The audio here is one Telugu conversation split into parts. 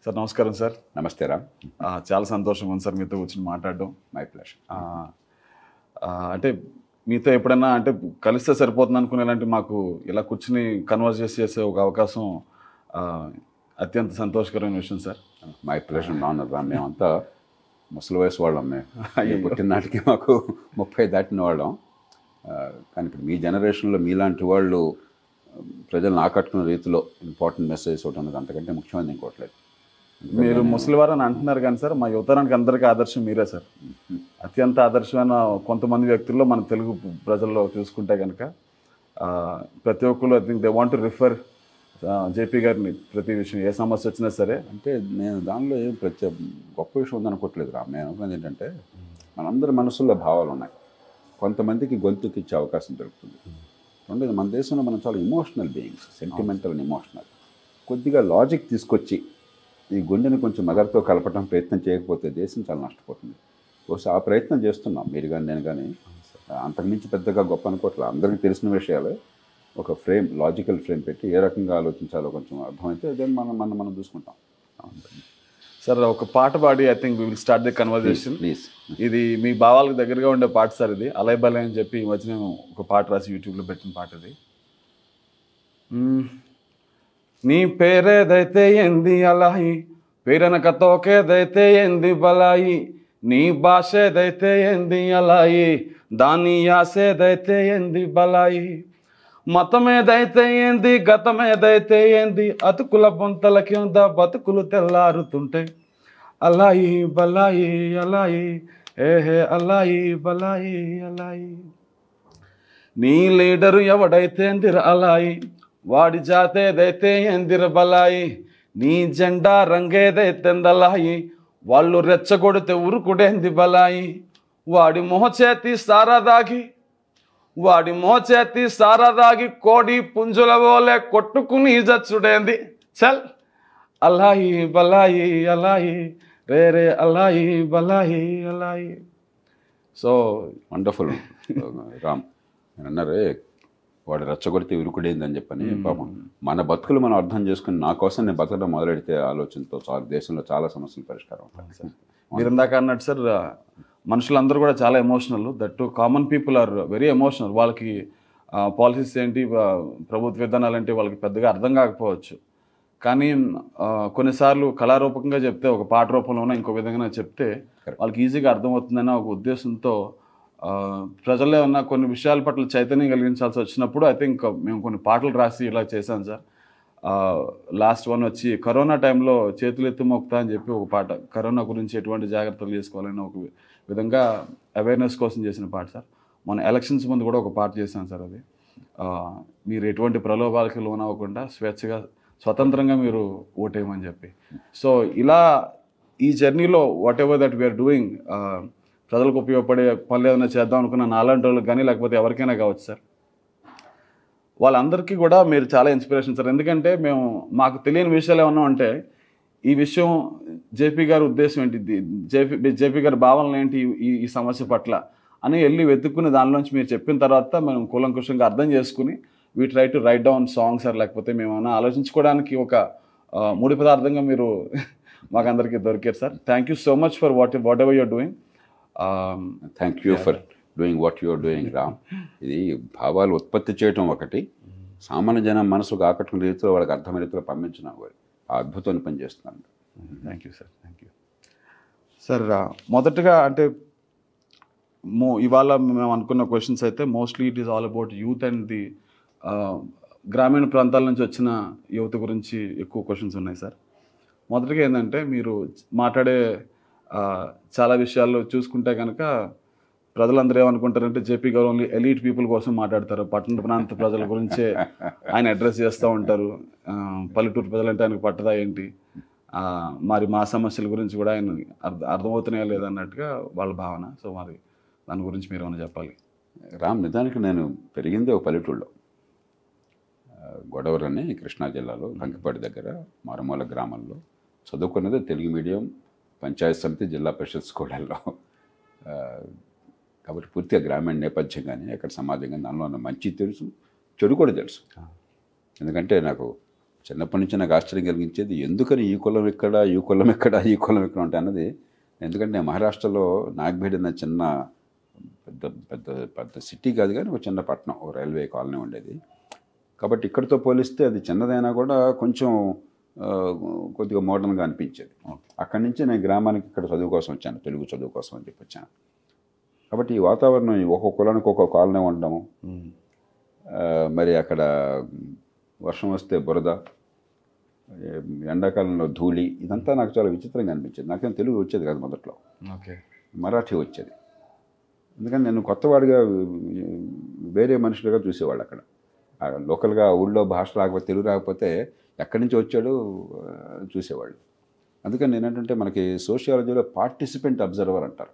సార్ నమస్కారం సార్ నమస్తే రామ్ ఆ, చాలా సంతోషం ఉంది సార్ మీతో కూర్చొని మాట్లాడడం మై ప్లెషర్ ఆ, ఆ, అంటే మీతో ఎప్పుడైనా అంటే కలిస్తే సరిపోతుంది అనుకునేలాంటి మాకు ఇలా కూర్చుని కన్వర్స్ చేసే ఒక అవకాశం ఆ, అత్యంత సంతోషకరమైన విషయం సార్ మై ప్లెషర్ నాన్ రామ్ మేమంతా ముసలి వయసు వాళ్ళం మేము అయ్యి పుట్టిన నాటికి మాకు ముప్పై దాటిన వాళ్ళం ఆ, కానీ ఇప్పుడు మీ జనరేషన్లో మీలాంటి వాళ్ళు ఆ, ప్రజలను ఆకట్టుకున్న రీతిలో ఇంపార్టెంట్ మెసేజ్ ఒకటి ఉన్నది అంతకంటే ముఖ్యమైనది ఇంకోట్లేదు మీరు ముసలివారు అని అంటున్నారు కానీ సార్ మా యువతరానికి అందరికీ ఆదర్శం మీరే సార్ అత్యంత ఆదర్శమైన కొంతమంది వ్యక్తుల్లో మన తెలుగు ప్రజల్లో చూసుకుంటే కనుక ఆ, ప్రతి ఒక్కరు I think they want to refer JP గారిని ప్రతి విషయం ఏ సమస్య వచ్చినా సరే అంటే నేను దానిలో ఏం ప్రత్యేక గొప్ప విషయం ఉందనుకోవట్లేదు రామ్ నేను అనుకున్నది ఏంటంటే మనందరి మనసుల్లో భావాలు ఉన్నాయి కొంతమందికి గొంతుకి ఇచ్చే అవకాశం దొరుకుతుంది రెండోది మన దేశంలో మనం చాలా emotional beings sentimental and emotional కొద్దిగా లాజిక్ తీసుకొచ్చి ఈ గుండెని కొంచెం మదర్తో కలపడం ప్రయత్నం చేయకపోతే దేశం చాలా నష్టపోతుంది బహుశా ఆ ప్రయత్నం చేస్తున్నాం మీరు కానీ నేను కానీ అంతకుమించి పెద్దగా గొప్ప అనుకోవట్లేదు అందరికీ తెలిసిన విషయాలే ఒక ఫ్రేమ్ లాజికల్ ఫ్రేమ్ పెట్టి ఏ రకంగా ఆలోచించాలో కొంచెం అర్థమైతే అదే మనం మనం మనం చూసుకుంటాం సార్ ఒక పాట పాడి I think will start the conversation please ఇది మీ భావాలకు దగ్గరగా ఉండే పాట సార్ ఇది అలయ్ బలయ్ అని చెప్పి ఈ మధ్య నేను ఒక పాట రాసి యూట్యూబ్లో పెట్టిన పాట ఇది మ్మ్. నీ పేరేదైతే ఏంది అలాయి పేరనక తోకేదైతే ఏంది బలాయి నీ భాష ఏదైతే ఏంది అలాయి దాని యాసేదైతే ఏంది బలాయి మతం ఏదైతే ఏంది గతం ఏదైతే ఏంది అతుకుల బొంతల కింద బతుకులు తెల్లారుతుంటే అలాయి బలాయి అలాయి ఏహే అలాయి బలాయి అలాయి నీ లీడరు ఎవడైతే ఎందిర అలాయి వాడి జాతేదైతే ఎందిర బలాయి నీ జెండా రంగేదైతే ఎందలాయి వాళ్ళు రెచ్చగొడితే ఉరుకుడేంది బలాయి వాడి మోచేతి సారదాగి వాడి మోచేతి సారదాగి కోడి పుంజుల వోలే కొట్టుకుని జచ్చుడేంది చల్ అలాయి బలాయి అలాయి రే రే అలాయి బలాయి అలాయి సో వండర్ఫుల్ రామ్ నేను అన్నారే వాడు రెచ్చగొడితే ఉరుకుడేందని చెప్పని పాపం మన బతుకులు మనం అర్థం చేసుకుని నా కోసం నేను బతకడం మొదలెడితే ఆలోచనతో చాలా దేశంలో చాలా సమస్యలు పరిష్కారం అవుతాయి మీరు ఇందాక అన్నట్టు సార్ మనుషులందరూ కూడా చాలా emotional that common people are very emotional వాళ్ళకి పాలసీస్ ఏంటి ఆ, ప్రభుత్వ విధానాలు ఏంటి వాళ్ళకి పెద్దగా అర్థం కాకపోవచ్చు కానీ ఆ, కొన్నిసార్లు కళారూపకంగా చెప్తే ఒక పాట రూపంలోనే ఇంకో విధంగా చెప్తే వాళ్ళకి ఈజీగా అర్థమవుతుందన్న ఒక ఉద్దేశంతో ఆ, ప్రజల్లో ఉన్న కొన్ని విషయాల పట్ల చైతన్యం కలిగించాల్సి వచ్చినప్పుడు ఐ థింక్ మేము కొన్ని పాటలు రాసి ఇలా చేశాం సార్ లాస్ట్ వన్ వచ్చి కరోనా టైంలో చేతులు ఎత్తి మొక్కుతా అని చెప్పి ఒక పాట కరోనా గురించి ఎటువంటి జాగ్రత్తలు తీసుకోవాలని ఒక విధంగా అవేర్నెస్ కోసం చేసిన పాట సార్ మన ఎలక్షన్స్ ముందు కూడా ఒక పాట చేశాను సార్ అది ఆ, మీరు ఎటువంటి ప్రలోభాలకి లోనవ్వకుండా స్వేచ్ఛగా స్వతంత్రంగా మీరు ఓటేయమని చెప్పి సో ఇలా ఈ జర్నీలో whatever that we are doing ప్రజలకు ఉపయోగపడే పనులు ఏదైనా చేద్దాం అనుకున్న నాలాంటి వాళ్ళకి కానీ లేకపోతే ఎవరికైనా కావచ్చు సార్ వాళ్ళందరికీ కూడా మీరు చాలా ఇన్స్పిరేషన్ సార్ ఎందుకంటే మేము మాకు తెలియని విషయాలు ఏమన్నా ఉంటే ఈ విషయం జేపీ గారి ఉద్దేశం ఏంటి ది- జేపీ జేపీ గారి భావనలు ఏంటి ఈ ఈ సమస్య పట్ల అని వెళ్ళి వెతుక్కుని దానిలోంచి మీరు చెప్పిన తర్వాత మనం కూలంకుషంగా అర్థం చేసుకుని we try to write down songs sir లేకపోతే మేము ఏమైనా ఆలోచించుకోవడానికి ఒక ఆ, ముడి పదార్థంగా మీరు మాకందరికీ దొరికారు sir thank you so much for what whatever you're doing thank you for doing what you are doing Ram ఇది భావాలు ఉత్పత్తి చేయటం ఒకటి సామాన్య జనం మనసుకు ఆకట్టుకునే రీతిలో వాళ్ళకి అర్థమైన రీతిలో పంపించిన ఆ అద్భుతాన్ని పనిచేస్తున్నాను thank you sir thank you sir మొదటగా అంటే మో ఇవాళ మేము అనుకున్న క్వశ్చన్స్ అయితే mostly it is all about youth and the గ్రామీణ ప్రాంతాల నుంచి వచ్చిన యువత గురించి ఎక్కువ క్వశ్చన్స్ ఉన్నాయి సార్ మొదటగా ఏంటంటే మీరు మాట్లాడే ఆ, చాలా విషయాల్లో చూసుకుంటే కనుక ప్రజలందరూ ఏమనుకుంటారంటే జేపీ గారు ఓన్లీ ఎలీట్ పీపుల్ కోసం మాట్లాడతారు పట్టణ ప్రాంత ప్రజల గురించే ఆయన అడ్రస్ చేస్తూ ఉంటారు ఆ, పల్లెటూరు ప్రజలంటే ఆయనకు పట్టదా ఏంటి ఆ, మరి మా సమస్యల గురించి కూడా ఆయన అర్థ అర్థమవుతున్నాయా లేదన్నట్టుగా వాళ్ళ భావన సో మరి దాని గురించి మీరు ఏమైనా చెప్పాలి రామ్ నిజానికి నేను పెరిగింది ఒక పల్లెటూళ్ళలో ఆ, గొడవరని కృష్ణా జిల్లాలో లంకపాటి దగ్గర మారుమూల గ్రామంలో చదువుకున్నది తెలుగు మీడియం పంచాయత్ సమితి జిల్లా పరిషత్ స్కూళ్ళల్లో ఆ, కాబట్టి పూర్తిగా గ్రామీణ నేపథ్యం కానీ అక్కడ సమాజం కానీ దానిలో ఉన్న మంచి తెలుసు చెడు కూడా తెలుసు ఎందుకంటే నాకు చిన్నప్పటి నుంచి నాకు ఆశ్చర్యం కలిగించేది ఎందుకని ఈ కులం ఎక్కడ ఈ కులం ఎక్కడ ఈ కులం ఎక్కడ ఉంటాయి అన్నది ఎందుకంటే నేను మహారాష్ట్రలో నాగ్భేడ్ అనే చిన్న పెద్ద పెద్ద పెద్ద సిటీ కాదు కానీ ఒక చిన్న పట్టణం ఒక రైల్వే కాలనీ ఉండేది కాబట్టి ఇక్కడితో పోలిస్తే అది చిన్నదైనా కూడా కొంచెం ఆ, కొద్దిగా మోడర్న్గా అనిపించేది అక్కడి నుంచి నేను గ్రామానికి ఇక్కడ చదువు కోసం వచ్చాను తెలుగు చదువు కోసం అని చెప్పి వచ్చాను కాబట్టి ఈ వాతావరణం ఈ ఒక్కొక్క కులానికి ఒక్కొక్క కాలనీ ఉండడము ఉమ్. ఆ, మరి అక్కడ వర్షం వస్తే బురద ఏ, ఎండాకాలంలో ధూళి ఇదంతా నాకు చాలా విచిత్రంగా అనిపించింది నాకేం తెలుగు వచ్చేది కాదు మొదట్లో ఓకే మరాఠీ వచ్చేది ఎందుకంటే నేను కొత్తవాడిగా వేరే మనుషులుగా చూసేవాళ్ళు అక్కడ ఆ లోకల్గా ఊళ్ళో భాష రాకపోతే తెలుగు రాకపోతే ఎక్కడి నుంచి వచ్చాడో ఆ, చూసేవాళ్ళు అందుకని నేనేంటంటే మనకి సోషియాలజీలో పార్టిసిపెంట్ అబ్జర్వర్ అంటారు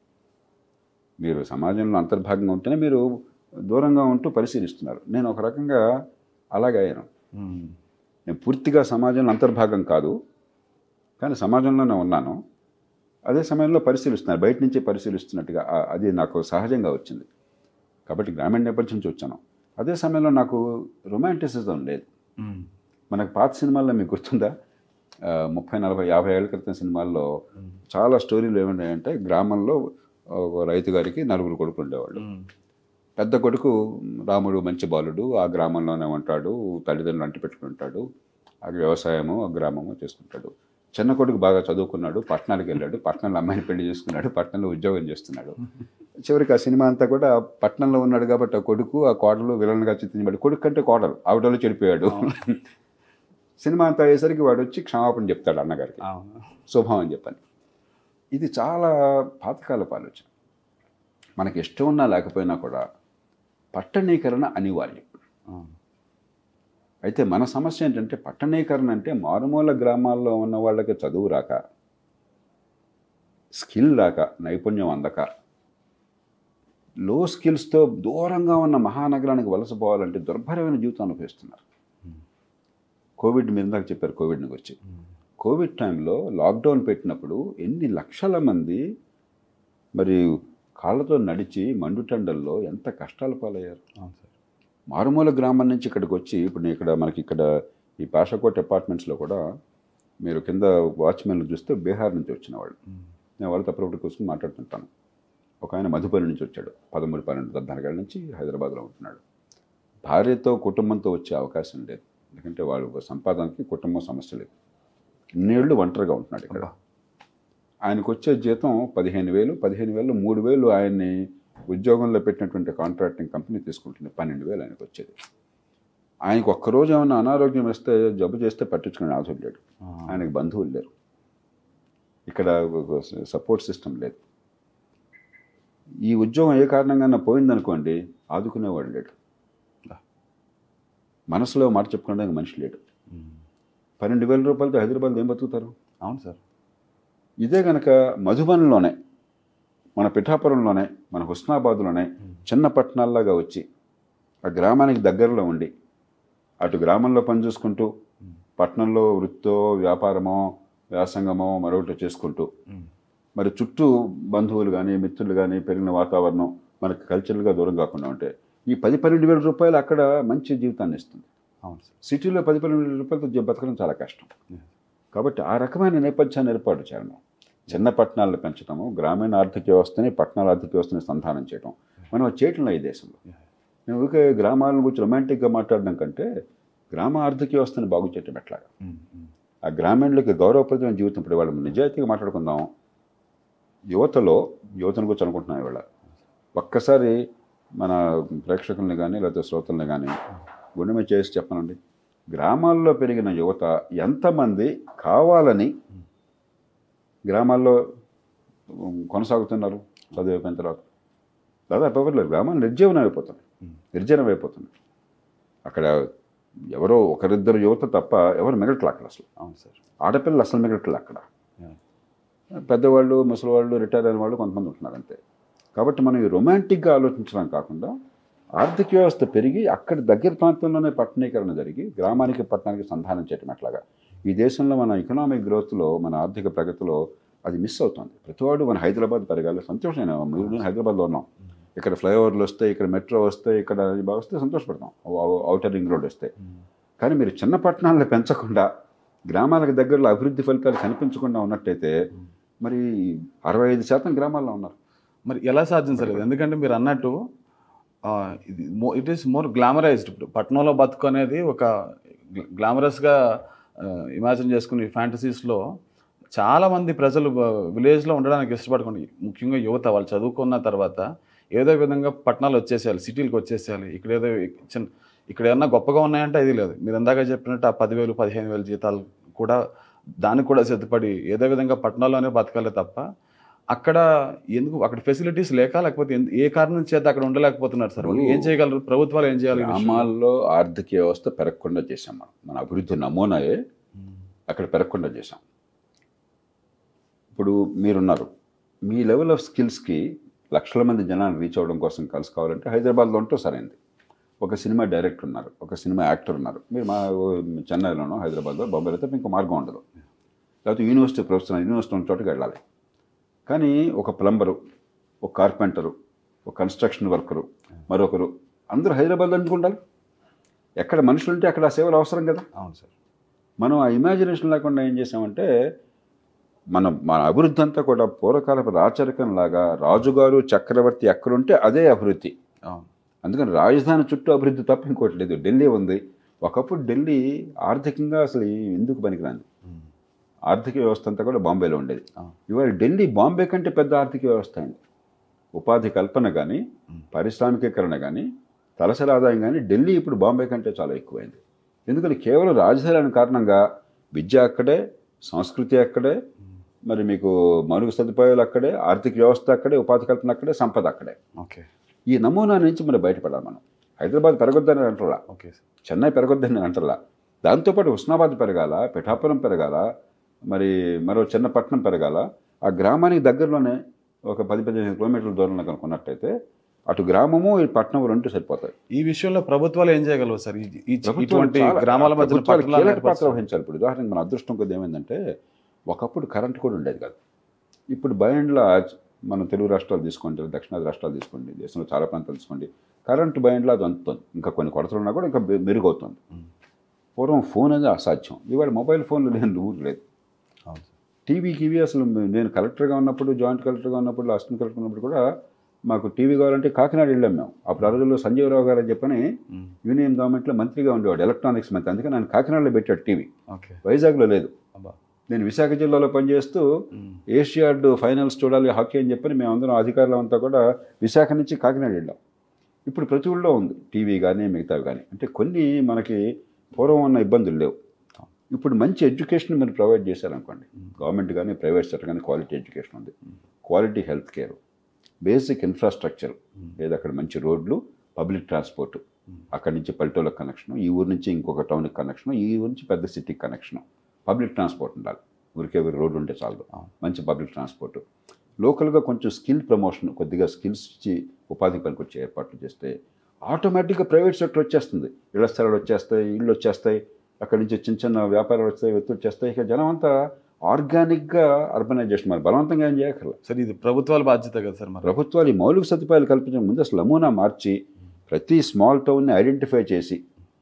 మీరు సమాజంలో అంతర్భాగంగా ఉంటేనే మీరు దూరంగా ఉంటూ పరిశీలిస్తున్నారు నేను ఒక రకంగా అలాగే అయ్యాను ఉమ్. నేను పూర్తిగా సమాజంలో అంతర్భాగం కాదు కానీ సమాజంలోనే ఉన్నాను అదే సమయంలో పరిశీలిస్తున్నాను బయట నుంచే పరిశీలిస్తున్నట్టుగా ఆ- అది నాకు సహజంగా వచ్చింది కాబట్టి గ్రామీణ నేపథ్యం నుంచి వచ్చాను అదే సమయంలో నాకు రొమాంటిసిజం లేదు ఉమ్. మనకు పాత సినిమాల్లో మీకు గుర్తుందా ఆ, ముప్పై నలభై యాభై ఏళ్ళ క్రితం సినిమాల్లో చాలా స్టోరీలు ఏమున్నాయంటే గ్రామంలో ఒక రైతు గారికి నలుగురు కొడుకులు ఉండేవాళ్ళు ఉమ్. పెద్ద కొడుకు రాముడు మంచి బాలుడు ఆ గ్రామంలోనే ఉంటాడు తల్లిదండ్రులు అంటి పెట్టుకుంటాడు ఆ వ్యవసాయము ఆ గ్రామము చేసుకుంటాడు చిన్న కొడుకు బాగా చదువుకున్నాడు పట్టణానికి వెళ్ళాడు పట్టణంలో అమ్మాయిని పెళ్లి చేసుకున్నాడు పట్టణంలో ఉద్యోగం చేస్తున్నాడు చివరికి ఆ సినిమా అంతా కూడా పట్టణంలో ఉన్నాడు కాబట్టి ఆ కొడుకు ఆ కోడలు విలన్గా చిత్రించబడి కొడుకు కంటే కోడలు ఆవిడలో చెడిపోయాడు సినిమా అంతా అయ్యేసరికి వాడు వచ్చి క్షమాపణ చెప్తాడు అన్నగారికి అవును శుభం అని చెప్పని ఇది చాలా పాతకాలపు ఆలోచన మనకి ఇష్టం ఉన్నా లేకపోయినా కూడా పట్టణీకరణ అనివార్యం అవును. అయితే మన సమస్య ఏంటంటే పట్టణీకరణ అంటే మారుమూల గ్రామాల్లో ఉన్న వాళ్ళకి చదువు రాక స్కిల్ రాక నైపుణ్యం అందక లో స్కిల్స్తో దూరంగా ఉన్న మహానగరానికి వలసపోవాలంటే దుర్భరమైన జీవితం అనుభవిస్తున్నారు కోవిడ్ మీరు ఇందాక చెప్పారు కోవిడ్ని వచ్చి కోవిడ్ టైంలో లాక్డౌన్ పెట్టినప్పుడు ఎన్ని లక్షల మంది మరి కాళ్ళతో నడిచి మండుటండల్లో ఎంత కష్టాలు పాలయ్యారు అవును సార్ మారుమూల గ్రామం నుంచి ఇక్కడికి వచ్చి ఇప్పుడు నేను ఇక్కడ మనకి ఇక్కడ ఈ పాషాకోట్ అపార్ట్మెంట్స్లో కూడా మీరు కింద వాచ్మెన్లు చూస్తే బీహార్ నుంచి వచ్చిన వాళ్ళు ఉమ్. నేను వాళ్ళతో అప్పుడప్పుడు కూర్చొని మాట్లాడుతుంటాను ఒక ఆయన మధుబని నుంచి వచ్చాడు పదమూడు పన్నెండు పద్నాలుగు ఏళ్ళ నుంచి హైదరాబాద్లో ఉంటున్నాడు భార్యతో కుటుంబంతో వచ్చే అవకాశం లేదు ఎందుకంటే వాళ్ళు సంపాదనకి కుటుంబం సమస్య లేదు ఇన్నేళ్ళు ఒంటరిగా ఉంటున్నాడు ఇక్కడ అబ్బా. ఆయనకు వచ్చే జీతం పదిహేను వేలు పదిహేను వేలు మూడు వేలు ఆయన్ని ఉద్యోగంలో పెట్టినటువంటి కాంట్రాక్టింగ్ కంపెనీ తీసుకుంటుంది పన్నెండు వేలు ఆయనకు వచ్చేది ఆయనకు ఒక్కరోజు ఏమైనా అనారోగ్యం వస్తే జబ్బు చేస్తే పట్టించుకునే అవసరం లేడు ఆ. ఆయనకు బంధువులు లేరు ఇక్కడ సపోర్ట్ సిస్టమ్ లేదు ఈ ఉద్యోగం ఏ కారణంగా పోయిందనుకోండి ఆదుకునేవాడు లేడు మనసులో మాట చెప్పుకోవడానికి మనిషి లేడు ఉమ్. పన్నెండు వేల రూపాయలతో హైదరాబాద్లో ఏం బతుకుతారు అవును సార్ ఇదే కనుక మధుబన్లోనే మన పిఠాపురంలోనే మన హుస్నాబాద్లోనే చిన్న పట్టణాల్లాగా వచ్చి ఆ గ్రామానికి దగ్గరలో ఉండి అటు గ్రామంలో పనిచేసుకుంటూ పట్టణంలో వృత్తో వ్యాపారమో వ్యాసంగమో మరొకటి చేసుకుంటూ ఉమ్. మరి చుట్టూ బంధువులు కానీ మిత్రులు కానీ పెరిగిన వాతావరణం మనకు కల్చరల్గా దూరం కాకుండా ఉంటే ఈ పది పన్నెండు వేల రూపాయలు అక్కడ మంచి జీవితాన్ని ఇస్తుంది అవును సార్ సిటీలో పది పన్నెండు వేల రూపాయలతో జీ- బతకడం చాలా కష్టం కాబట్టి ఆ రకమైన నేపథ్యాన్ని ఏర్పాటు చేయడం చిన్న పట్టణాలను పెంచడము గ్రామీణ ఆర్థిక వ్యవస్థని పట్టణాల ఆర్థిక వ్యవస్థని సంధానం చేయడం మనం అది చేయటంలో ఈ దేశంలో నేను ఊరికే గ్రామాలను గురించి రొమాంటిక్గా మాట్లాడడం కంటే గ్రామ ఆర్థిక వ్యవస్థని బాగు చేయటం ఎట్లాగా ఉమ్. ఉమ్. ఆ గ్రామీణులకి గౌరవప్రదమైన జీవితం ఇప్పుడు వాళ్ళు నిజాయితీగా మాట్లాడుకుందాం యువతలో యువతను గురించి అనుకుంటున్నాం ఇవాళ ఒక్కసారి మన ప్రేక్షకుల్ని కానీ లేకపోతే శ్రోతల్ని కానీ గుండె మీద చేసి చెప్పనండి గ్రామాల్లో పెరిగిన యువత ఎంతమంది కావాలని గ్రామాల్లో ఉమ్, కొనసాగుతున్నారు చదువు అయిపోయిన తర్వాత దాదాపు ఎవరు లేరు గ్రామాలు నిర్జీవనం అయిపోతుంది నిర్జనం అయిపోతుంది అక్కడ ఎవరో ఒకరిద్దరు యువత తప్ప ఎవరు మిగలట్లే అక్కడ అసలు అవును సార్ ఆడపిల్లలు అసలు మిగలట్లే అక్కడ Yeah. పెద్దవాళ్ళు ముసలివాళ్ళు రిటైర్ అయిన వాళ్ళు కొంతమంది ఉంటున్నారు అంతే కాబట్టి మనం ఈ రొమాంటిక్గా ఆలోచించడం కాకుండా ఆర్థిక వ్యవస్థ పెరిగి అక్కడ దగ్గర ప్రాంతంలోనే పట్టణీకరణ జరిగి గ్రామానికి పట్టణానికి సంధానం చేయటం ఎట్లాగా ఈ దేశంలో మన ఎకనామిక్ గ్రోత్లో మన ఆర్థిక ప్రగతిలో అది మిస్ అవుతుంది ప్రతివాడు మన హైదరాబాద్ పెరగాలి సంతోషమైన మీరు నేను హైదరాబాద్లో ఉన్నాం ఇక్కడ ఫ్లైఓవర్లు వస్తే ఇక్కడ మెట్రో వస్తే ఇక్కడ ఇది బాగా వస్తే సంతోషపడతాం ఔటర్ రింగ్ రోడ్ వస్తే కానీ మీరు చిన్న పట్టణాలను పెంచకుండా గ్రామాలకు దగ్గరలో అభివృద్ధి ఫలితాలు కనిపించకుండా ఉన్నట్టయితే మరి అరవై ఐదు శాతం గ్రామాల్లో ఉన్నారు మరి ఎలా సాధ్యం సార్ ఇది ఎందుకంటే మీరు అన్నట్టు ఆ, ఇది ఇట్ ఈస్ మోర్ గ్లామరైజ్డ్ ఇప్పుడు పట్నంలో బతుకు అనేది ఒక గ్లామరస్గా ఇమాజిన్ చేసుకునే ఫ్యాంటసీస్లో చాలామంది ప్రజలు విలేజ్లో ఉండడానికి ఇష్టపడకుండా ముఖ్యంగా యువత వాళ్ళు చదువుకున్న తర్వాత ఏదో విధంగా పట్టణాలు వచ్చేసేయాలి సిటీలకు వచ్చేసేయాలి ఇక్కడ ఏదో చిన్న ఇక్కడ ఏమన్నా గొప్పగా ఉన్నాయంటే అది లేదు మీరు ఇందాక చెప్పినట్టు ఆ పదివేలు పదిహేను వేలు జీతాలు కూడా దానికి కూడా సిద్ధపడి ఏదో విధంగా పట్టణాల్లోనే బతకాలి తప్ప అక్కడ ఎందుకు అక్కడ ఫెసిలిటీస్ లేక లేకపోతే ఎందు- ఏ కారణం చేత అక్కడ ఉండలేకపోతున్నారు సార్ వాళ్ళు ఏం చేయగలరు ప్రభుత్వాలు ఏం చేయాలి ఈ విషయంలో? గ్రామాల్లో ఆర్థిక వ్యవస్థ పెరగకుండా చేశాం మనం మన అభివృద్ధి నమూనాయే అక్కడ పెరగకుండా చేశాం ఇప్పుడు మీరున్నారు మీ లెవెల్ ఆఫ్ స్కిల్స్కి లక్షల మంది జనాన్ని రీచ్ అవ్వడం కోసం కలుసుకోవాలంటే హైదరాబాద్లో ఉంటూ సరైంది ఒక సినిమా డైరెక్టర్ ఉన్నారు ఒక సినిమా యాక్టర్ ఉన్నారు మీరు మా ఓ చెన్నైలోనో హైదరాబాద్లో బొంబాయిలో అయితే ఇంకో మార్గం ఉండదు లేకపోతే యూనివర్సిటీ ప్రొఫెసర్ యూనివర్సిటీ ఉన్న చోటుకి వెళ్ళాలి కానీ ఒక ప్లంబరు ఒక కార్పెంటరు ఒక కన్స్ట్రక్షన్ వర్కరు మరొకరు అందరూ హైదరాబాద్లో ఎందుకు ఉండాలి ఎక్కడ మనుషులు ఉంటే అక్కడ ఆ సేవలు అవసరం కదా అవును సార్ మనం ఆ ఇమాజినేషన్ లేకుండా ఏం చేసామంటే మన మన అభివృద్ధి అంతా కూడా పూర్వకాలపు రాచరికం లాగా రాజుగారు చక్రవర్తి ఎక్కడుంటే అదే అభివృద్ధి అవును అందుకని రాజధాని చుట్టూ అభివృద్ధి తప్ప ఇంకోటి లేదు ఢిల్లీ ఉంది ఒకప్పుడు ఢిల్లీ ఆర్థికంగా అసలు ఎందుకు పనికిరాని ఆర్థిక వ్యవస్థ అంతా కూడా బాంబేలో ఉండేది అవును. ఇవాళ ఢిల్లీ బాంబే కంటే పెద్ద ఆర్థిక వ్యవస్థ అయింది ఉపాధి కల్పన కానీ పారిశ్రామికీకరణ కానీ తలసరి ఆదాయం కానీ ఢిల్లీ ఇప్పుడు బాంబే కంటే చాలా ఎక్కువైంది ఎందుకంటే కేవలం రాజధాని కారణంగా విద్య అక్కడే సంస్కృతి అక్కడే మరి మీకు మౌలిక సదుపాయాలు అక్కడే ఆర్థిక వ్యవస్థ అక్కడే ఉపాధి కల్పన అక్కడే సంపద అక్కడే ఓకే ఈ నమూనా నుంచి మనం బయటపడాలి మనం హైదరాబాద్ పెరగొద్దని అంటలా ఓకే సార్ చెన్నై పెరగొద్దని అంటలా దాంతోపాటు హుస్నాబాద్ పెరగాల పిఠాపురం పెరగాల మరి మరో చిన్న పట్టణం పెరగాల ఆ గ్రామానికి దగ్గరలోనే ఒక పది పదిహేను కిలోమీటర్ల దూరంలో కనుక్కున్నట్టయితే అటు గ్రామము ఈ పట్టణం రెండు సరిపోతాయి ఈ విషయంలో ప్రభుత్వాలు ఏం చేయగలవు సార్ ఈ- ఈ- ప్రభుత్వాలు ఇటువంటి చాలా- గ్రామాల మధ్యన ప్రభుత్వాలు పట్టణాలు కీలక పాత్ర ఏర్పరచాలి. వహించాలి ఇప్పుడు ఉదాహరణకు మన అదృష్టం కొద్ది ఏమైందంటే ఒకప్పుడు కరెంట్ కూడా ఉండేది కాదు ఇప్పుడు బై అండ్ లార్జ్ మనం తెలుగు రాష్ట్రాలు తీసుకోండి దక్షిణాది రాష్ట్రాలు తీసుకోండి దేశంలో చాలా ప్రాంతాలు తీసుకోండి కరెంట్ బై అండ్ లార్జ్ అందుతుంది ఇంకా కొన్ని కొరతలు ఉన్నా కూడా ఇంకా మె- మెరుగవుతుంది ఉమ్. పూర్వం ఫోన్ అనేది అసాధ్యం ఇవాళ మొబైల్ ఫోన్లు లేని ఊరు లేదు అవును సార్. టీవీ టీవీ అసలు నేను కలెక్టర్గా ఉన్నప్పుడు జాయింట్ కలెక్టర్గా ఉన్నప్పుడు అసిస్టెంట్ కలెక్టర్ ఉన్నప్పుడు కూడా మాకు టీవీ కావాలంటే కాకినాడ వెళ్ళాం మేము అప్పుడు ఆ రోజుల్లో సంజీవరావు గారు అని చెప్పని ఉమ్. యూనియన్ గవర్నమెంట్లో మంత్రిగా ఉండేవాడు ఎలక్ట్రానిక్స్ మంత్రి అందుకే నేను కాకినాడలో పెట్టాడు టీవీ ఓకే వైజాగ్లో లేదు అబ్బా నేను విశాఖ జిల్లాలో పనిచేస్తూ ఉమ్. ఏషియాడ్ ఫైనల్స్ చూడాలి హాకీ అని చెప్పని మేమందరం అధికారులు అంతా కూడా విశాఖ నుంచి కాకినాడ వెళ్ళాం ఇప్పుడు ప్రతి ఊళ్ళో ఉంది టీవీ కానీ మిగతావి కానీ అంటే కొన్ని మనకి పూర్వం ఉన్న ఇబ్బందులు లేవు ఇప్పుడు మంచి ఎడ్యుకేషన్ మీరు ప్రొవైడ్ చేశారనుకోండి గవర్నమెంట్ కానీ ప్రైవేట్ సెక్టర్ కానీ క్వాలిటీ ఎడ్యుకేషన్ ఉంది quality health care basic infrastructure లేదా అక్కడ మంచి రోడ్లు పబ్లిక్ ట్రాన్స్పోర్ట్ అక్కడి నుంచి పల్లెటూళ్ళకి కనెక్షన్ ఈ ఊరు నుంచి ఇంకొక టౌన్కి కనెక్షన్ ఈ ఊరు నుంచి పెద్ద సిటీకి కనెక్షన్ పబ్లిక్ ట్రాన్స్పోర్ట్ ఉండాలి ఊరికే ఊరి రోడ్డు ఉంటే చాలు అవును. మంచి పబ్లిక్ ట్రాన్స్పోర్ట్ లోకల్గా కొంచెం స్కిల్ ప్రమోషన్ కొద్దిగా స్కిల్స్ ఇచ్చి ఉపాధి పనికొచ్చే ఏర్పాట్లు చేస్తే ఆటోమేటిక్గా ప్రైవేట్ సెక్టర్ వచ్చేస్తుంది ఇళ్ల స్థలాలు వచ్చేస్తాయి ఇళ్ళు వచ్చేస్తాయి అక్కడి నుంచి చిన్న చిన్న వ్యాపారాలు వస్తాయి వెత్తు వచ్చేస్తాయి ఇక జనం అంతా ఆర్గానిక్గా అర్బనైజేషన్ మరి బలవంతంగా ఏం చేయక్కర్లేదు సార్ ఇది ప్రభుత్వాల బాధ్యత కదా సార్ మరి ప్రభుత్వాలు ఈ మౌలిక సదుపాయాలు కల్పించడం ముందు అసలు నమూనా మార్చి ప్రతి స్మాల్ టౌన్ని ఐడెంటిఫై చేసి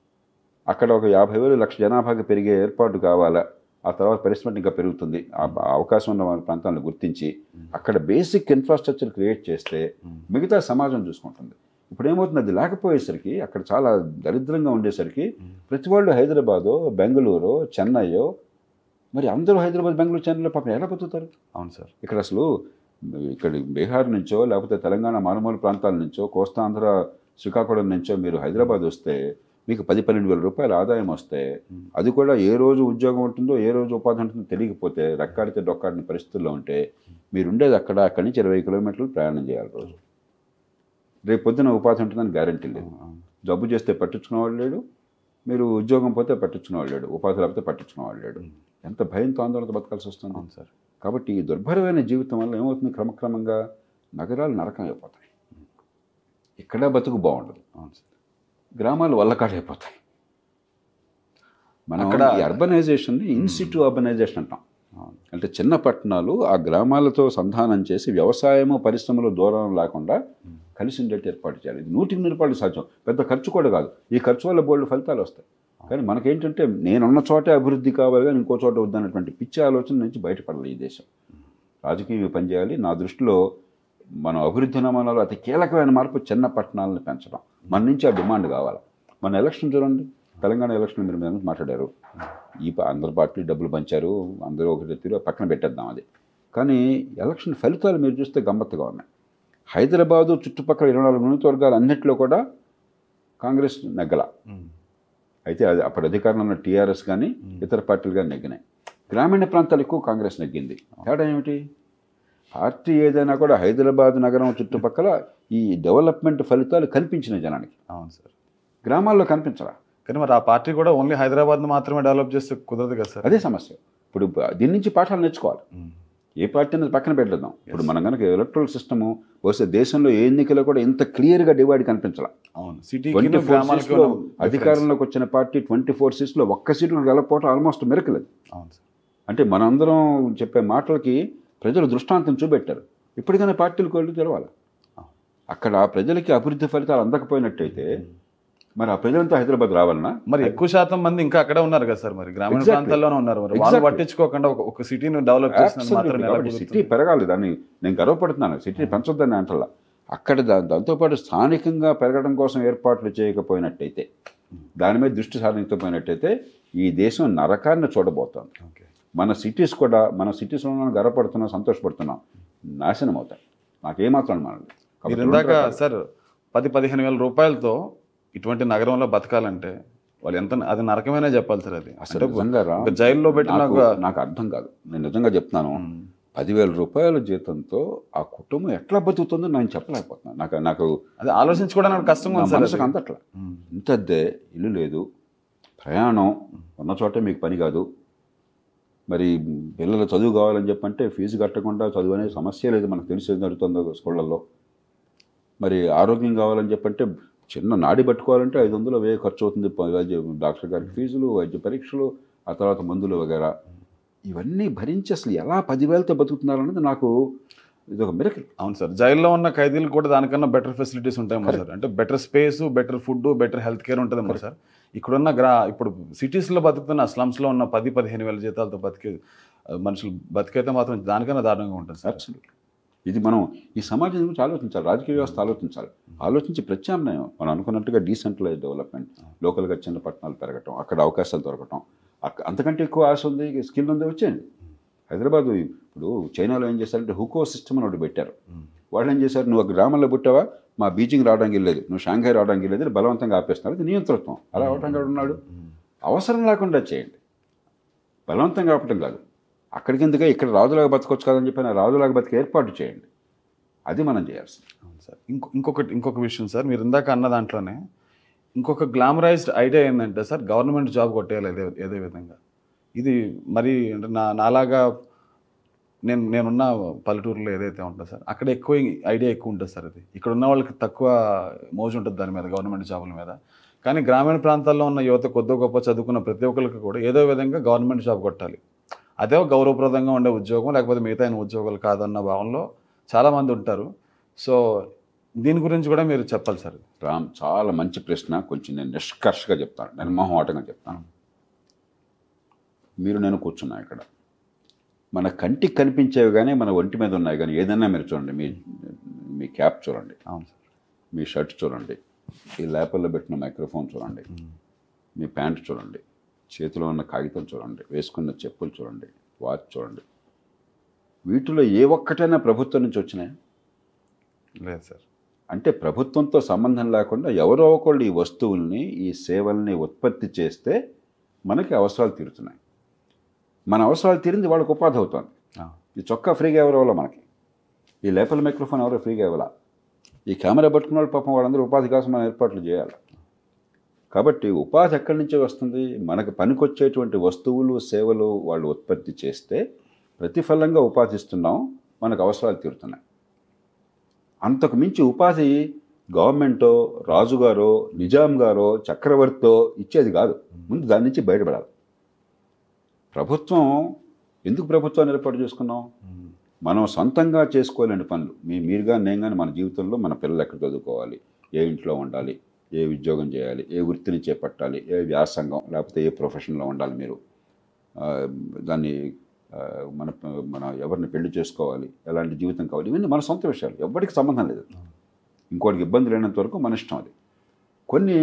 అక్కడ ఒక యాభై వేలు లక్ష జనాభాకి పెరిగే ఏర్పాటు కావాలా ఆ తర్వాత పరిశ్రమ ఇంకా పెరుగుతుంది ఆ ఆ అవకాశం ఉన్న మన ప్రాంతాలను గుర్తించి అక్కడ బేసిక్ ఇన్ఫ్రాస్ట్రక్చర్ క్రియేట్ చేస్తే మిగతా సమాజం చూసుకుంటుంది ఇప్పుడు ఏమవుతుంది అది లేకపోయేసరికి అక్కడ చాలా దరిద్రంగా ఉండేసరికి ప్రతి వాళ్ళు హైదరాబాదో బెంగళూరు చెన్నైయో మరి అందరూ హైదరాబాద్ బెంగళూరు చెన్నైలో పాపం ఎలా బతుకుతారు అవును సార్ ఇక్కడ అసలు ఇక్కడ బీహార్ నుంచో లేకపోతే తెలంగాణ మారుమూల ప్రాంతాల నుంచో కోస్తాంధ్ర శ్రీకాకుళం నుంచో మీరు హైదరాబాద్ వస్తే మీకు పది పన్నెండు వేల రూపాయల ఆదాయం వస్తే అది కూడా ఏ రోజు ఉద్యోగం ఉంటుందో ఏ రోజు ఉపాధి ఉంటుందో తెలియకపోతే రెక్కాడితే డొక్కాడిన పరిస్థితుల్లో ఉంటే మీరు ఉండేది అక్కడ అక్కడి నుంచి ఇరవై కిలోమీటర్లు ప్రయాణం చేయాలి రోజు రేపు పొద్దున ఉపాధి ఉంటుందని గ్యారంటీ లేదు అవును. జబ్బు చేస్తే పట్టించుకునేవాడు లేడు మీరు ఉద్యోగం పోతే పట్టించుకునేవాడు లేడు ఉపాధి లేకపోతే పట్టించుకునేవాడు లేడు ఎంత భయంతో ఆందోళనతో బతకాల్సి వస్తుంది అవును సార్ కాబట్టి ఈ దుర్భరమైన జీవితం వల్ల ఏమవుతుంది క్రమక్రమంగా నగరాలు నరకం అయిపోతాయి ఇక్కడ బతుకు బాగుండదు అవును సార్ గ్రామాలు వల్లకాడైపోతాయి మనం అక్కడ- ఈ అర్బనైజేషన్ని ఇన్సిట్యూ అర్బనైజేషన్ అంటాం అవును అంటే చిన్న పట్టణాలు ఆ గ్రామాలతో సంధానం చేసి వ్యవసాయము పరిశ్రమలు దూరం లేకుండా కలిసి ఉండేట్టు ఏర్పాటు చేయాలి ఇది నూటికి నూరు రూపాయలు సాధ్యం పెద్ద ఖర్చు కూడా కాదు ఈ ఖర్చు వల్ల బోల్డ్ ఫలితాలు వస్తాయి కానీ మనకేంటంటే నేనున్న చోటే అభివృద్ధి కావాలి కానీ ఇంకో చోట వద్దన్నటువంటి పిచ్చి ఆలోచన నుంచి బయటపడాలి ఈ దేశం రాజకీయం పనిచేయాలి నా దృష్టిలో మనం అభివృద్ధి నమూనాలో అతి కీలకమైన మార్పు చిన్న పట్టణాలను పెంచడం మన నుంచి ఆ డిమాండ్ కావాలి మన ఎలక్షన్ చూడండి తెలంగాణ ఎలక్షన్ మీరు మీద మాట్లాడారు ఈ పా- అందరు పార్టీలు డబ్బులు పంచారు అందరూ ఒకటి తీరు పక్కన పెట్టేద్దాం అది కానీ ఎలక్షన్ ఫలితాలు మీరు చూస్తే గమ్మత్తుగా ఉన్నాయి హైదరాబాదు చుట్టుపక్కల ఇరవై నాలుగు నియోజకవర్గాలు అన్నింటిలో కూడా కాంగ్రెస్ నెగ్గల అయితే అది అప్పుడు అధికారంలో ఉన్న టీఆర్ఎస్ కానీ ఇతర పార్టీలు కానీ నెగ్గినాయి గ్రామీణ ప్రాంతాలు ఎక్కువ కాంగ్రెస్ నెగ్గింది తేడా ఏమిటి పార్టీ ఏదైనా కూడా హైదరాబాద్ నగరం చుట్టుపక్కల ఈ డెవలప్మెంట్ ఫలితాలు కనిపించినాయి జనానికి అవును సార్ గ్రామాల్లో కనిపించరా కానీ మరి ఆ పార్టీ కూడా ఓన్లీ హైదరాబాద్ మాత్రమే డెవలప్ చేస్తే కుదరదు కదా సార్ అదే సమస్య ఇప్పుడు దీని నుంచి పాఠాలు నేర్చుకోవాలి ఉమ్. ఏ పార్టీ అనేది పక్కన పెట్టేద్దాం ఇప్పుడు మనం కనుక ఎలక్ట్రల్ సిస్టము బహుశా దేశంలో ఏ ఎన్నికలో కూడా ఇంత క్లియర్గా డివైడ్ కనిపించాల అవును సిటీకి ట్వంటీ ఫోర్ గ్రామాలకి సీట్స్లో ఉన్న difference. అధికారంలోకి వచ్చిన పార్టీ ట్వంటీ ఫోర్ సీట్స్లో ఒక్క సీటు గెలకపోవడం ఆల్మోస్ట్ మెరకల్ అది అవును సార్ అంటే మనందరం చెప్పే మాటలకి ప్రజలు దృష్టాంతం చూపెట్టారు ఇప్పటికైనా పార్టీలకు వెళ్ళి తెలవాలి అక్కడ ప్రజలకి అభివృద్ధి ఫలితాలు అందకపోయినట్టయితే మరి ఆ ప్రజలంతా హైదరాబాద్ రావాలన్నా మరి ఎక్కువ శాతం మంది ఇంకా అక్కడే ఉన్నారు కదా సార్ మరి గ్రామీణ Exactly. ప్రాంతాల్లోనే ఉన్నారు మరి వాళ్ళు Exactly. పట్టించుకోకుండా ఒక- ఒక సిటీని డెవలప్ చేసిన మాత్రం ఎలా కాబట్టి సిటీ కుదురుతుంది? పెరగాలి దాన్ని నేను గర్వపడుతున్నాను సిటీ పెంచొద్దని అంటల్లా అక్కడ దా- దాంతోపాటు స్థానికంగా పెరగడం కోసం ఏర్పాట్లు చేయకపోయినట్టయితే దాని మీద దృష్టి సాధించకపోయినట్టయితే ఈ దేశం నరకాన్ని చూడబోతోంది ఓకే మన సిటీస్ కూడా మన సిటీస్లో మనం గర్వపడుతున్నాం సంతోషపడుతున్నాం నాశనం అవుతాయి నాకేమాత్రం మనల్ని మీరు ఇందాక సార్ పది పదిహేను వేల రూపాయలతో ఇటువంటి నగరంలో బతకాలంటే వాళ్ళు ఎంత అది నరకమైనా చెప్పాలి సార్ అది అసలు అంటే నిజంగా రా, ఒక జైల్లో పెట్టిన నాకు ఒక నాకు అర్థం కాదు నేను నిజంగా చెప్తున్నాను పదివేల రూపాయల జీతంతో ఆ కుటుంబం ఎట్లా బతుకుతుందో నేను చెప్పలేకపోతున్నాను నాకు నాకు అది ఆలోచించుకోవడానికి కష్టంగా నా ఉంది సార్ మనసుకు అది. అందట్లా ఉమ్. ఇంత అద్దె ఇల్లు లేదు ప్రయాణం ఉన్న చోటే మీకు పని కాదు మరి పిల్లలు చదువు కావాలని చెప్పంటే ఫీజు కట్టకుండా చదువు అనే సమస్య లేదు మనకు తెలిసి ఏం జరుగుతుందో స్కూళ్ళల్లో మరి ఆరోగ్యం కావాలని చెప్పంటే చిన్న నాడి పట్టుకోవాలంటే ఐదు వందలు వేయ ఖర్చు అవుతుంది ప- వైద్య డాక్టర్ గారికి ఫీజులు వైద్య పరీక్షలు ఆ తర్వాత మందులు వగేరా ఇవన్నీ భరించి అసలు ఎలా పదివేలతో బతుకుతున్నారు అనేది నాకు ఇది ఒక మిరకల్ అవును సార్ జైల్లో ఉన్న ఖైదీలు కూడా దానికన్నా బెటర్ ఫెసిలిటీస్ ఉంటాయి సార్ అంటే better space better food better health care ఉంటుందేమో సార్ ఇక్కడున్న గ్రా ఇప్పుడు సిటీస్లో బతుకుతున్న స్లమ్స్లో ఉన్న పది పదిహేను వేల జీతాలతో బతికే ఆ, మనుషులు బతికైతే మాత్రం దానికన్నా దారుణంగా ఉంటుంది సార్ అబ్సల్యూట్ ఇది మనం ఈ సమాజం గురించి ఆలోచించాలి రాజకీయ వ్యవస్థ ఆలోచించాలి ఆలోచించి ప్రత్యామ్నాయం మనం అనుకున్నట్టుగా డీసెంట్రలైజ్ డెవలప్మెంట్ లోకల్గా చిన్న పట్టణాలు పెరగటం అక్కడ అవకాశాలు దొరకటం అక్క- అంతకంటే ఎక్కువ ఆశ ఉంది స్కిల్ ఉంది వచ్చేయండి హైదరాబాద్ ఇప్పుడు చైనాలో ఏం చేశారంటే హుకో సిస్టమ్ అని ఒకటి పెట్టారు వాళ్ళు ఏం చేశారు నువ్వు ఒక గ్రామంలో పుట్టావా మా బీజింగ్ రావడానికి వెళ్ళలేదు నువ్వు షాంఘై రావడానికి వెళ్ళలేదు అని బలవంతంగా ఆపేస్తున్నారు అది నియంతృత్వం అలా అవటంగా ఉన్నాడు అవసరం లేకుండా చేయండి బలవంతంగా ఆపటం కాదు అక్కడికి ఎందుకే ఇక్కడ రాజులాగా బతకొచ్చు కదని చెప్పి ఆ రాజులాగా బతికే ఏర్పాటు చేయండి అది మనం చేయాల్సింది అవును సార్ ఇంకో ఇంకొకటి ఇంకొక విషయం సార్ మీరు ఇందాక అన్న దాంట్లోనే ఇంకొక గ్లామరైజ్డ్ ఐడియా ఏంటంటే సార్ గవర్నమెంట్ జాబ్ కొట్టేయాలి ఏదే ఏదే విధంగా ఇది మరి అంటే నా నాలాగా నేను నేనున్న పల్లెటూరులో ఏదైతే ఉంటుందో సార్ అక్కడ ఎక్కువ ఐడియా ఎక్కువ ఉంటుంది సార్ అది ఇక్కడ ఉన్న వాళ్ళకి తక్కువ మోజు ఉంటుంది దాని మీద గవర్నమెంట్ జాబుల మీద కానీ గ్రామీణ ప్రాంతాల్లో ఉన్న యువత కొద్ది గొప్ప చదువుకున్న ప్రతి ఒక్కరికి కూడా ఏదో విధంగా గవర్నమెంట్ జాబ్ కొట్టాలి అదే ఒక గౌరవప్రదంగా ఉండే ఉద్యోగం లేకపోతే మిగతా అయిన ఉద్యోగాలు కాదన్న భావంలో చాలామంది ఉంటారు సో దీని గురించి కూడా మీరు చెప్పాలి సార్ రామ్ చాలా మంచి ప్రశ్న కొంచెం నేను నిష్కర్షగా చెప్తాను నిర్మోహమాటంగా చెప్తాను మీరు నేను కూర్చున్నా ఇక్కడ మన కంటికి కనిపించేవి కానీ మన ఒంటి మీద ఉన్నాయి కానీ ఏదైనా మీరు చూడండి మీ మీ క్యాప్ చూడండి అవును సార్ మీ షర్ట్ చూడండి ఈ ల్యాపల్లో పెట్టిన మైక్రోఫోన్ చూడండి మీ ప్యాంట్ చూడండి చేతిలో ఉన్న కాగితం చూడండి వేసుకున్న చెప్పులు చూడండి వాచ్ చూడండి వీటిలో ఏ ఒక్కటైనా ప్రభుత్వం నుంచి వచ్చినాయి లేదు సార్ అంటే ప్రభుత్వంతో సంబంధం లేకుండా ఎవరో ఒకళ్ళు ఈ వస్తువుల్ని ఈ సేవల్ని ఉత్పత్తి చేస్తే మనకి అవసరాలు తీరుతున్నాయి మన అవసరాలు తీరింది వాళ్ళకి ఉపాధి అవుతుంది ఆ, ఈ చొక్కా ఫ్రీగా ఎవరు ఇవ్వాలా మనకి ఈ లేపల మైక్రోఫోన్ ఎవరో ఫ్రీగా ఇవ్వాలా ఈ కెమెరా పట్టుకున్న వాళ్ళు పాపం వాళ్ళందరూ ఉపాధి కోసం మనం ఏర్పాట్లు చేయాలి కాబట్టి ఉపాధి ఎక్కడి నుంచే వస్తుంది మనకు పనికొచ్చేటువంటి వస్తువులు సేవలు వాళ్ళు ఉత్పత్తి చేస్తే ప్రతిఫలంగా ఉపాధి ఇస్తున్నాం మనకు అవసరాలు తీరుతున్నాయి అంతకు మించి ఉపాధి గవర్నమెంటో రాజుగారో నిజాం గారో చక్రవర్తితో ఇచ్చేది కాదు ముందు దాని నుంచి బయటపడాలి ప్రభుత్వం ఎందుకు ప్రభుత్వాన్ని ఏర్పాటు చేసుకున్నాం ఉమ్, మనం సొంతంగా చేసుకోలేని పనులు మీ మీరుగా నేను కానీ మన జీవితంలో మన పిల్లలు ఎక్కడ చదువుకోవాలి ఏ ఇంట్లో ఉండాలి ఏ ఉద్యోగం చేయాలి ఏ వృత్తిని చేపట్టాలి ఏ వ్యాసంగం లేకపోతే ఏ ప్రొఫెషన్లో ఉండాలి మీరు ఆ, దాన్ని ఆ, మన మన ఎవరిని పెళ్లి చేసుకోవాలి ఎలాంటి జీవితం కావాలి ఇవన్నీ మన సొంత విషయాలు ఎవరికి సంబంధం లేదు ఇంకోటికి ఇబ్బంది లేనంత వరకు మన ఇష్టం అది కొన్ని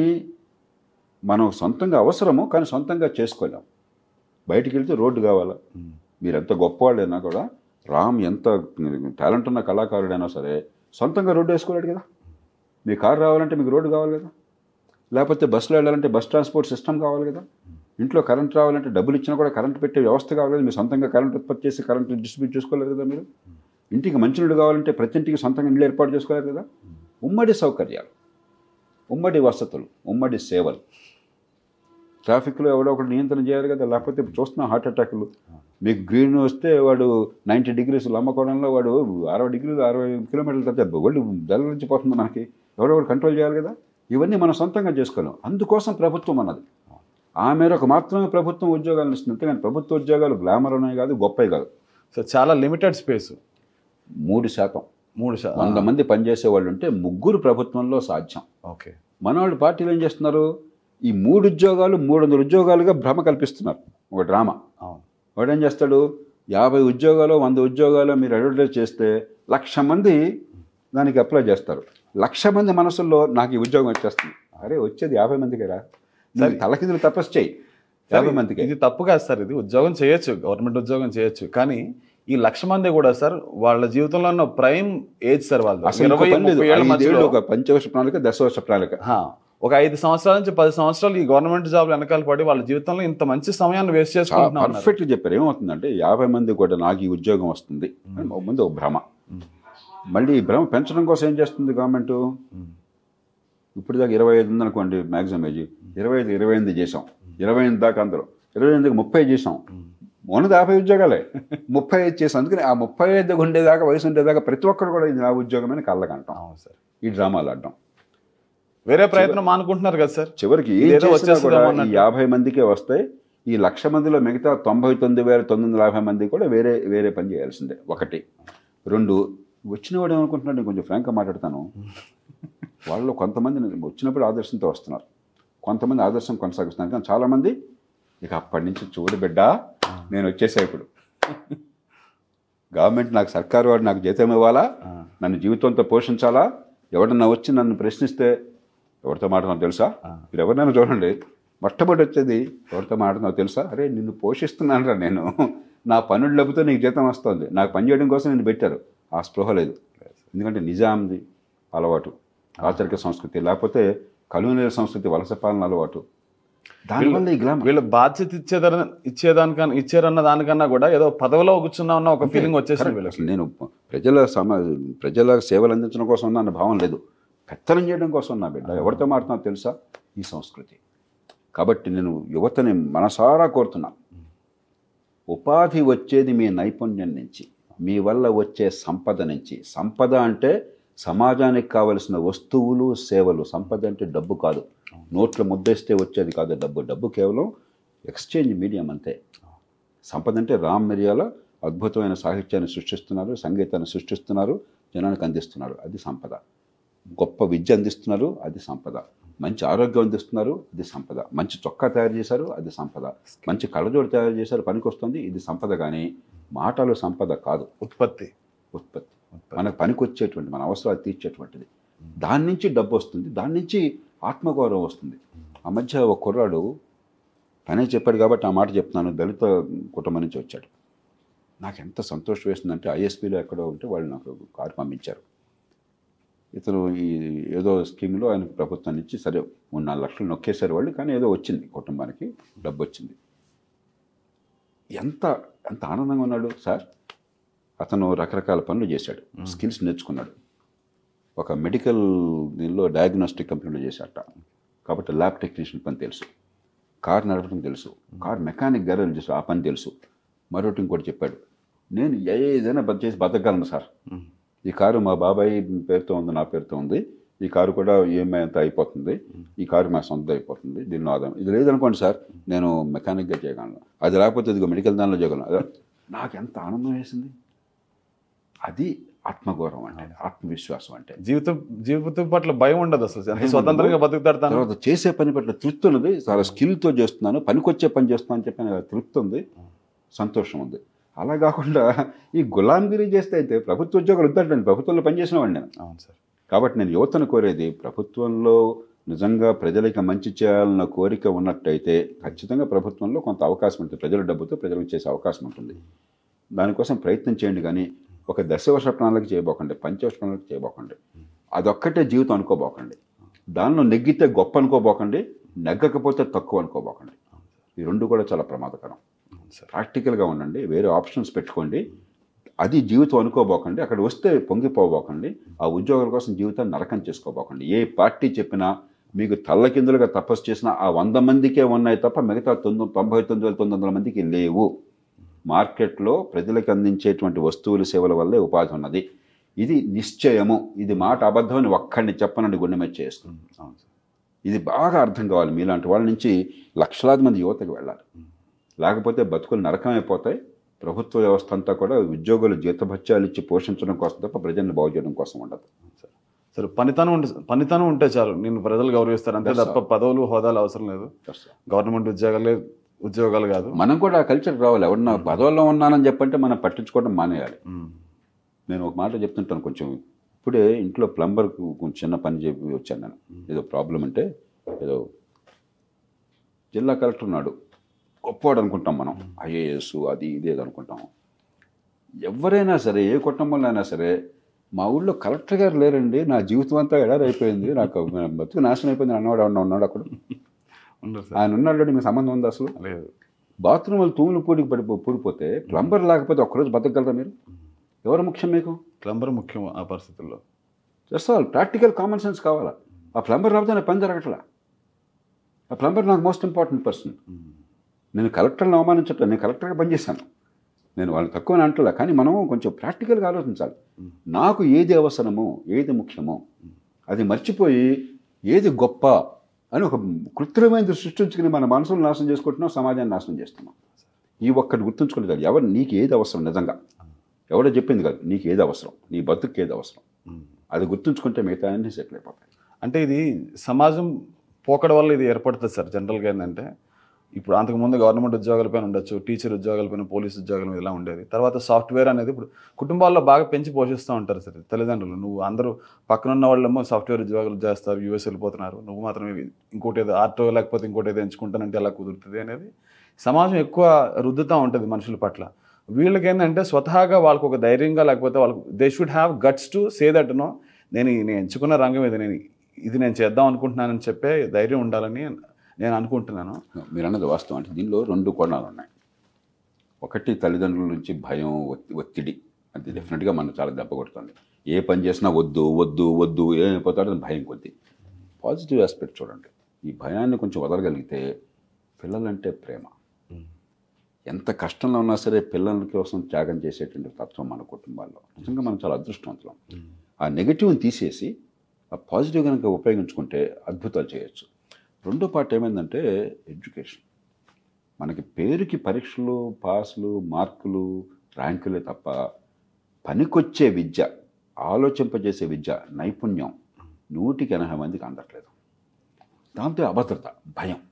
మనం సొంతంగా అవసరము కానీ సొంతంగా చేసుకోలేం బయటికి వెళ్తే రోడ్డు కావాలా మీరు ఎంత గొప్పవాళ్ళైనా కూడా రామ్ ఎంత టాలెంట్ ఉన్న కళాకారుడైనా సరే సొంతంగా రోడ్డు వేసుకోలేడు కదా మీ కారు రావాలంటే మీకు రోడ్డు కావాలి కదా లేకపోతే బస్సులో వెళ్ళాలంటే బస్ ట్రాన్స్పోర్ట్ సిస్టమ్ కావాలి కదా ఇంట్లో కరెంట్ రావాలంటే డబ్బులు ఇచ్చినా కూడా కరెంట్ పెట్టే వ్యవస్థ కావాలి కదా మీరు సొంతంగా కరెంట్ ఉత్పత్తి చేసి కరెంట్ డిస్ట్రిబ్యూట్ చేసుకోలేరు కదా మీరు ఇంటికి మంచినీళ్ళు కావాలంటే ప్రతి ఇంటికి సొంతంగా ఇల్లు ఏర్పాటు చేసుకోలేరు కదా ఉమ్మడి సౌకర్యాలు ఉమ్మడి వసతులు ఉమ్మడి సేవలు ట్రాఫిక్లో ఎవడో ఒకటి నియంత్రణ చేయాలి కదా లేకపోతే ఇప్పుడు చూస్తున్న హార్ట్ అటాక్లు మీకు గ్రీన్ వస్తే వాడు నైంటీ డిగ్రీస్ లంబకోణంలో వాడు అరవై డిగ్రీలు అరవై కిలోమీటర్ల తర్వాత ఒళ్ళు దళించిపోతుంది మనకి ఎవడో ఒకటి కంట్రోల్ చేయాలి కదా ఇవన్నీ మనం సొంతంగా చేసుకోలేం అందుకోసం ప్రభుత్వం అన్నది ఆ మేరకు మాత్రమే ప్రభుత్వం ఉద్యోగాలను ఇస్తుంది అంతేగాని ప్రభుత్వ ఉద్యోగాలు గ్లామర్ ఉన్నాయి కాదు గొప్పవి కాదు సో చాలా లిమిటెడ్ స్పేస్ మూడు శాతం మూడు శా వంద మంది పనిచేసే వాళ్ళు ఉంటే ముగ్గురు ప్రభుత్వంలో సాధ్యం ఓకే మన వాళ్ళు పార్టీలు ఏం చేస్తున్నారు ఈ మూడు ఉద్యోగాలు మూడు వందల ఉద్యోగాలుగా భ్రమ కల్పిస్తున్నారు ఒక డ్రామా అవును వాడు ఏం చేస్తాడు యాభై ఉద్యోగాలు వంద ఉద్యోగాలు మీరు అడ్వర్టైజ్ చేస్తే లక్ష మంది దానికి అప్లై చేస్తారు లక్ష మంది మనసుల్లో నాకు ఈ ఉద్యోగం వచ్చేస్తుంది అరే వచ్చేది యాభై మందికి రా సరే. తలకిందులు తపస్సు చేయి యాభై మందికి ఇది తప్పు కాదు సార్ ఇది ఉద్యోగం చేయొచ్చు గవర్నమెంట్ ఉద్యోగం చేయొచ్చు కానీ ఈ లక్ష మంది కూడా సార్ వాళ్ళ జీవితంలో ఉన్న ప్రైమ్ ఏజ్ సార్ వాళ్ళు అసలు ఇంకో ఇరవై పని లేదు. ముప్పై ఏళ్ళ ఐదేళ్ళు మధ్యలో ఒక పంచవర్ష ప్రణాళిక దశవర్ష ప్రణాళిక హా, ఒక ఐదు సంవత్సరాల నుంచి పది సంవత్సరాలు ఈ గవర్నమెంట్ జాబ్లు వెనకాల పడి వాళ్ళ జీవితంలో ఇంత మంచి సమయాన్ని వేస్ట్ చేసుకుంటున్నా ఉన్నారు. పర్ఫెక్ట్ చెప్పారు ఏమవుతుందంటే యాభై మంది కూడా నాకు ఈ ఉద్యోగం వస్తుంది అని ఒక ముందు ఒక భ్రమ మళ్ళీ ఈ భ్రమ పెంచడం కోసం ఏం చేస్తుంది గవర్నమెంట్ ఉమ్. ఇప్పుడు దాకా ఇరవై ఐదు ఉందనుకోండి మ్యాక్సిమం ఏజ్ ఇరవై ఐదు ఇరవై ఎనిమిది చేసాం ఇరవై ఎనిమిది దాకా అందరూ ఇరవై ఎనిమిదికి ముప్పై చేసాం ఉన్నది యాభై ఉద్యోగాలే ముప్పై ఐదు చేసాం అందుకని ఆ ముప్పై ఐదు ఉండేదాకా వయసు ఉండేదాకా ప్రతి ఒక్కరు కూడా ఇది నా ఉద్యోగమని కళ్ళకంటాం అవును సార్ ఈ డ్రామాలు ఆడడం వేరే ప్రయత్నం మానుకుంటున్నారు కదా సార్ చివరికి ఏం ఇదేదో చేసినా వచ్చేస్తుందేమో కూడా ఈ అన్నట్టు. యాభై మందికే వస్తాయి ఈ లక్ష మందిలో మిగతా తొంభై తొమ్మిది వేల తొమ్మిది వందల యాభై మంది కూడా వేరే వేరే పని చేయాల్సిందే ఒకటి రెండు వచ్చిన వాడు ఏమనుకుంటున్నాడు నేను కొంచెం ఫ్రాంక్గా మాట్లాడతాను వాళ్ళు కొంతమంది వచ్చినప్పుడు ఆదర్శంతో వస్తున్నారు కొంతమంది ఆదర్శం కొనసాగిస్తున్నారు కానీ చాలామంది ఇక అప్పటి నుంచి చూడు బిడ్డ నేను వచ్చేసా ఇప్పుడు గవర్నమెంట్ నాకు సర్కారు వాడు నాకు జీతం ఇవ్వాలా ఆ. నన్ను జీవితంతో పోషించాలా ఎవడన్నా వచ్చి నన్ను ప్రశ్నిస్తే ఎవరితో మాట్లాడుతున్నావు తెలుసా ఆ. మీరు ఎవరినైనా చూడండి మొట్టమొదటి వచ్చేది ఎవరితో మాట్లాడుతున్నావు తెలుసా అరే నిన్ను పోషిస్తున్నాను రా నేను నా పనులు డబ్బుతో నీకు జీతం వస్తుంది నాకు పని చేయడం కోసం నిన్ను పెట్టారు ఆ స్పృహ లేదు ఎందుకంటే నిజాంది అలవాటు ఆచరిక సంస్కృతి లేకపోతే కలువనేల సంస్కృతి వలస పాలన అలవాటు దానివల్ల ఈ గ్లామర్ వీళ్ళు బాధ్యత ఇచ్చేదన్న ఇచ్చేదానికన్నా ఇచ్చారన్న దానికన్నా కూడా ఏదో పదవిలో కూర్చున్నా ఉన్న ఒక ఫీలింగ్ వచ్చేసింది కరెక్ట్. వీళ్ళకి అసలు నేను ప్రజల సమా ప్రజల సేవలు అందించడం కోసం ఉన్నా అన్న భావం లేదు పెత్తనం చేయడం కోసం నా బిడ్డ ఎవరితో మాట్లాడుతున్నా తెలుసా ఈ సంస్కృతి కాబట్టి నేను యువతని మనసారా కోరుతున్నా ఉపాధి వచ్చేది మీ నైపుణ్యం నుంచి మీ వల్ల వచ్చే సంపద నుంచి సంపద అంటే సమాజానికి కావలసిన వస్తువులు సేవలు సంపద అంటే డబ్బు కాదు నోట్ల ముద్దేస్తే వచ్చేది కాదు డబ్బు డబ్బు కేవలం ఎక్స్చేంజ్ మీడియం అంతే సంపద అంటే రామ్ మిరియాల అద్భుతమైన సాహిత్యాన్ని సృష్టిస్తున్నారు సంగీతాన్ని సృష్టిస్తున్నారు జనానికి అందిస్తున్నారు అది సంపద గొప్ప విద్య అందిస్తున్నారు అది సంపద మంచి ఆరోగ్యం అందిస్తున్నారు అది సంపద మంచి చొక్కా తయారు చేశారు అది సంపద మంచి కళ్ళజోడు తయారు చేశారు పనికొస్తుంది ఇది సంపద కానీ మాటలు సంపద కాదు ఉత్పత్తి ఉత్పత్తి మనకు పనికొచ్చేటువంటి మన అవసరాలు తీర్చేటువంటిది దాని నుంచి డబ్బు వస్తుంది దాని నుంచి ఆత్మగౌరవం వస్తుంది ఆ మధ్య ఒక కుర్రాడు తనే చెప్పాడు కాబట్టి ఆ మాట చెప్తున్నాను దళిత కుటుంబం నుంచి వచ్చాడు నాకు ఎంత సంతోషం వేసిందంటే ఐఎస్పీలో ఎక్కడో ఉంటే వాళ్ళు నాకు కారు పంపించారు ఇతను ఈ ఏదో స్కీమ్లో ఆయన ప్రభుత్వం నుంచి సరే మూడు నాలుగు లక్షలు నొక్కేశారు వాళ్ళు కానీ ఏదో వచ్చింది కుటుంబానికి డబ్బు వచ్చింది ఎంత ఎంత ఆనందంగా ఉన్నాడు సార్ అతను రకరకాల పనులు చేశాడు స్కిల్స్ నేర్చుకున్నాడు ఒక మెడికల్ దీనిలో డయాగ్నోస్టిక్ కంపెనీలో చేశాట కాబట్టి ల్యాబ్ టెక్నీషియన్ పని తెలుసు కార్ నడపడం తెలుసు కార్ మెకానిక్ గేరాలు చేసు ఆ పని తెలుసు మరొకటి ఇంకోటి చెప్పాడు నేను ఏదైనా బ- చేసి బతకగలను సార్ ఉమ్. ఈ కారు మా బాబాయ్ పేరుతో ఉంది నా పేరుతో ఉంది ఈ కారు కూడా ఈఎంఐ అంతా అయిపోతుంది ఈ కారు మా సొంత అయిపోతుంది దీనిలో ఆదాయం ఇది లేదనుకోండి సార్ నేను మెకానిక్గా చేయగలను అది లేకపోతే ఇదిగో మెడికల్ దానిలో చేయగలను అదే నాకు ఎంత ఆనందం వేసింది అది ఆత్మగౌరవం అంటే ఆత్మవిశ్వాసం అంటే జీవితం జీవితం పట్ల భయం ఉండదు అసలు ఎంత స్వతంత్రంగా బతుకుతాడు తను తర్వాత చేసే పని పట్ల తృప్తి ఉన్నది చాలా స్కిల్తో చేస్తున్నాను పనికొచ్చే పని చేస్తున్నాను అని చెప్పిన తృప్తి ఉంది సంతోషం ఉంది అలా కాకుండా ఈ గులాంగిరి చేస్తే అయితే ప్రభుత్వ ఉద్యోగాలు వద్దండి ప్రభుత్వంలో పనిచేసిన వాడిని నేను అవును సార్ కాబట్టి నేను యువతను కోరేది ప్రభుత్వంలో నిజంగా ప్రజలకి మంచి చేయాలన్న కోరిక ఉన్నట్టయితే ఖచ్చితంగా ప్రభుత్వంలో కొంత అవకాశం ఉంటుంది ప్రజల డబ్బుతో ప్రజలకు చేసే అవకాశం ఉంటుంది దానికోసం ప్రయత్నం చేయండి కానీ ఒక దశవర్ష ప్రణాళిక చేయబోకండి పంచవర్ష ప్రణాళిక చేయబోకండి అదొక్కటే జీవితం అనుకోబోకండి దానిలో నెగ్గితే గొప్ప అనుకోబోకండి నెగ్గకపోతే తక్కువ అనుకోబోకండి ఈ రెండు కూడా చాలా ప్రమాదకరం అవును సార్ ప్రాక్టికల్గా ఉండండి వేరే ఆప్షన్స్ పెట్టుకోండి అది జీవితం అనుకోబోకండి అక్కడ వస్తే పొంగిపోబోకండి ఆ ఉద్యోగాల కోసం జీవితాన్ని నరకం చేసుకోబోకండి ఏ పార్టీ చెప్పినా మీకు తల్లకిందులుగా తపస్సు చేసినా ఆ వంద మందికే ఉన్నాయి తప్ప మిగతా తొమ్మిది తొంభై తొమ్మిది వేల తొమ్మిది వందల మందికి లేవు మార్కెట్లో ప్రజలకు అందించేటువంటి వస్తువులు సేవల వల్లే ఉపాధి ఉన్నది ఇది నిశ్చయము ఇది మాట అబద్ధమని ఒక్కడిని చెప్పనండి గుండె మీద చేసుకుని అవును సార్ ఇది బాగా అర్థం కావాలి మీలాంటి వాళ్ళ నుంచి లక్షలాది మంది యువతకు వెళ్ళాలి లేకపోతే బతుకులు నరకమైపోతాయి ప్రభుత్వ వ్యవస్థ అంతా కూడా ఉద్యోగులు జీతభత్యాలు ఇచ్చి పోషించడం కోసం తప్ప ప్రజల్ని బాగు చేయడం కోసం ఉండదు సార్ సరే పనితనం ఉంటే పనితనం ఉంటే చాలు నేను ప్రజలు గౌరవిస్తారు అంతే Yes, తప్ప పదవులు హోదాలు అవసరం లేదు గవర్నమెంట్ ఉద్యోగాలే ఉద్యోగాలు కాదు మనం కూడా ఆ కల్చర్ రావాలి ఎవరన్నా పదవుల్లో ఉన్నానని చెప్పంటే మనం పట్టించుకోవడం మానేయాలి ఉమ్. నేను ఒక మాట చెప్తుంటాను కొంచెం ఇప్పుడే ఇంట్లో ప్లంబర్కు కొంచెం చిన్న పని చెప్పి వచ్చాను నేను ఏదో ప్రాబ్లం అంటే ఏదో జిల్లా కలెక్టర్ ఉన్నాడు గొప్పవాడు అనుకుంటాం మనం ఐఏఎస్ అది ఇది ఏదో అనుకుంటాం ఎవరైనా సరే ఏ కుటుంబంలో అయినా సరే మా ఊళ్ళో కలెక్టర్ గారు లేరండి నా జీవితం అంతా ఎడారైపోయింది నాకు బతుకు నాశనం అయిపోయింది అన్నవాడు ఎవడన్నా ఉన్నాడు అక్కడ ఉండదు సార్ ఆయన ఉన్నాడు మీకు సంబంధం ఉంది అసలు లేదు బాత్రూములు తూములు పూడికి పడి పూడిపోతే ప్లంబర్ లేకపోతే ఒక్కరోజు బతకగలరా మీరు ఎవరు ముఖ్యం మీకు ప్లంబర్ ముఖ్యం ఆ పరిస్థితుల్లో చేస్తారు ప్రాక్టికల్ కామన్ సెన్స్ కావాలా ఆ ప్లంబర్ రాకపోతే నా పని జరగట్లా ఆ ప్లంబర్ నాకు మోస్ట్ ఇంపార్టెంట్ పర్సన్ నేను కలెక్టర్ని అవమానించట్లేదు నేను కలెక్టర్గా పనిచేశాను నేను వాళ్ళని తక్కువ అంటలే కానీ మనం కొంచెం ప్రాక్టికల్గా ఆలోచించాలి నాకు ఏది అవసరమో ఏది ముఖ్యమో అది మర్చిపోయి ఏది గొప్ప అని ఒక కృత్రిమైన సృష్టించుకుని మన మనసును నాశనం చేసుకుంటున్నాం సమాజాన్ని నాశనం చేస్తున్నాం ఈ ఒక్కటి గుర్తుంచుకోలేదు ఎవరు నీకు ఏది అవసరం నిజంగా ఎవడో చెప్పింది కాదు నీకు ఏది అవసరం నీ బతుకు ఏది అవసరం ఉమ్. అది గుర్తుంచుకుంటే మిగతా అన్ని సెటిల్ అయిపోతాయి అంటే ఇది సమాజం పోకడ వల్ల ఇది ఏర్పడుతుంది సార్ జనరల్గా ఏంటంటే ఇప్పుడు అంతకుముందు గవర్నమెంట్ ఉద్యోగాలపైన ఉండొచ్చు టీచర్ ఉద్యోగాలపైన పోలీస్ ఉద్యోగాల మీద ఇలా ఉండేది తర్వాత సాఫ్ట్వేర్ అనేది ఇప్పుడు కుటుంబాల్లో బాగా పెంచి పోషిస్తూ ఉంటారు సార్ తల్లిదండ్రులు నువ్వు అందరూ పక్కన ఉన్న వాళ్ళేమో సాఫ్ట్వేర్ ఉద్యోగాలు చేస్తారు యూఎస్ వెళ్ళిపోతున్నారు నువ్వు మాత్రం ఇవి ఇంకోటి ఏదో ఆర్టో లేకపోతే ఇంకోటి ఏదో ఎంచుకుంటానంటే ఎలా కుదురుతుంది అనేది సమాజం ఎక్కువ రుద్దుతూ ఉంటుంది మనుషుల పట్ల వీళ్ళకి ఏంటంటే స్వతహాగా వాళ్ళకు ఒక ధైర్యంగా లేకపోతే వాళ్ళకు they should have guts to say that no నేను ఈ- నేను ఎంచుకున్న రంగం ఇది నేను ఇది నేను చేద్దాం అనుకుంటున్నానని చెప్పే ధైర్యం ఉండాలని నేను అనుకుంటున్నాను మీరు అన్నది వాస్తవం అంటే దీనిలో రెండు కోణాలు ఉన్నాయి ఒకటి తల్లిదండ్రుల నుంచి భయం ఒత్తి ఒత్తిడి అది డెఫినెట్గా మనం చాలా దెబ్బ కొడుతుంది ఏ పని చేసినా వద్దు వద్దు వద్దు ఏమైపోతాడో అని భయం కొద్ది పాజిటివ్ ఆస్పెక్ట్ చూడండి ఈ భయాన్ని కొంచెం వదలగలిగితే పిల్లలంటే ప్రేమ ఎంత కష్టంలో ఉన్నా సరే పిల్లల కోసం త్యాగం చేసేటువంటి తత్వం మన కుటుంబాల్లో నిజంగా మనం చాలా అదృష్టవంతులం ఆ నెగిటివ్ని తీసేసి ఆ పాజిటివ్ కనుక ఉపయోగించుకుంటే అద్భుతాలు చేయొచ్చు రెండో పార్ట్ ఏమైందంటే ఎడ్యుకేషన్ మనకి పేరుకి పరీక్షలు పాసులు మార్కులు ర్యాంకులే తప్ప పనికొచ్చే విద్య ఆలోచింపజేసే విద్య నైపుణ్యం నూటికి ఎనభై మందికి అందట్లేదు దాంతో అభద్రత భయం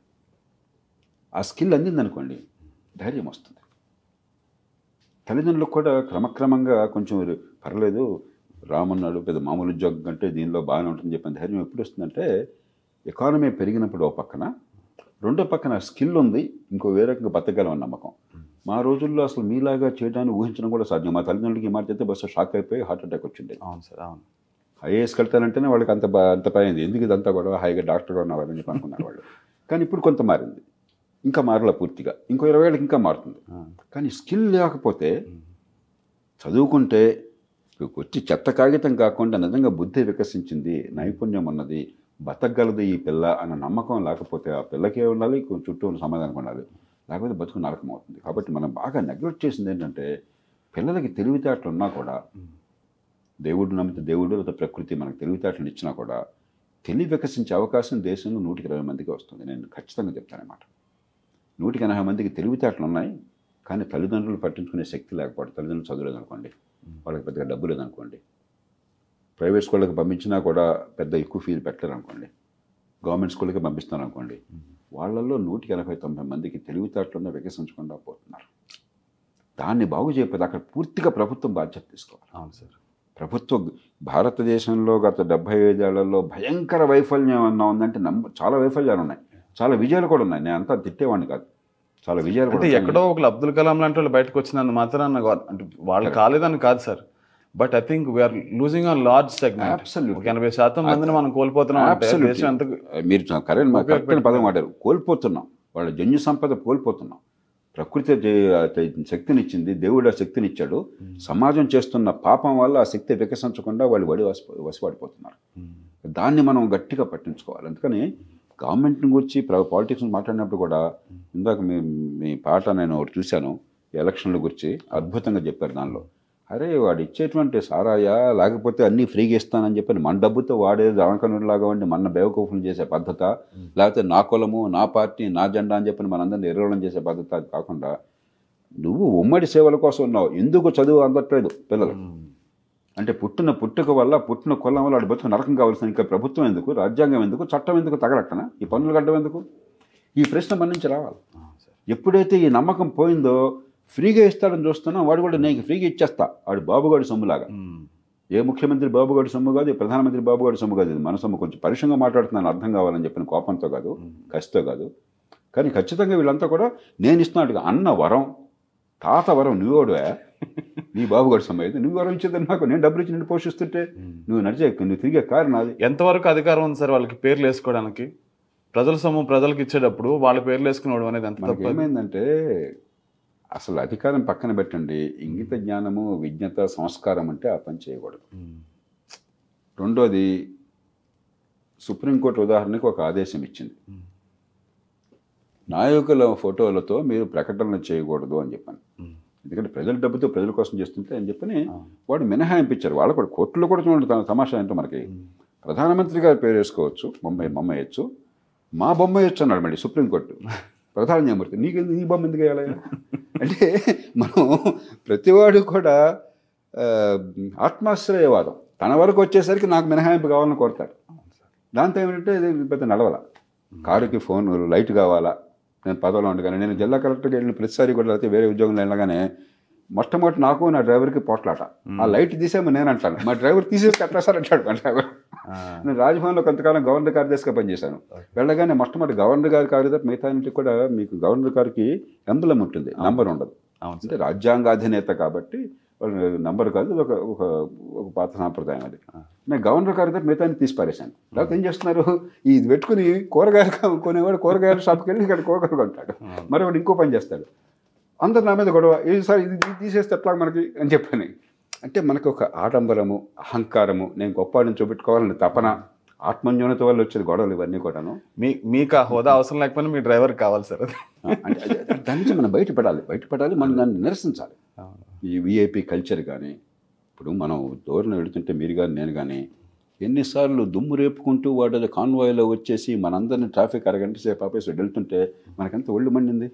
ఆ స్కిల్ అందిందనుకోండి ధైర్యం వస్తుంది తల్లిదండ్రులకు కూడా క్రమక్రమంగా కొంచెం పర్లేదు రామన్నాడు పెద్ద మామూలు ఉద్యోగం కంటే దీనిలో బాగానే ఉంటుందని చెప్పిన ధైర్యం ఎప్పుడు వస్తుందంటే ఎకానమీ పెరిగినప్పుడు ఓ పక్కన రెండో పక్కన స్కిల్ ఉంది ఇంకో వేరే రకంగా బతకగలం నమ్మకం మా రోజుల్లో అసలు మీలాగా చేయడానికి ఊహించడం కూడా సాధ్యం మా తల్లిదండ్రులకి ఈ మాట అయితే బస్సు షాక్ అయిపోయి హార్ట్ అటాక్ వచ్చిండే అవును సార్ అవును ఐఏఎస్ కడతానంటేనే వాళ్ళకి అంత బా- అంత పైంది ఎందుకు ఇదంతా కూడా హాయిగా డాక్టర్గా ఉన్నారని చెప్పి అనుకున్నారు వాళ్ళు కానీ ఇప్పుడు కొంత మారింది ఇంకా మారల పూర్తిగా ఇంకో ఇరవై ఏళ్ళకి ఇంకా మారుతుంది ఆ. కానీ స్కిల్ లేకపోతే చదువుకుంటే వచ్చి చెత్త కాగితం కాకుండా నిజంగా బుద్ధి వికసించింది నైపుణ్యం ఉన్నది బతకగలదు ఈ పిల్ల అన్న నమ్మకం లేకపోతే ఆ పిల్లకే ఉండాలి కొంచెం చుట్టూ ఉన్న సమాధానం ఉండాలి లేకపోతే బతుకు నరకం అవుతుంది కాబట్టి మనం బాగా నెగ్లెక్ట్ చేసింది ఏంటంటే పిల్లలకి తెలివితేటలు ఉన్నా కూడా దేవుడు నమ్మితే దేవుడు లేదా ప్రకృతి మనకు తెలివితేటలు ఇచ్చినా కూడా తెలివి వికసించే అవకాశం దేశంలో నూటికి ఇరవై మందికి వస్తుంది నేను ఖచ్చితంగా చెప్తానమాట నూటికి ఎనభై మందికి తెలివితేటలు ఉన్నాయి కానీ తల్లిదండ్రులు పట్టించుకునే శక్తి లేకపోవడం తల్లిదండ్రులు చదువులేదు అనుకోండి వాళ్ళకి పెద్దగా డబ్బు లేదనుకోండి ప్రైవేట్ స్కూళ్ళకి పంపించినా కూడా పెద్ద ఎక్కువ ఫీజు పెట్టలేరు అనుకోండి గవర్నమెంట్ స్కూల్కి పంపిస్తాను అనుకోండి వాళ్ళల్లో నూటికి ఎనభై తొంభై మందికి తెలివితేటలను వికసించకుండా పోతున్నారు దాన్ని బాగు చేయకపోతే అక్కడ పూర్తిగా ప్రభుత్వం బాధ్యత తీసుకోవాలి అవును సార్ ప్రభుత్వం భారతదేశంలో గత డెబ్బై ఐదేళ్లలో భయంకర వైఫల్యం ఏమన్నా ఉందంటే నమ్మ చాలా వైఫల్యాలు ఉన్నాయి చాలా విజయాలు కూడా ఉన్నాయి నేను అంతా తిట్టేవాడిని కాదు చాలా విజయాలు కూడా అంటే ఉన్నాయి. ఎక్కడో ఒకళ్ళు అబ్దుల్ కలాం లాంటి వాళ్ళు బయటకు వచ్చినందు మాత్రాన గా- అంటే వాళ్ళు కాలేదని కాదు sir but I think we are losing on large segment Absolutely. ఒక ఎనభై శాతం మందిని మనం కోల్పోతున్నాం అంటే Absolutely. దేశం ఎంత మీరు చ- కరెక్ట్ మా కరెక్ట్ పదం వాడారు కోల్పోతున్నాం వాళ్ళ జన్యు సంపద కోల్పోతున్నాం ప్రకృతి జే- తే- శక్తినిచ్చింది దేవుడు ఆ శక్తినిచ్చాడు సమాజం చేస్తున్న పాపం వల్ల ఆ శక్తి వికసించకుండా వాళ్ళు వడి వసి వసిపడిపోతున్నారు దాన్ని మనం గట్టిగా పట్టించుకోవాలి అందుకని గవర్నమెంట్ని గురించి పాలిటిక్స్ మాట్లాడినప్పుడు కూడా ఇందాక మీ మీ పాట నేను ఒకటి చూశాను ఎలక్షన్ల గురించి అద్భుతంగా చెప్పారు దానిలో అరే వాడు ఇచ్చేటువంటి సారాయా లేకపోతే అన్నీ ఫ్రీగా ఇస్తానని చెప్పి మన డబ్బుతో వాడే దవకనులాగా ఉండి మన బేవకూఫులు చేసే పద్ధత లేకపోతే నా కులము నా పార్టీ నా జెండా అని చెప్పి మనందరినీ ఎర్రవడం చేసే పద్ధతి అది కాకుండా నువ్వు ఉమ్మడి సేవల కోసం ఉన్నావు ఎందుకు చదువు అందట్లేదు పిల్లలు అంటే పుట్టిన పుట్టుక వల్ల పుట్టిన కులం వల్ల వాడి బతుకు నరకం కావాల్సిన ఇంకా ప్రభుత్వం ఎందుకు రాజ్యాంగం ఎందుకు చట్టం ఎందుకు తగలట్టన ఈ పన్నులు కట్టడం ఎందుకు ఈ ప్రశ్న మన నుంచి రావాలి ఎప్పుడైతే ఈ నమ్మకం పోయిందో ఫ్రీగా ఇస్తాడని చూస్తున్నా వాడు కూడా నేను ఫ్రీగా ఇచ్చేస్తా వాడు బాబుగాడి సొమ్ములాగా ఏ ముఖ్యమంత్రి బాబుగాడి సొమ్ము కాదు ఏ ప్రధానమంత్రి బాబుగాడి సొమ్ము కాదు ఇది మన సొమ్ము కొంచెం పరుషంగా మాట్లాడుతున్నాను అర్థం కావాలని చెప్పిన కోపంతో కాదు కసితో కాదు కానీ ఖచ్చితంగా వీళ్ళంతా కూడా నేను ఇస్తున్నాడు అన్న వరం తాత వరం నువ్వోడువే నీ బాబుగాడి సొమ్ము అయితే నువ్వు వరం ఇచ్చేది నాకు నేను డబ్బులు ఇచ్చి నిన్ను పోషిస్తుంటే నువ్వు నడిచే నువ్వు తిరిగే కారు నాది ఎంతవరకు అధికారం ఉంది సార్ వాళ్ళకి పేర్లు వేసుకోవడానికి ప్రజల సొమ్ము ప్రజలకు ఇచ్చేటప్పుడు వాళ్ళ పేర్లు వేసుకునేవాడు అనేది ఎంత మనకి తప్ప ఏమైందంటే అసలు అధికారం పక్కన పెట్టండి ఇంగిత జ్ఞానము విజ్ఞత సంస్కారం అంటే ఆ పని చేయకూడదు రెండోది సుప్రీంకోర్టు ఉదాహరణకు ఒక ఆదేశం ఇచ్చింది నాయకుల ఫోటోలతో మీరు ప్రకటనలు చేయకూడదు అని చెప్పాను ఎందుకంటే ప్రజల డబ్బుతో ప్రజల కోసం చేస్తుంటే అని చెప్పని వాడు మినహాయింపించారు వాళ్ళు కూడా కోర్టులో కూడా చూడండి తమ తమాషా ఏంటో మనకి ప్రధానమంత్రి గారి పేరు వేసుకోవచ్చు బొమ్మ బొమ్మ వేయచ్చు మా బొమ్మ వేయచ్చు అన్నాడు మళ్ళీ సుప్రీంకోర్టు ప్రధాన న్యాయమూర్తి నీకు నీ బొమ్మ ఎందుకు వేయాలయ్యా అంటే మనం ప్రతివాడు కూడా ఆ, ఆత్మాశ్రయవాదం తన వరకు వచ్చేసరికి నాకు మినహాయింపు కావాలని కోరుతాడు దాంతో ఏమిటంటే ఇది పెద్ద నడవల కారుకి ఫోన్ లైట్ కావాలా నేను పదవిలో ఉండగానే నేను జిల్లా కలెక్టర్కి వెళ్ళిన ప్రతిసారి కూడా లేకపోతే వేరే ఉద్యోగంలో వెళ్ళగానే మొట్టమొదటి నాకు నా డ్రైవర్కి పోట్లాట ఆ లైట్ తీసేమో నేను అంటాను మా డ్రైవర్ తీసేసి అట్లా సార్ అంటాడు మా డ్రైవర్ నేను రాజ్భవన్లో కొంతకాలం గవర్నర్ కార్యదర్శిగా పనిచేశాను వెళ్ళగానే మొట్టమొదటి గవర్నర్ గారి కార్యదర్శి మిగతా అన్నిటికి కూడా మీకు గవర్నర్ గారికి ఎంబలం ఉంటుంది నంబర్ ఉండదు అవును అంటే రాజ్యాంగాధినేత కాబట్టి వాళ్ళు నంబర్ కాదు ఇది ఒక ఒక ఒక పాత సాంప్రదాయం అది నేను గవర్నర్ గారి మిగతా తీసి పారేశాను లేకపోతే ఏం చేస్తున్నారు ఇది పెట్టుకుని కూరగాయలు కా- కొనేవాడు కూరగాయల షాప్కి వెళ్ళి ఇక్కడ కూరగాయలు కొంటాడు మరి వాడు ఇంకో పని చేస్తాడు అందరు నా మీద గొడవ ఇది సార్ ఇది ఇది తీసేస్తే ఎట్లా మనకి అని చెప్పని అంటే మనకు ఒక ఆడంబరము అహంకారము నేను గొప్పవాడిని చూపెట్టుకోవాలని తపన ఆత్మన్యూనత వల్ల వచ్చేది గొడవలు ఇవన్నీ కూడాను మీ మీకు ఆ హోదా అవసరం లేకపోయినా మీ డ్రైవర్ కావాలి సార్ అది అంటే అది- అది- దాని నుంచి మనం బయటపడాలి బయటపడాలి మనం దాన్ని నిరసించాలి ఈ విఐపి కల్చర్ కానీ ఇప్పుడు మనం దూరం వెళుతుంటే మీరు కానీ నేను కానీ ఎన్నిసార్లు దుమ్ము రేపుకుంటూ వాడు కాన్వాయ్లో వచ్చేసి మనందరిని ట్రాఫిక్ అరగంట సేపు ఆపేసి వెళ్ళుతుంటే మనకెంత ఒళ్ళు మండింది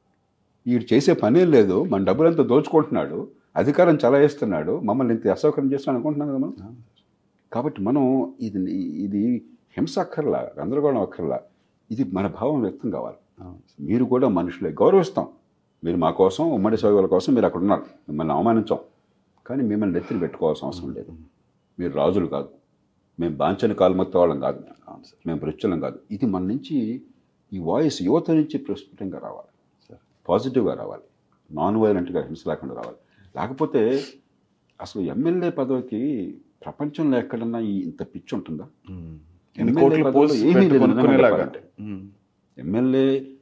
వీడు చేసే పనేం లేదు మన డబ్బులంతా దోచుకుంటున్నాడు అధికారం చలాయిస్తున్నాడు మమ్మల్ని ఇంత అసౌకర్యం చేస్తాను అనుకుంటున్నాం కదా మనం కాబట్టి మనం ఇది ఇది హింస అక్కర్లా గందరగోళం అక్కర్లా ఇది మన భావం వ్యక్తం కావాలి మీరు కూడా మనుషులే గౌరవిస్తాం మీరు మా కోసం ఉమ్మడి సేవల కోసం మీరు అక్కడ ఉన్నారు మిమ్మల్ని అవమానించాం కానీ మిమ్మల్ని నెత్తిని పెట్టుకోవాల్సిన అవసరం లేదు మీరు రాజులు కాదు మేము బాంచని కాలుమొత్త వాళ్ళం కాదు మేము ప్రచులం కాదు ఇది మన నుంచి ఈ వాయిస్ యువత నుంచి ప్రస్ఫుటంగా రావాలి పాజిటివ్గా రావాలి నాన్ వైలెంట్గా హింస లేకుండా రావాలి లేకపోతే అసలు ఎమ్మెల్యే పదవికి ప్రపంచంలో ఎక్కడన్నా ఈ ఇంత పిచ్చి ఉంటుందా ఎన్ని ఎమ్మెల్యే కోట్లు పదవులు పోస్ట్ ఏమీ పెట్టి లేదు కొనుక్కునేలాగా. చెప్పాలంటే. ఎమ్మెల్యే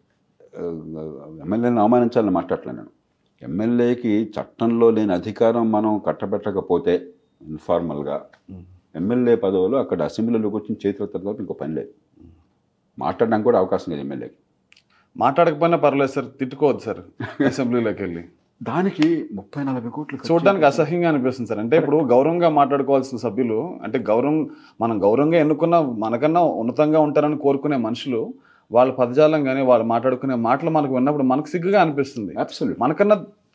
ఆ, ఎమ్మెల్యేని అవమానించాలని మాట్లాడలేను నేను ఎమ్మెల్యేకి చట్టంలో లేని అధికారం మనం కట్టబెట్టకపోతే ఇన్ఫార్మల్గా ఎమ్మెల్యే పదవులు అక్కడ అసెంబ్లీలో కూర్చొని చేతుల తర్వాత ఇంకో పని లేదు మాట్లాడడానికి కూడా అవకాశం లేదు ఎమ్మెల్యేకి మాట్లాడకపోయినా పర్లేదు సార్ తిట్టుకోవద్దు సార్ అసెంబ్లీలోకి వెళ్ళి దానికి ముప్పై నలభై కోట్లు ఖర్చు చూడడానికి అసహ్యంగా అనిపిస్తుంది సార్ అంటే ఇప్పుడు గౌరవంగా మాట్లాడుకోవాల్సిన సభ్యులు అంటే గౌరవం మనం గౌరవంగా ఎన్నుకున్న మనకన్నా ఉన్నతంగా ఉంటారని కోరుకునే మనుషులు వాళ్ళ పదజాలం కానీ వాళ్ళు మాట్లాడుకునే మాటలు మనకు విన్నప్పుడు మనకు సిగ్గుగా అనిపిస్తుంది అబ్సల్యూట్ మనకన్నా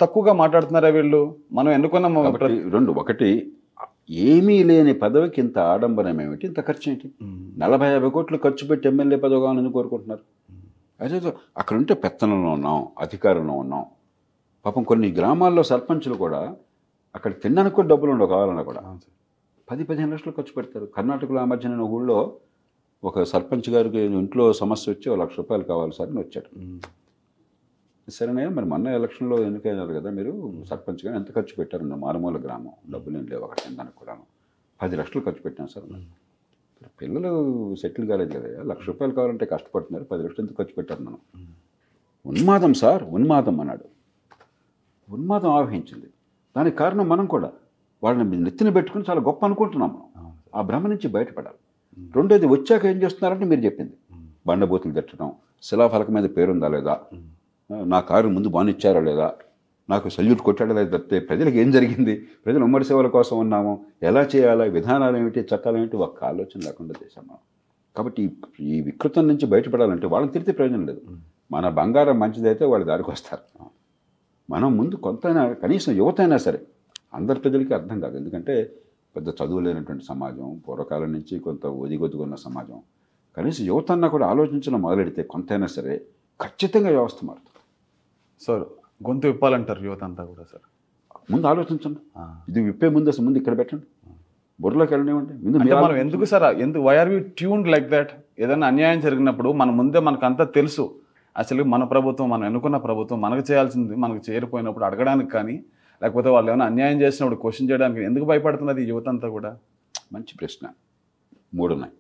తక్కువగా మాట్లాడుతున్నారా వీళ్ళు మనం ఎన్నుకున్న మ- కాబట్టి రెండు ఒకటి ఏమీ లేని పదవికి ఇంత ఆడంబరం ఏమిటి ఇంత ఖర్చు ఏంటి ఉమ్. నలభై యాభై కోట్లు ఖర్చు పెట్టి ఎమ్మెల్యే పదవి కావాలని కోరుకుంటున్నారు అదే అక్కడ ఉంటే పెత్తనంలో ఉన్నాం అధికారంలో ఉన్నాం పాపం కొన్ని గ్రామాల్లో సర్పంచులు కూడా అక్కడ తినడానికి కూడా డబ్బులు ఉండవు కావాలన్నా కూడా అవును సార్. పది పదిహేను లక్షలు ఖర్చు పెడతారు కర్ణాటకలో ఆ మధ్య నేను ఊళ్ళో ఒక సర్పంచ్ గారికి ఇంట్లో సమస్య వచ్చి ఒక లక్ష రూపాయలు కావాలి సార్ అని వచ్చాడు ఉమ్. సరేనే మరి మొన్న ఎలక్షన్లో ఎన్నికైనారు కదా మీరు సర్పంచ్గా ఎంత ఖర్చు పెట్టారు నా మారుమూల గ్రామం డబ్బులు ఏం లేవు అక్కడ తినడానికి కూడాను పది లక్షలు ఖర్చు పెట్టాను సార్ అన్నారు. మరి పిల్లలు సెటిల్ కాలేదు కదా లక్ష రూపాయలు కావాలంటే కష్టపడుతున్నారు పది లక్షలు ఎంత ఖర్చు పెట్టారు నన్ను ఉన్మాదం సార్ ఉన్మాదం అన్నాడు ఉన్మాదం ఆవహించింది దానికి కారణం మనం కూడా వాళ్ళని నెత్తిన పెట్టుకుని చాలా గొప్ప అనుకుంటున్నాం మనం అవును సార్. ఆ భ్రమ నుంచి బయటపడాలి రెండోది వచ్చాక ఏం చేస్తున్నారంటే మీరు చెప్పింది ఉమ్. బండబూతులు తిట్టడం శిలాఫలక మీద పేరుందా లేదా ఉమ్. నా కారు ముందు బానిచ్చారా లేదా నాకు సల్యూట్ కొట్టాడా లేదా తప్పితే ప్రజలకు ఏం జరిగింది ప్రజలు ఉమ్మడి సేవల కోసం ఉన్నాము ఎలా చేయాలా విధానాలు ఏమిటి చట్టాలు ఏమిటి ఒక్క ఆలోచన లేకుండా చేశాం మనం కాబట్టి ఈ- ఈ వికృతం నుంచి బయటపడాలంటే వాళ్ళని తిరిగితే ప్రయోజనం లేదు మన బంగారం మంచిదైతే వాళ్ళు దారికి వస్తారు మనం ముందు కొంతైనా కనీసం యువత అయినా సరే అందరి ప్రజలకి అర్థం కాదు ఎందుకంటే పెద్ద చదువు లేనటువంటి సమాజం పూర్వకాలం నుంచి కొంత ఒదిగొద్దుకున్న సమాజం కనీసం యువత అన్నా కూడా ఆలోచించడం మొదలెడితే కొంతైనా సరే ఖచ్చితంగా వ్యవస్థ మారుతుంది సార్ గొంతు విప్పాలంటారు యువత అంతా కూడా సార్ ముందు ఆలోచించండి ఆ. ఇది విప్పే ముందు అసలు ముందు ఇక్కడ పెట్టండి బుర్రలోకి వెళ్ళనివ్వండి ముందు అంటే మీరు మనం ఎందుకు సార్ ఎందుకు why are we tuned like that ఏదైనా అన్యాయం జరిగినప్పుడు మన ముందే మనకు అంతా తెలుసు అసలు మన ప్రభుత్వం మనం ఎన్నుకున్న ప్రభుత్వం మనకు చేయాల్సింది మనకు చేరిపోయినప్పుడు అడగడానికి కానీ లేకపోతే వాళ్ళు ఏమైనా అన్యాయం చేసినప్పుడు క్వశ్చన్ చేయడానికి ఎందుకు భయపడుతున్నది ఈ యువత అంతా కూడా మంచి ప్రశ్న మూడు ఉన్నాయి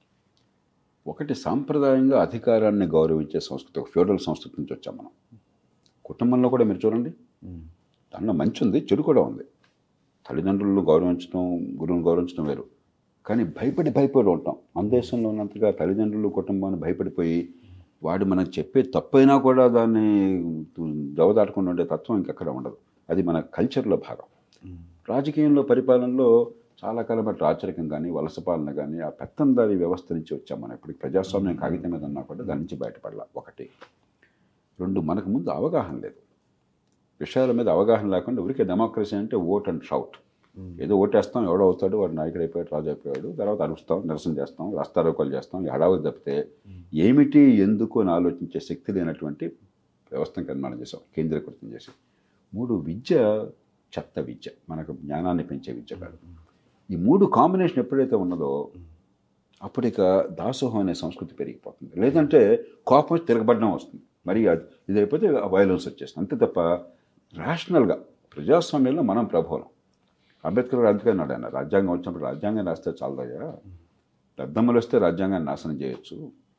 ఒకటి సాంప్రదాయంగా అధికారాన్ని గౌరవించే సంస్కృతి ఒక ఫ్యూడల్ సంస్కృతి నుంచి వచ్చాం మనం కుటుంబంలో కూడా మీరు చూడండి దానిలో మంచి ఉంది చెడు కూడా ఉంది తల్లిదండ్రులను గౌరవించడం గురువుని గౌరవించడం వేరు కానీ భయపడి భయపడి ఉంటాం మన దేశంలో ఉన్నంతగా తల్లిదండ్రులు కుటుంబాన్ని భయపడిపోయి వాడు మనకు చెప్పే తప్పైనా కూడా దాన్ని దవదాటకుండా ఉండే తత్వం ఇంకెక్కడ ఉండదు అది మన కల్చర్లో భాగం రాజకీయంలో పరిపాలనలో చాలా కాలం బట్టి రాచరికం కానీ వలస పాలన కానీ ఆ పెత్తందారి వ్యవస్థ నుంచి వచ్చాం మనం ఇప్పుడు ప్రజాస్వామ్యం కాగితం మీద ఉన్నా కూడా దాని నుంచి బయటపడాల ఒకటి రెండు మనకు ముందు అవగాహన లేదు విషయాల మీద అవగాహన లేకుండా ఊరికే డెమోక్రసీ అంటే ఓట్ అండ్ షౌట్ ఏదో ఓటేస్తాం ఎవడో అవుతాడు వాడు నాయకుడు అయిపోయాడు రాజు అయిపోయాడు తర్వాత అరుస్తాం నిరసన చేస్తాం రాస్తారోకోలు చేస్తాం ఈ హడావులు తప్పితే ఏమిటి ఎందుకు అని ఆలోచించే శక్తి లేనటువంటి వ్యవస్థను నిర్మాణం చేసాం కేంద్రీకృతం చేసి మూడు విద్య చెత్త విద్య మనకు జ్ఞానాన్ని పెంచే విద్య కాదు ఈ మూడు కాంబినేషన్ ఎప్పుడైతే ఉన్నదో అప్పుడు ఇక దాసోహం అనే సంస్కృతి పెరిగిపోతుంది లేదంటే కోపం వచ్చి తిరగబడడం వస్తుంది మరి అది ఇది అయిపోతే వైలెన్స్ వచ్చేస్తుంది అంతే తప్ప రేషనల్గా ప్రజాస్వామ్యంలో మనం ప్రభావం అంబేద్కర్ గారు అందుకే అన్నాడు ఆయన రాజ్యాంగం వచ్చినప్పుడు రాజ్యాంగం రాస్తే చాలదయ్యా దద్దమ్మలు వస్తే రాజ్యాంగాన్ని నాశనం చేయొచ్చు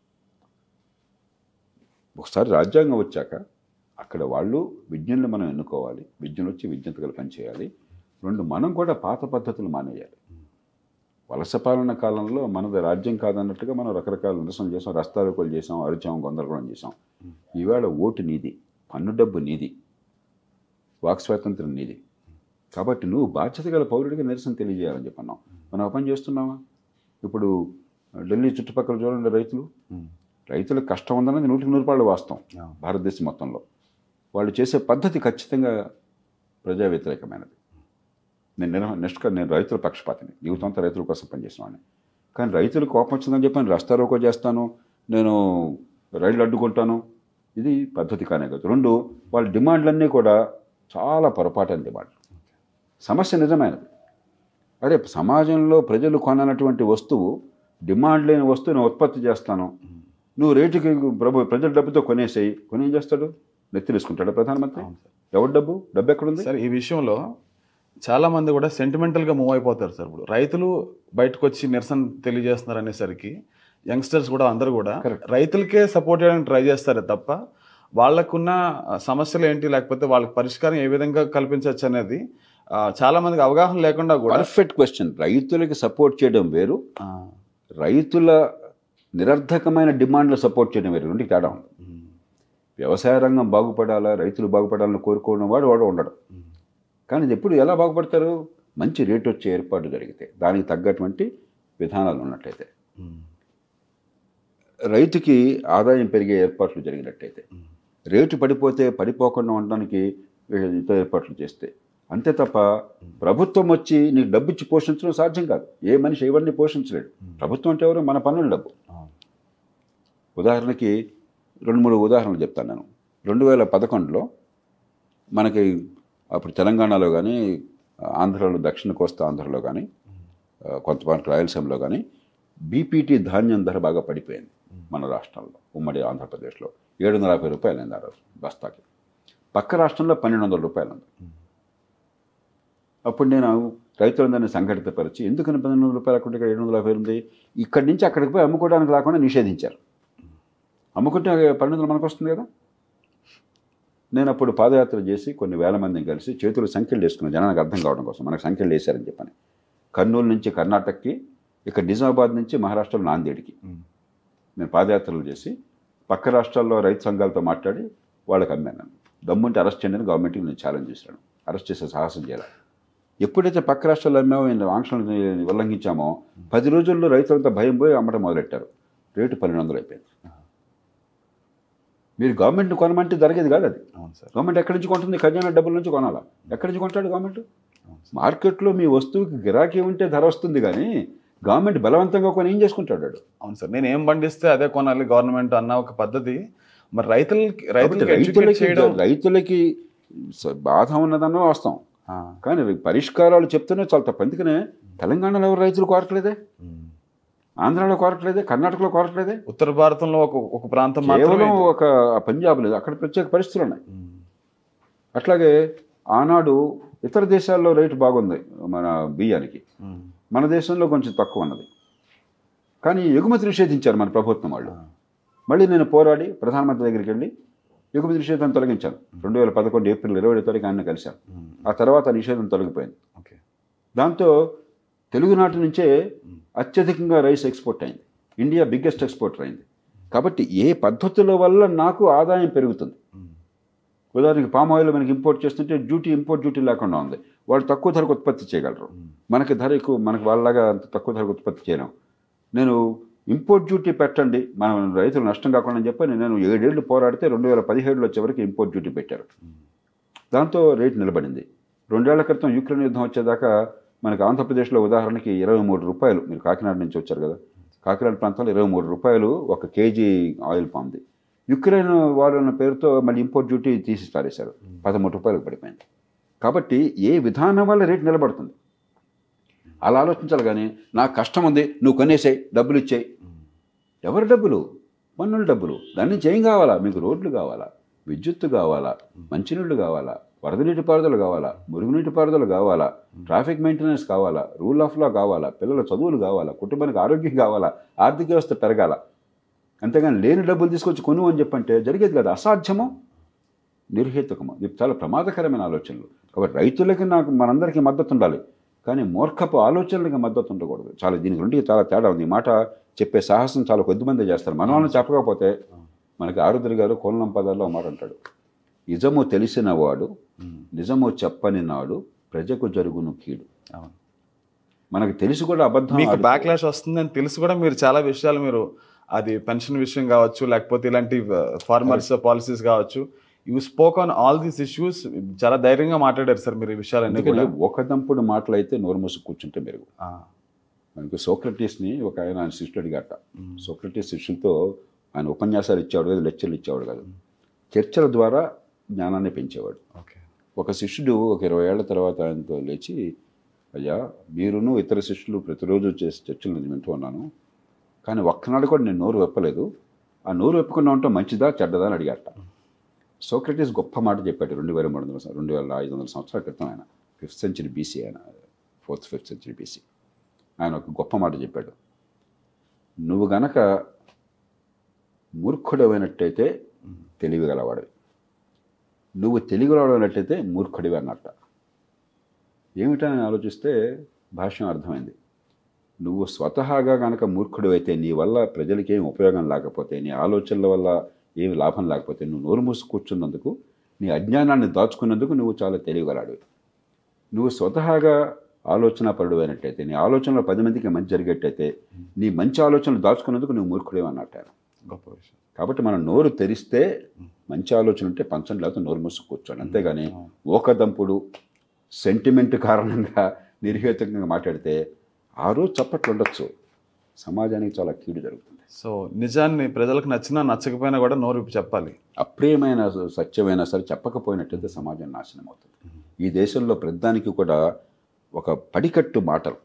ఒకసారి రాజ్యాంగం వచ్చాక అక్కడ వాళ్ళు విజ్ఞుల్ని మనం ఎన్నుకోవాలి విజ్ఞులు వచ్చి విజ్ఞతలు పనిచేయాలి రెండు మనం కూడా పాత పద్ధతులు మానేయాలి వలస పాలన కాలంలో మనది రాజ్యం కాదన్నట్టుగా మనం రకరకాల నిరసన చేసాం రస్తారోకోలు చేసాం అరిచాం గందరగోళం చేసాం ఈవేళ ఓటు నీది పన్ను డబ్బు నీది వాక్ స్వాతంత్రం నీది కాబట్టి నువ్వు బాధ్యత గల పౌరుడిగా నిరసన తెలియజేయాలని చెప్పన్నాం మనం ఆ పని చేస్తున్నావా ఇప్పుడు ఢిల్లీ చుట్టుపక్కల చూడండి రైతులు రైతులకు కష్టం ఉందన్నది నూటికి నూరు రూపాయలు వాస్తవం భారతదేశం మొత్తంలో వాళ్ళు చేసే పద్ధతి ఖచ్చితంగా ప్రజా వ్యతిరేకమైనది నేను నిర్ నిష్క నేను రైతుల పక్షపాతిని జీవితంతో రైతుల కోసం పనిచేసినవాడిని కానీ రైతులకు కోపం వచ్చిందని చెప్పి రస్తారోకో చేస్తాను నేను రైళ్ళు అడ్డుకుంటాను ఇది పద్ధతి కానే కాదు రెండు వాళ్ళ డిమాండ్లన్నీ కూడా చాలా పొరపాటైన డిమాండ్ సమస్య నిజమైనది అరే సమాజంలో ప్రజలు కొననటువంటి వస్తువు డిమాండ్ లేని వస్తువుని ఉత్పత్తి చేస్తాను నువ్వు రేటుకి ప్రభు ప్రజల డబ్బుతో కొనేసేయి కొని ఏం చేస్తాడు నెత్తిలేసుకుంటాడు ప్రధానమంత్రి అవును సార్. ఎవరి డబ్బు డబ్బు ఎక్కడుంది సార్ ఈ విషయంలో చాలా మంది కూడా సెంటిమెంటల్గా మూవ్ అయిపోతారు సార్ ఇప్పుడు రైతులు బయటకు వచ్చి నిరసన తెలియజేస్తున్నారు అనేసరికి యంగ్స్టర్స్ కూడా అందరూ కూడా Correct. రైతులకే సపోర్ట్ చేయడానికి ట్రై చేస్తారు తప్ప వాళ్ళకున్న సమస్యలు ఏంటి లేకపోతే వాళ్ళకి పరిష్కారం ఏ విధంగా కల్పించవచ్చు అనేది ఆ, చాలా మందికి అవగాహన లేకుండా కూడా పర్ఫెక్ట్ క్వశ్చన్ రైతులకి సపోర్ట్ చేయడం వేరు ఆ, రైతుల నిరర్ధకమైన డిమాండ్లు సపోర్ట్ చేయడం వేరు రెండుకి తేడా ఉంది ఉమ్, వ్యవసాయ రంగం బాగుపడాలా రైతులు బాగుపడాలని కోరుకోవడం వాడు వాడు ఉండడు ఉమ్, కానీ ఇది ఎప్పుడు ఎలా బాగుపడతారు మంచి రేటు వచ్చే ఏర్పాటు జరిగితే దానికి తగ్గటువంటి విధానాలు ఉన్నట్లయితే ఉమ్, రైతుకి ఆదాయం పెరిగే ఏర్పాట్లు జరిగినట్టయితే ఉమ్, రేటు పడిపోతే పడిపోకుండా ఉండడానికి ఇతర ఏర్పాట్లు చేస్తే అంతే తప్ప ప్రభుత్వం వచ్చి నీకు డబ్బు ఇచ్చి పోషించడం సాధ్యం కాదు ఏ మనిషి ఎవరిని పోషించలేడు ప్రభుత్వం అంటే ఎవరు మన పన్నుల డబ్బు అవును. ఉదాహరణకి రెండు మూడు ఉదాహరణలు చెప్తాను నేను రెండు వేల పదకొండులో మనకి అప్పుడు తెలంగాణలో కానీ ఆంధ్రలో దక్షిణ కోస్తా ఆంధ్రలో కానీ ఆ, కొంతమంది రాయలసీమలో కానీ బీపీటీ ధాన్యం ధర బాగా పడిపోయింది మన రాష్ట్రంలో ఉమ్మడి ఆంధ్రప్రదేశ్లో ఏడు వందల యాభై రూపాయలు అయింది ఆ రోజు బస్తాకి పక్క రాష్ట్రంలో పన్నెండు వందల రూపాయలు ఉంది అప్పుడు నేను రైతులందరినీ సంఘటితపరిచి ఎందుకని పన్నెండు వందల రూపాయలు అక్కడ ఇక్కడ ఏడు వందల యాభై ఉంది ఇక్కడి నుంచి అక్కడికి పోయి అమ్ముకోవడానికి లేకుండా నిషేధించారు అమ్ముకుంటే పన్నెండు వందలు మనకు వస్తుంది కదా నేను అప్పుడు పాదయాత్ర చేసి కొన్ని వేల మందిని కలిసి చేతులు సంఖ్యలు వేసుకున్నాను జనానికి అర్థం కావడం కోసం మనకు సంఖ్యలు వేశారని చెప్పని కర్నూలు నుంచి కర్ణాటకకి ఇక్కడ నిజామాబాద్ నుంచి మహారాష్ట్రలో నాందేడ్కి ఉమ్. నేను పాదయాత్రలు చేసి పక్క రాష్ట్రాల్లో రైతు సంఘాలతో మాట్లాడి వాళ్ళకి అమ్మాను నేను. దమ్ముంటే అరెస్ట్ చేయండి అని గవర్నమెంట్కి నేను ఛాలెంజ్ చేశాను అరెస్ట్ చేసే సాహసం చేయాలి ఎప్పుడైతే పక్క రాష్ట్రాల్లో అమ్మామో ఈ ఆంక్షలను ఉల్లంఘించామో పది రోజుల్లో రైతులంతా భయం పోయి అమ్మటం మొదలెట్టారు రేటు పన్నెండు వందలు అయిపోయింది మీరు గవర్నమెంట్ని కొనమంటే జరిగేది కాదు అది అవును సార్ గవర్నమెంట్ ఎక్కడి నుంచి కొంటుంది ఖజానా డబ్బుల నుంచి కొనాలా ఎక్కడి నుంచి కొంటాడు గవర్నమెంట్ అవును సార్. మార్కెట్లో మీ వస్తువుకి గిరాకీ ఉంటే ధర వస్తుంది కానీ గవర్నమెంట్ బలవంతంగా కొని ఏం చేసుకుంటాడు వాడు? అవును సార్ నేను ఏం పండిస్తే అదే కొనాలి గవర్నమెంట్ అన్న ఒక పద్ధతి మరి రైతులకి కాబట్టి రైతులకి ఎడ్యుకేట్ రైతులకి చేయడం రైతులకి స- బాధ ఉన్నదన్న వాస్తవం ఆ. కానీ పరిష్కారాలు చెప్తూనే చాలా తప్ప అందుకనే తెలంగాణలో ఎవరు రైతులు కోరట్లేదే ఉమ్. ఆంధ్రాలో కోరట్లేదే కర్ణాటకలో కోరట్లేదే ఉత్తర భారతంలో ఒక ఒక ప్రాంతం కేవలం మాత్రమే ఇది. ఒక పంజాబ్ లేదు అక్కడ ప్రత్యేక పరిస్థితులు ఉన్నాయి ఉమ్. అట్లాగే ఆనాడు ఇతర దేశాల్లో రేటు బాగుంది మన బియ్యానికి ఉమ్. మన దేశంలో కొంచెం తక్కువ ఉన్నది కానీ ఎగుమతి నిషేధించారు మన ప్రభుత్వం వాళ్ళు ఆ. మళ్ళీ నేను పోరాడి ప్రధానమంత్రి దగ్గరికి వెళ్ళి ఎగుమతి నిషేధం తొలగించాను రెండు వేల పదకొండు ఏప్రిల్ ఇరవై తారీఖు ఆయన కలిశాను ఉమ్. ఆ తర్వాత నిషేధం తొలగిపోయింది ఓకే దాంతో తెలుగునాటి నుంచే అత్యధికంగా రైస్ ఎక్స్పోర్ట్ అయింది ఇండియా బిగ్గెస్ట్ ఎక్స్పోర్టర్ అయింది కాబట్టి ఏ పద్ధతుల వల్ల నాకు ఆదాయం పెరుగుతుంది ఉమ్. ఉదాహరణకి పామ్ ఆయిల్ మనకి ఇంపోర్ట్ చేస్తుంటే డ్యూటీ ఇంపోర్ట్ డ్యూటీ లేకుండా ఉంది వాళ్ళు తక్కువ ధరకు ఉత్పత్తి చేయగలరు ఉమ్. మనకి ధర ఎక్కువ మనకి వాళ్ళలాగా అంత తక్కువ ధరకు ఉత్పత్తి చేయలేం నేను ఇంపోర్ట్ డ్యూటీ పెట్టండి మనం రైతులు నష్టం కాకుండా అని చెప్పి నేను ఏడేళ్లు పోరాడితే రెండు వేల పదిహేడులో వచ్చే వరకు ఇంపోర్ట్ డ్యూటీ పెట్టారు దాంతో రేటు నిలబడింది రెండేళ్ల క్రితం యుక్రెయిన్ యుద్ధం వచ్చేదాకా మనకి ఆంధ్రప్రదేశ్లో ఉదాహరణకి ఇరవై మూడు రూపాయలు మీరు కాకినాడ నుంచి వచ్చారు కదా కాకినాడ ప్రాంతంలో ఇరవై మూడు రూపాయలు ఒక కేజీ ఆయిల్ పామ్ది యుక్రెయిన్ వారు అన్న పేరుతో మళ్ళీ ఇంపోర్ట్ డ్యూటీ తీసి పారేశారు పదమూడు రూపాయలకు పడిపోయింది కాబట్టి ఏ విధానం వల్ల రేటు నిలబడుతుంది అలా ఆలోచించాలి కానీ నాకు కష్టం ఉంది నువ్వు కొనేసాయి డబ్బులు ఇచ్చేయి ఎవరి డబ్బులు పన్నుల డబ్బులు దాని నుంచి ఏం కావాలా మీకు రోడ్లు కావాలా విద్యుత్తు కావాలా మంచినీళ్ళు కావాలా వరద నీటి పారుదల కావాలా మురుగునీటి పారుదల కావాలా ట్రాఫిక్ మెయింటెనెన్స్ కావాలా రూల్ ఆఫ్ లా కావాలా పిల్లల చదువులు కావాలా కుటుంబానికి ఆరోగ్యం కావాలా ఆర్థిక వ్యవస్థ పెరగాల అంతేగాని లేని డబ్బులు తీసుకొచ్చి కొను అని చెప్పంటే జరిగేది కదా అసాధ్యము నిర్హేతుకము ఇది చాలా ప్రమాదకరమైన ఆలోచనలు కాబట్టి రైతులకి నాకు మనందరికీ మద్దతు ఉండాలి కానీ మూర్ఖపు ఆలోచనలకి మద్దతు ఉండకూడదు చాలా దీనికి రెండుకి చాలా తేడా ఉంది ఈ మాట చెప్పే సాహసం చాలా కొద్దిమంది చేస్తారు మన వాళ్ళని చెప్పకపోతే మనకి ఆరుద్రి గారు కోలం పదాల్లో ఒక మాట అంటాడు నిజము తెలిసిన వాడు ఉమ్. నిజము చెప్పని నాడు ప్రజకు జరుగును కీడు అవును మనకు తెలిసి కూడా అబద్ధం మీకు ఆడుతూ- బ్యాక్లాష్ వస్తుందని తెలిసి కూడా మీరు చాలా విషయాలు మీరు అది పెన్షన్ విషయం కావచ్చు లేకపోతే ఇలాంటి ఫార్మర్స్ పాలసీస్ కావచ్చు you spoke on all these issues చాలా ధైర్యంగా మాట్లాడారు సార్ మీరు ఈ విషయాలన్నీ అందుకని కూడా ఒక దంపుడు మాటలైతే నోరు మూసి కూర్చుంటే మెరుగు ఆ, మనకు సోక్రటీస్ని ఒక ఆయన ఆయన శిష్యుడు అడిగాట ఉమ్. సోక్రటీస్ శిష్యులతో ఆయన ఉపన్యాసాలు ఇచ్చేవాడు కాదు లెక్చర్లు ఇచ్చేవాడు కాదు చర్చల ద్వారా జ్ఞానాన్ని పెంచేవాడు ఓకే ఒక శిష్యుడు ఒక ఇరవై ఏళ్ల తర్వాత ఆయనతో లేచి అయ్యా మీరును ఇతర శిష్యులు ప్రతిరోజు చేసే చర్చలు నేను వింటూ ఉన్నాను కానీ ఒక్కనాడు కూడా నేను నోరు వెప్పలేదు ఆ నోరు వెప్పుకున్నా ఉంటే మంచిదా చెడ్డదా అని అడిగాట సోక్రటీస్ గొప్ప మాట చెప్పాడు రెండు వేల మూడు వందల రెండు వేల ఐదు వందల సంవత్సరాల క్రితం ఆయన ఫిఫ్త్ సెంచరీ బీసీ ఆయన ఫోర్త్ ఫిఫ్త్ సెంచరీ బీసీ ఆయన ఒక గొప్ప మాట చెప్పాడు నువ్వు గనక మూర్ఖుడమైనట్టయితే తెలివిగలవాడివి నువ్వు తెలివిగలవాడైనట్టయితే మూర్ఖుడివి అన్నట్ట ఏమిటని ఆలోచిస్తే భాష్యం అర్థమైంది నువ్వు స్వతహాగా కనుక మూర్ఖుడివైతే నీ వల్ల ప్రజలకి ఏం ఉపయోగం లేకపోతే నీ ఆలోచనల వల్ల ఏమి లాభం లేకపోతే నువ్వు నోరు మూసి కూర్చున్నందుకు నీ అజ్ఞానాన్ని దాచుకున్నందుకు నువ్వు చాలా తెలియగలడు నువ్వు స్వతహాగా ఆలోచన పరుడువైనట్టయితే నీ ఆలోచనలో పది మందికి మంచి జరిగేట్టయితే నీ మంచి ఆలోచనలు దాచుకున్నందుకు నువ్వు మూర్ఖుడేవి అన్నట్టు ఆయన. గొప్ప విషయం కాబట్టి మనం నోరు తెరిస్తే మంచి ఆలోచన ఉంటే పంచండి లేకపోతే నోరు మూసు కూర్చోండి అంతేగాని ఓకదంపుడు సెంటిమెంట్ కారణంగా నిర్హేతుకంగా మాట్లాడితే ఆ రోజు చప్పట్లు ఉండొచ్చు సమాజానికి చాలా కీడు జరుగుతుంది సో నిజాన్ని ప్రజలకు నచ్చినా నచ్చకపోయినా కూడా నోరు విప్పి చెప్పాలి అప్రియమైన సత్యమైనా సరే చెప్పకపోయినట్లయితే సమాజం నాశనం అవుతుంది ఈ దేశంలో ప్రతిదానికి కూడా ఒక పడికట్టు మాటలు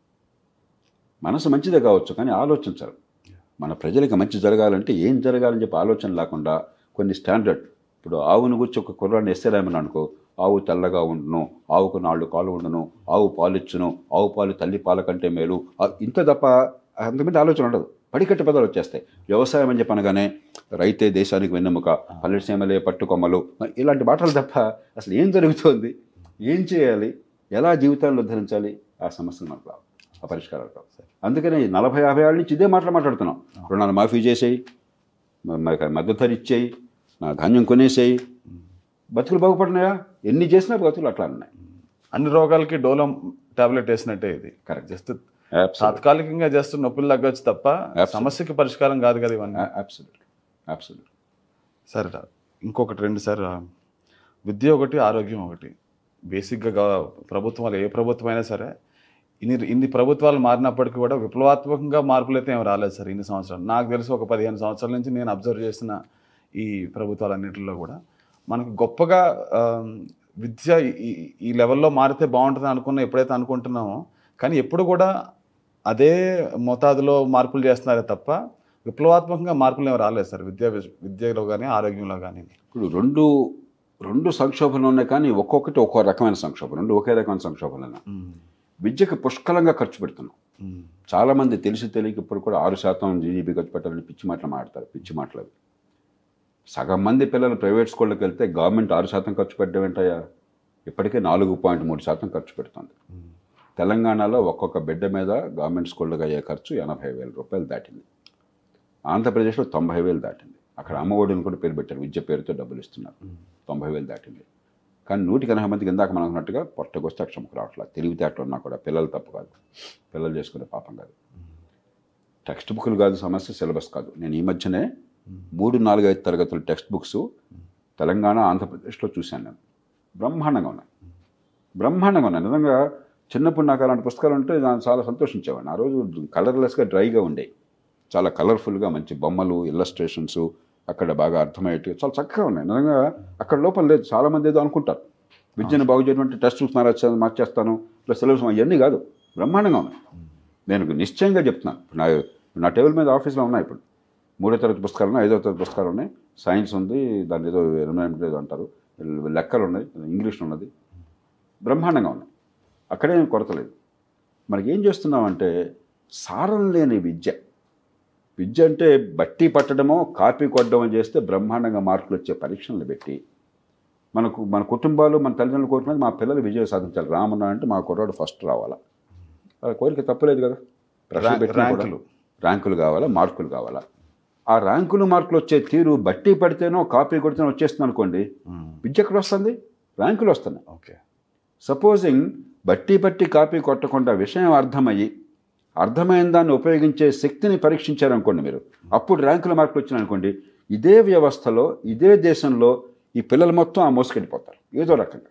మనసు మంచిదే కావచ్చు కానీ ఆలోచించరు మన ప్రజలకు మంచి జరగాలంటే ఏం జరగాలని చెప్పి ఆలోచన లేకుండా కొన్ని స్టాండర్డ్ ఇప్పుడు ఆవును గురించి ఒక కుర్రాన్ని ఎస్తేరామని అనుకో ఆవు తెల్లగా ఉండును ఆవుకు నాలుగు కాళ్ళు ఉండును ఆవు పాలిచ్చును ఆవు పాలు తల్లి పాల కంటే మేలు ఆ- ఇంత తప్ప అంతమంది ఆలోచన ఉండదు పడికట్టు పదాలు వచ్చేస్తాయి వ్యవసాయం అని చెప్పి అనగానే రైతే దేశానికి వెన్నెముక పల్లెసీమలే పట్టుకొమ్మలు ఇలాంటి మాటలు తప్ప అసలు ఏం జరుగుతోంది ఏం చేయాలి ఎలా జీవితాలను ఉద్ధరించాలి ఆ సమస్యలు మనకు రావు ఆ పరిష్కారాలు రావు అందుకని నలభై యాభై ఏళ్ళ నుంచి ఇదే మాటలు మాట్లాడుతున్నాం రుణాలు మాఫీ చేసేయి మ- మ- మద్దతు ధర ఇచ్చేయి నా ధాన్యం కొనేసేయి బతుకులు బాగుపడినాయా ఎన్ని చేసినా బతుకులు అట్లా ఉన్నాయి అన్ని రోగాలకి డోలం టాబ్లెట్ వేసినట్టే ఇది Correct. జస్ట్ తాత్కాలికంగా జస్ట్ నొప్పులు తగ్గొచ్చు తప్ప సమస్యకి పరిష్కారం కాదు కదా ఇవన్నీ అబ్సల్యూట్ అబ్సల్యూట్ సరే రా. ఇంకొకటి రెండు సార్ ఆ, విద్య ఒకటి ఆరోగ్యం ఒకటి బేసిక్గా గవ- ప్రభుత్వాలు ఏ ప్రభుత్వం అయినా సరే ఇన్ని ఇన్ని ప్రభుత్వాలు మారినప్పటికీ కూడా విప్లవాత్మకంగా మార్పులు అయితే ఏం రాలేదు సార్ ఇన్ని సంవత్సరాలు నాకు తెలిసి ఒక పదిహేను సంవత్సరాల నుంచి నేను అబ్జర్వ్ చేసిన ఈ ప్రభుత్వాలన్నింటిలో కూడా మనకు గొప్పగా ఆ, విద్య ఈ- ఈ లెవెల్లో మారితే బాగుంటుంది అనుకున్న ఎప్పుడైతే అనుకుంటున్నామో కానీ ఎప్పుడు కూడా అదే మోతాదులో మార్పులు చేస్తున్నారే తప్ప విప్లవాత్మకంగా మార్పులు ఏమి రాలేదు సార్ విద్య విద్యలో కానీ ఆరోగ్యంలో కానీ ఇప్పుడు రెండు రెండు సంక్షోభాలు ఉన్నాయి కానీ ఒక్కొక్కటి ఒక్కో రకమైన సంక్షోభం రెండు ఒకే రకమైన సంక్షోభాలు విద్యకు పుష్కలంగా ఖర్చు పెడుతున్నాం చాలామంది తెలిసి తెలియక ఇప్పుడు కూడా ఆరు శాతం జీడీపీ ఖర్చు పెట్టాలని పిచ్చి మాటలు మాట్లాడతారు పిచ్చి మాటలు అవి సగం మంది పిల్లలు ప్రైవేట్ స్కూళ్ళకి వెళ్తే గవర్నమెంట్ ఆరు శాతం ఖర్చు పెట్టడం ఏంటయ్యా ఇప్పటికే నాలుగు పాయింట్ మూడు శాతం ఖర్చు పెడుతుంది తెలంగాణలో ఒక్కొక్క బిడ్డ మీద గవర్నమెంట్ స్కూళ్ళకి అయ్యే ఖర్చు ఎనభై వేల రూపాయలు దాటింది ఆంధ్రప్రదేశ్లో తొంభై వేలు దాటింది అక్కడ అమ్మఒడిని కూడా పేరు పెట్టారు విద్య పేరుతో డబ్బులు ఇస్తున్నారు తొంభై వేలు దాటింది కానీ నూటికి ఎనభై మందికి ఇందాక మనం అన్నట్టుగా పొట్టకొస్తే అక్షమకు రావట్లేదు తెలివితేటలు ఉన్నా కూడా పిల్లలు తప్పు కాదు పిల్లలు చేసుకునే పాపం కాదు టెక్స్ట్ బుక్లు కాదు సమస్య సిలబస్ కాదు నేను ఈ మధ్యనే మూడు నాలుగు ఐదు తరగతుల టెక్స్ట్ బుక్స్ తెలంగాణ ఆంధ్రప్రదేశ్లో చూశాను నేను బ్రహ్మాండంగా ఉన్నాయి బ్రహ్మాండంగా ఉన్నాయి నిజంగా చిన్నప్పుడు నాకు అలాంటి పుస్తకాలు ఉంటే నేను చాలా సంతోషించేవాడిని ఆ రోజు కలర్లెస్గా డ్రైగా ఉండేవి చాలా కలర్ఫుల్గా మంచి బొమ్మలు ఇల్లస్ట్రేషన్స్ అక్కడ బాగా అర్థమయ్యేట్టు చాలా చక్కగా ఉన్నాయి నిజంగా అక్కడ లోపల లేదు చాలామంది ఏదో అనుకుంటారు విద్యను బాగు చేయడం టెక్స్ట్ బుక్స్ మార్చే మార్చేస్తాను ఇట్లా సిలబస్ ఇవన్నీ కాదు బ్రహ్మాండంగా ఉన్నాయి నేను నిశ్చయంగా చెప్తున్నాను ఇప్పుడు నా నా టేబుల్ మీద ఆఫీస్లో ఉన్నాయి ఇప్పుడు మూడో తరగతి పుస్తకాలు ఉన్నాయి ఐదో తరగతి పుస్తకాలు ఉన్నాయి సైన్స్ ఉంది దాని ఏదో ఎన్విరాన్మెంట్ ఏదో అంటారు లెక్కలు ఉన్నాయి ఇంగ్లీష్ ఉన్నది బ్రహ్మాండంగా ఉన్నాయి అక్కడేం కొరత లేదు మనకి ఏం చేస్తున్నామంటే సారం లేని విద్య విద్య అంటే బట్టి పట్టడమో కాపీ కొట్టడమో చేస్తే బ్రహ్మాండంగా మార్కులు వచ్చే పరీక్షలు పెట్టి మనకు మన కుటుంబాలు మన తల్లిదండ్రులు కోరుకున్నది మా పిల్లలు విజయం సాధించాలి రామన్న అంటే మా కుర్రాడు ఫస్ట్ రావాలా వాళ్ళ కోరిక తప్పలేదు కదా ప్రశ్న ర్యాంక్- పెట్టినా కూడా ర్యాంకులు. ర్యాంకులు కావాలా మార్కులు కావాలా ఆ ర్యాంకులు మార్కులు వచ్చే తీరు బట్టి పడితేనో కాపీ కొడితేనో వచ్చేస్తుంది అనుకోండి విద్య ఎక్కడ వస్తుంది ర్యాంకులు వస్తున్నాయి ఓకే సపోజింగ్ బట్టి బట్టి కాపీ కొట్టకుండా విషయం అర్థమయ్యి అర్థమైన దాన్ని ఉపయోగించే శక్తిని పరీక్షించారనుకోండి మీరు అప్పుడు ర్యాంకుల మార్కులు వచ్చినాయనుకోండి ఇదే వ్యవస్థలో ఇదే దేశంలో ఈ పిల్లలు మొత్తం ఆ మోసుకెళ్ళిపోతారు ఏదో రకంగా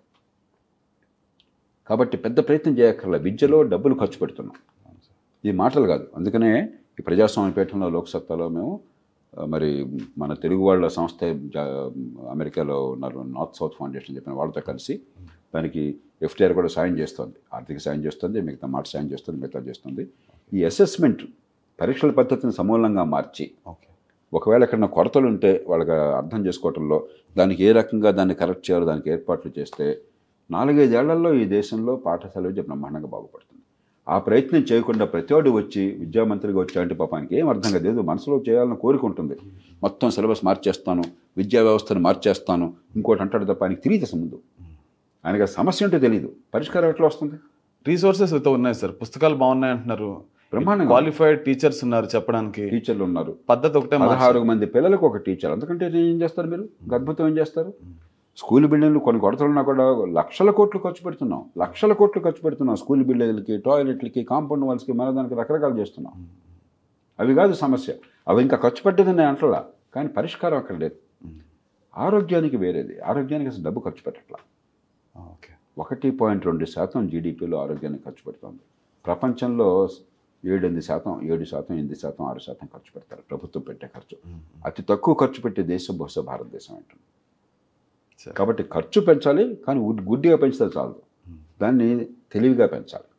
కాబట్టి పెద్ద ప్రయత్నం చేయక్కర్లే విద్యలో డబ్బులు ఖర్చు పెడుతున్నాం ఈ మాటలు కాదు అందుకనే ఈ ప్రజాస్వామ్య పీఠంలో లోక్సత్తాలో మేము ఆ, మరి మన తెలుగు వాళ్ళ సంస్థ జా- అమెరికాలో ఉన్నారు నార్త్ సౌత్ ఫౌండేషన్ చెప్పిన వాళ్ళతో కలిసి దానికి ఎఫ్టీఆర్ కూడా సాయం చేస్తుంది ఆర్థిక సాయం చేస్తుంది మిగతా మాట సాయం చేస్తుంది మిగతా చేస్తుంది ఈ అసెస్మెంట్ పరీక్షల పద్ధతిని సమూలంగా మార్చి ఓకే ఒకవేళ ఎక్కడైనా కొరతలు ఉంటే వాళ్ళకి అర్థం చేసుకోవటంలో దానికి ఏ రకంగా దాన్ని కరెక్ట్ చేయాలో దానికి ఏర్పాట్లు చేస్తే నాలుగైదేళ్లలో ఈ దేశంలో పాఠశాల విద్య బ్రహ్మాండంగా బాగుపడుతుంది ఆ ప్రయత్నం చేయకుండా ప్రతివాడు వచ్చి విద్యామంత్రిగా వచ్చాయంటే పాపానికి ఏం అర్థం కాదు ఏదో మనసులో చేయాలని కోరిక ఉంటుంది మొత్తం సిలబస్ మార్చేస్తాను విద్యా వ్యవస్థను మార్చేస్తాను ఇంకోటి అంటాడు తప్ప ఆయనకి తెలియదు అసలు ముందు ఆయనకి ఆ సమస్య అంటే తెలియదు పరిష్కారం ఎట్లా వస్తుంది రీసోర్సెస్ అయితే ఉన్నాయి సార్ పుస్తకాలు బాగున్నాయి అంటున్నారు బ్రహ్మాండంగా. క్వాలిఫైడ్ టీచర్స్ ఉన్నారు చెప్పడానికి టీచర్లు ఉన్నారు పద్ధతి ఒకటే మార్చాలి. పదహారు మంది పిల్లలకు ఒక టీచర్ అందుకంటే ఏం చేస్తారు మీరు అద్భుతం ఏం చేస్తారు స్కూల్ బిల్డింగ్లు కొన్ని కొరతలున్నా కూడా లక్షల కోట్లు ఖర్చు పెడుతున్నాం లక్షల కోట్లు ఖర్చు పెడుతున్నాం స్కూల్ బిల్డింగ్లకి టాయిలెట్లకి కాంపౌండ్ వాల్స్కి మన దానికి రకరకాలు చేస్తున్నాం అవి కాదు సమస్య అవి ఇంకా ఖర్చు పెట్టదని నేను అంటలా కానీ పరిష్కారం అక్కడ లేదు ఆరోగ్యానికి వేరేది ఆరోగ్యానికి అసలు డబ్బు ఖర్చు పెట్టట్లా ఓకే ఒకటి పాయింట్ రెండు శాతం జీడిపిలో ఆరోగ్యానికి ఖర్చు పెడుతుంది ప్రపంచంలో ఏడెనిమిది శాతం ఏడు శాతం ఎనిమిది శాతం ఆరు శాతం ఖర్చు పెడతారు ప్రభుత్వం పెట్టే ఖర్చు అతి తక్కువ ఖర్చు పెట్టే దేశం బహుశా భారతదేశం అంటుంది సరే. కాబట్టి ఖర్చు పెంచాలి కానీ ఉడ్- గుడ్డిగా పెంచితే చాలదు దాన్ని తెలివిగా పెంచాలి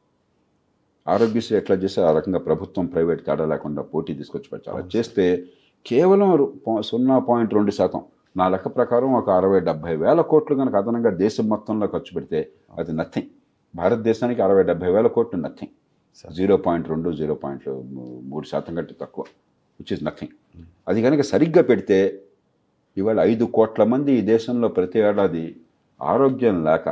ఆరోగ్యశ్రీ ఎట్లా చేస్తే ఆ రకంగా ప్రభుత్వం ప్రైవేట్ తేడా లేకుండా పోటీ తీసుకొచ్చి పెట్టాలి అది చేస్తే కేవలం రు- పా- సున్నా పాయింట్ రెండు శాతం నా లెక్క ప్రకారం ఒక అరవై డెబ్బై వేల కోట్లు కనుక అదనంగా దేశం మొత్తంలో ఖర్చు పెడితే అది నథింగ్ భారతదేశానికి అరవై డెబ్బై వేల కోట్లు నథింగ్ సరే. జీరో పాయింట్ రెండు జీరో పాయింట్ మూడు శాతం కంటే తక్కువ విచ్ ఇస్ నథింగ్ అది కనుక సరిగ్గా పెడితే ఇవాళ ఐదు కోట్ల మంది ఈ దేశంలో ప్రతి ఏడాది ఆరోగ్యం లేక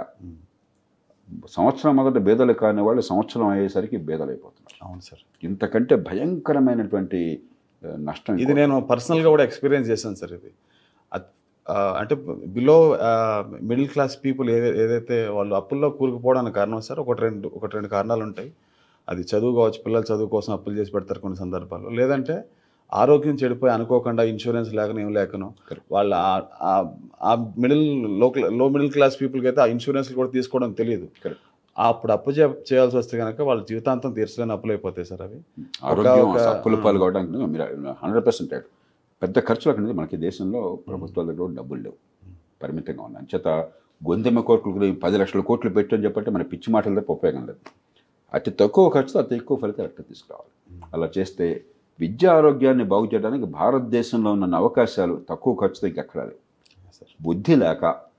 సంవత్సరం మొదట బేదలు కాని వాళ్ళు సంవత్సరం అయ్యేసరికి బేదలైపోతున్నారు అవును సార్ ఇంతకంటే భయంకరమైనటువంటి ఆ, నష్టం ఇది నేను పర్సనల్గా కూడా ఎక్స్పీరియన్స్ చేశాను సార్ ఇది అత్- ఆ, అంటే బిలో మిడిల్ క్లాస్ పీపుల్ ఏదై ఏదైతే వాళ్ళు అప్పుల్లో కూరుకుపోవడానికి కారణం సార్ ఒకటి రెండు ఒకటి రెండు కారణాలు ఉంటాయి అది చదువు కావచ్చు పిల్లల చదువు కోసం అప్పులు చేసి పెడతారు కొన్ని సందర్భాల్లో లేదంటే ఆరోగ్యం చెడిపోయి అనుకోకుండా ఇన్సూరెన్స్ లేకను ఏం లేకను వాళ్ళ ఆ- ఆ- ఆ మిడిల్ లో లో మిడిల్ క్లాస్ పీపుల్కి అయితే ఆ ఇన్సూరెన్స్ కూడా తీసుకోవడం తెలియదు Correct. అప్పుడు అప్పు చే- చేయాల్సి వస్తే కనుక వాళ్ళ జీవితాంతం తీర్చలేని అప్పులు అయిపోతాయి సార్ అవి ఆరోగ్యం ఒక- అప్పుల పాలు కావడానికి మీరు హండ్రెడ్ పర్సెంట్ పెద్ద ఖర్చులు అక్కడ మనకి దేశంలో ప్రభుత్వాల దగ్గర కూడా డబ్బులు లేవు పరిమితంగా ఉన్నాయి అంచేత గొంతెమ్మ కోట్లు పది లక్షల కోట్లు పెట్టు అని చెప్పంటే మన పిచ్చి మాటలు తప్ప ఉపయోగం లేదు అతి తక్కువ ఖర్చుతో అతి ఎక్కువ ఫలితాలు అట్లా తీసుకురావాలి అలా చేస్తే విద్యా ఆరోగ్యాన్ని బాగు చేయడానికి భారతదేశంలో ఉన్న అవకాశాలు తక్కువ ఖర్చుతో ఇంకెక్కడా లేవు సార్ బుద్ధి లేక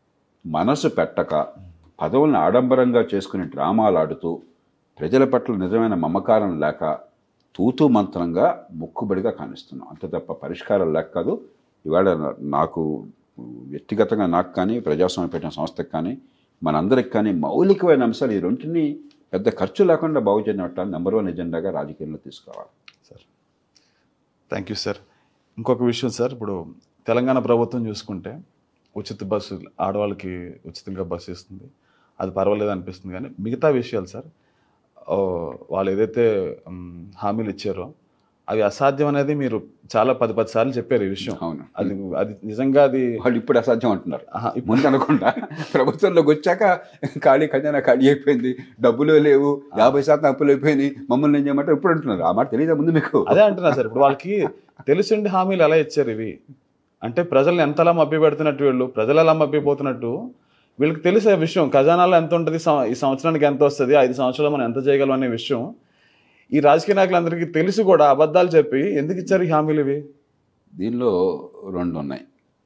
మనసు పెట్టక పదవులను ఆడంబరంగా చేసుకుని డ్రామాలు ఆడుతూ ప్రజల పట్ల నిజమైన మమకారం లేక తూతూ మంత్రంగా ముక్కుబడిగా కానిస్తున్నాం అంతే తప్ప పరిష్కారం లేక కాదు ఇవాళ నాకు వ్యక్తిగతంగా నాకు కానీ ప్రజాస్వామ్య పెట్టిన సంస్థకు కానీ మనందరికి కానీ మౌలికమైన అంశాలు ఈ రెంటిని పెద్ద ఖర్చు లేకుండా బాగు చేయడం నెంబర్ వన్ ఎజెండాగా రాజకీయాల్లో తీసుకురావాలి సార్ థ్యాంక్ యూ సార్ ఇంకొక విషయం సార్ ఇప్పుడు తెలంగాణ ప్రభుత్వం చూసుకుంటే ఉచిత బస్సు ఆడవాళ్ళకి ఉచితంగా బస్సు ఇస్తుంది అది పర్వాలేదు అనిపిస్తుంది కానీ మిగతా విషయాలు సార్ ఓ, వాళ్ళు ఏదైతే మ్, హామీలు ఇచ్చారో అవి అసాధ్యం అనేది మీరు చాలా పది పది సార్లు చెప్పారు ఈ విషయం అవును అది అది నిజంగా అది వాళ్ళు ఇప్పుడు అసాధ్యం అంటున్నారు ఆహా, ఇప్పుడు ముందు అనకుండా ప్రభుత్వంలోకి వచ్చాక ఖాళీ ఖజానా ఖాళీ అయిపోయింది డబ్బులు లేవు యాభై శాతం అప్పులు అయిపోయినాయి మమ్మల్ని ఏం చేయమంటారు ఇప్పుడు అంటున్నారు ఆ మాట తెలియదా ముందు మీకు అదే అంటున్నా సార్ ఇప్పుడు వాళ్ళకి తెలిసిండి హామీలు ఎలా ఇచ్చారు ఇవి అంటే ప్రజల్ని ఎంతలా మభ్య పెడుతున్నట్టు వీళ్ళు ప్రజలు ఎలా మభ్యపోతున్నట్టు వీళ్ళకి తెలిసే విషయం ఖజానాలో ఎంత ఉంటుంది సం- ఈ సంవత్సరానికి ఎంత వస్తుంది ఐదు సంవత్సరాలు మనం ఎంత చేయగలం అనే విషయం ఈ రాజకీయ నాయకులందరికీ తెలిసి కూడా అబద్ధాలు చెప్పి ఎందుకు ఇచ్చారు ఈ హామీలు ఇవి దీనిలో రెండు ఉన్నాయి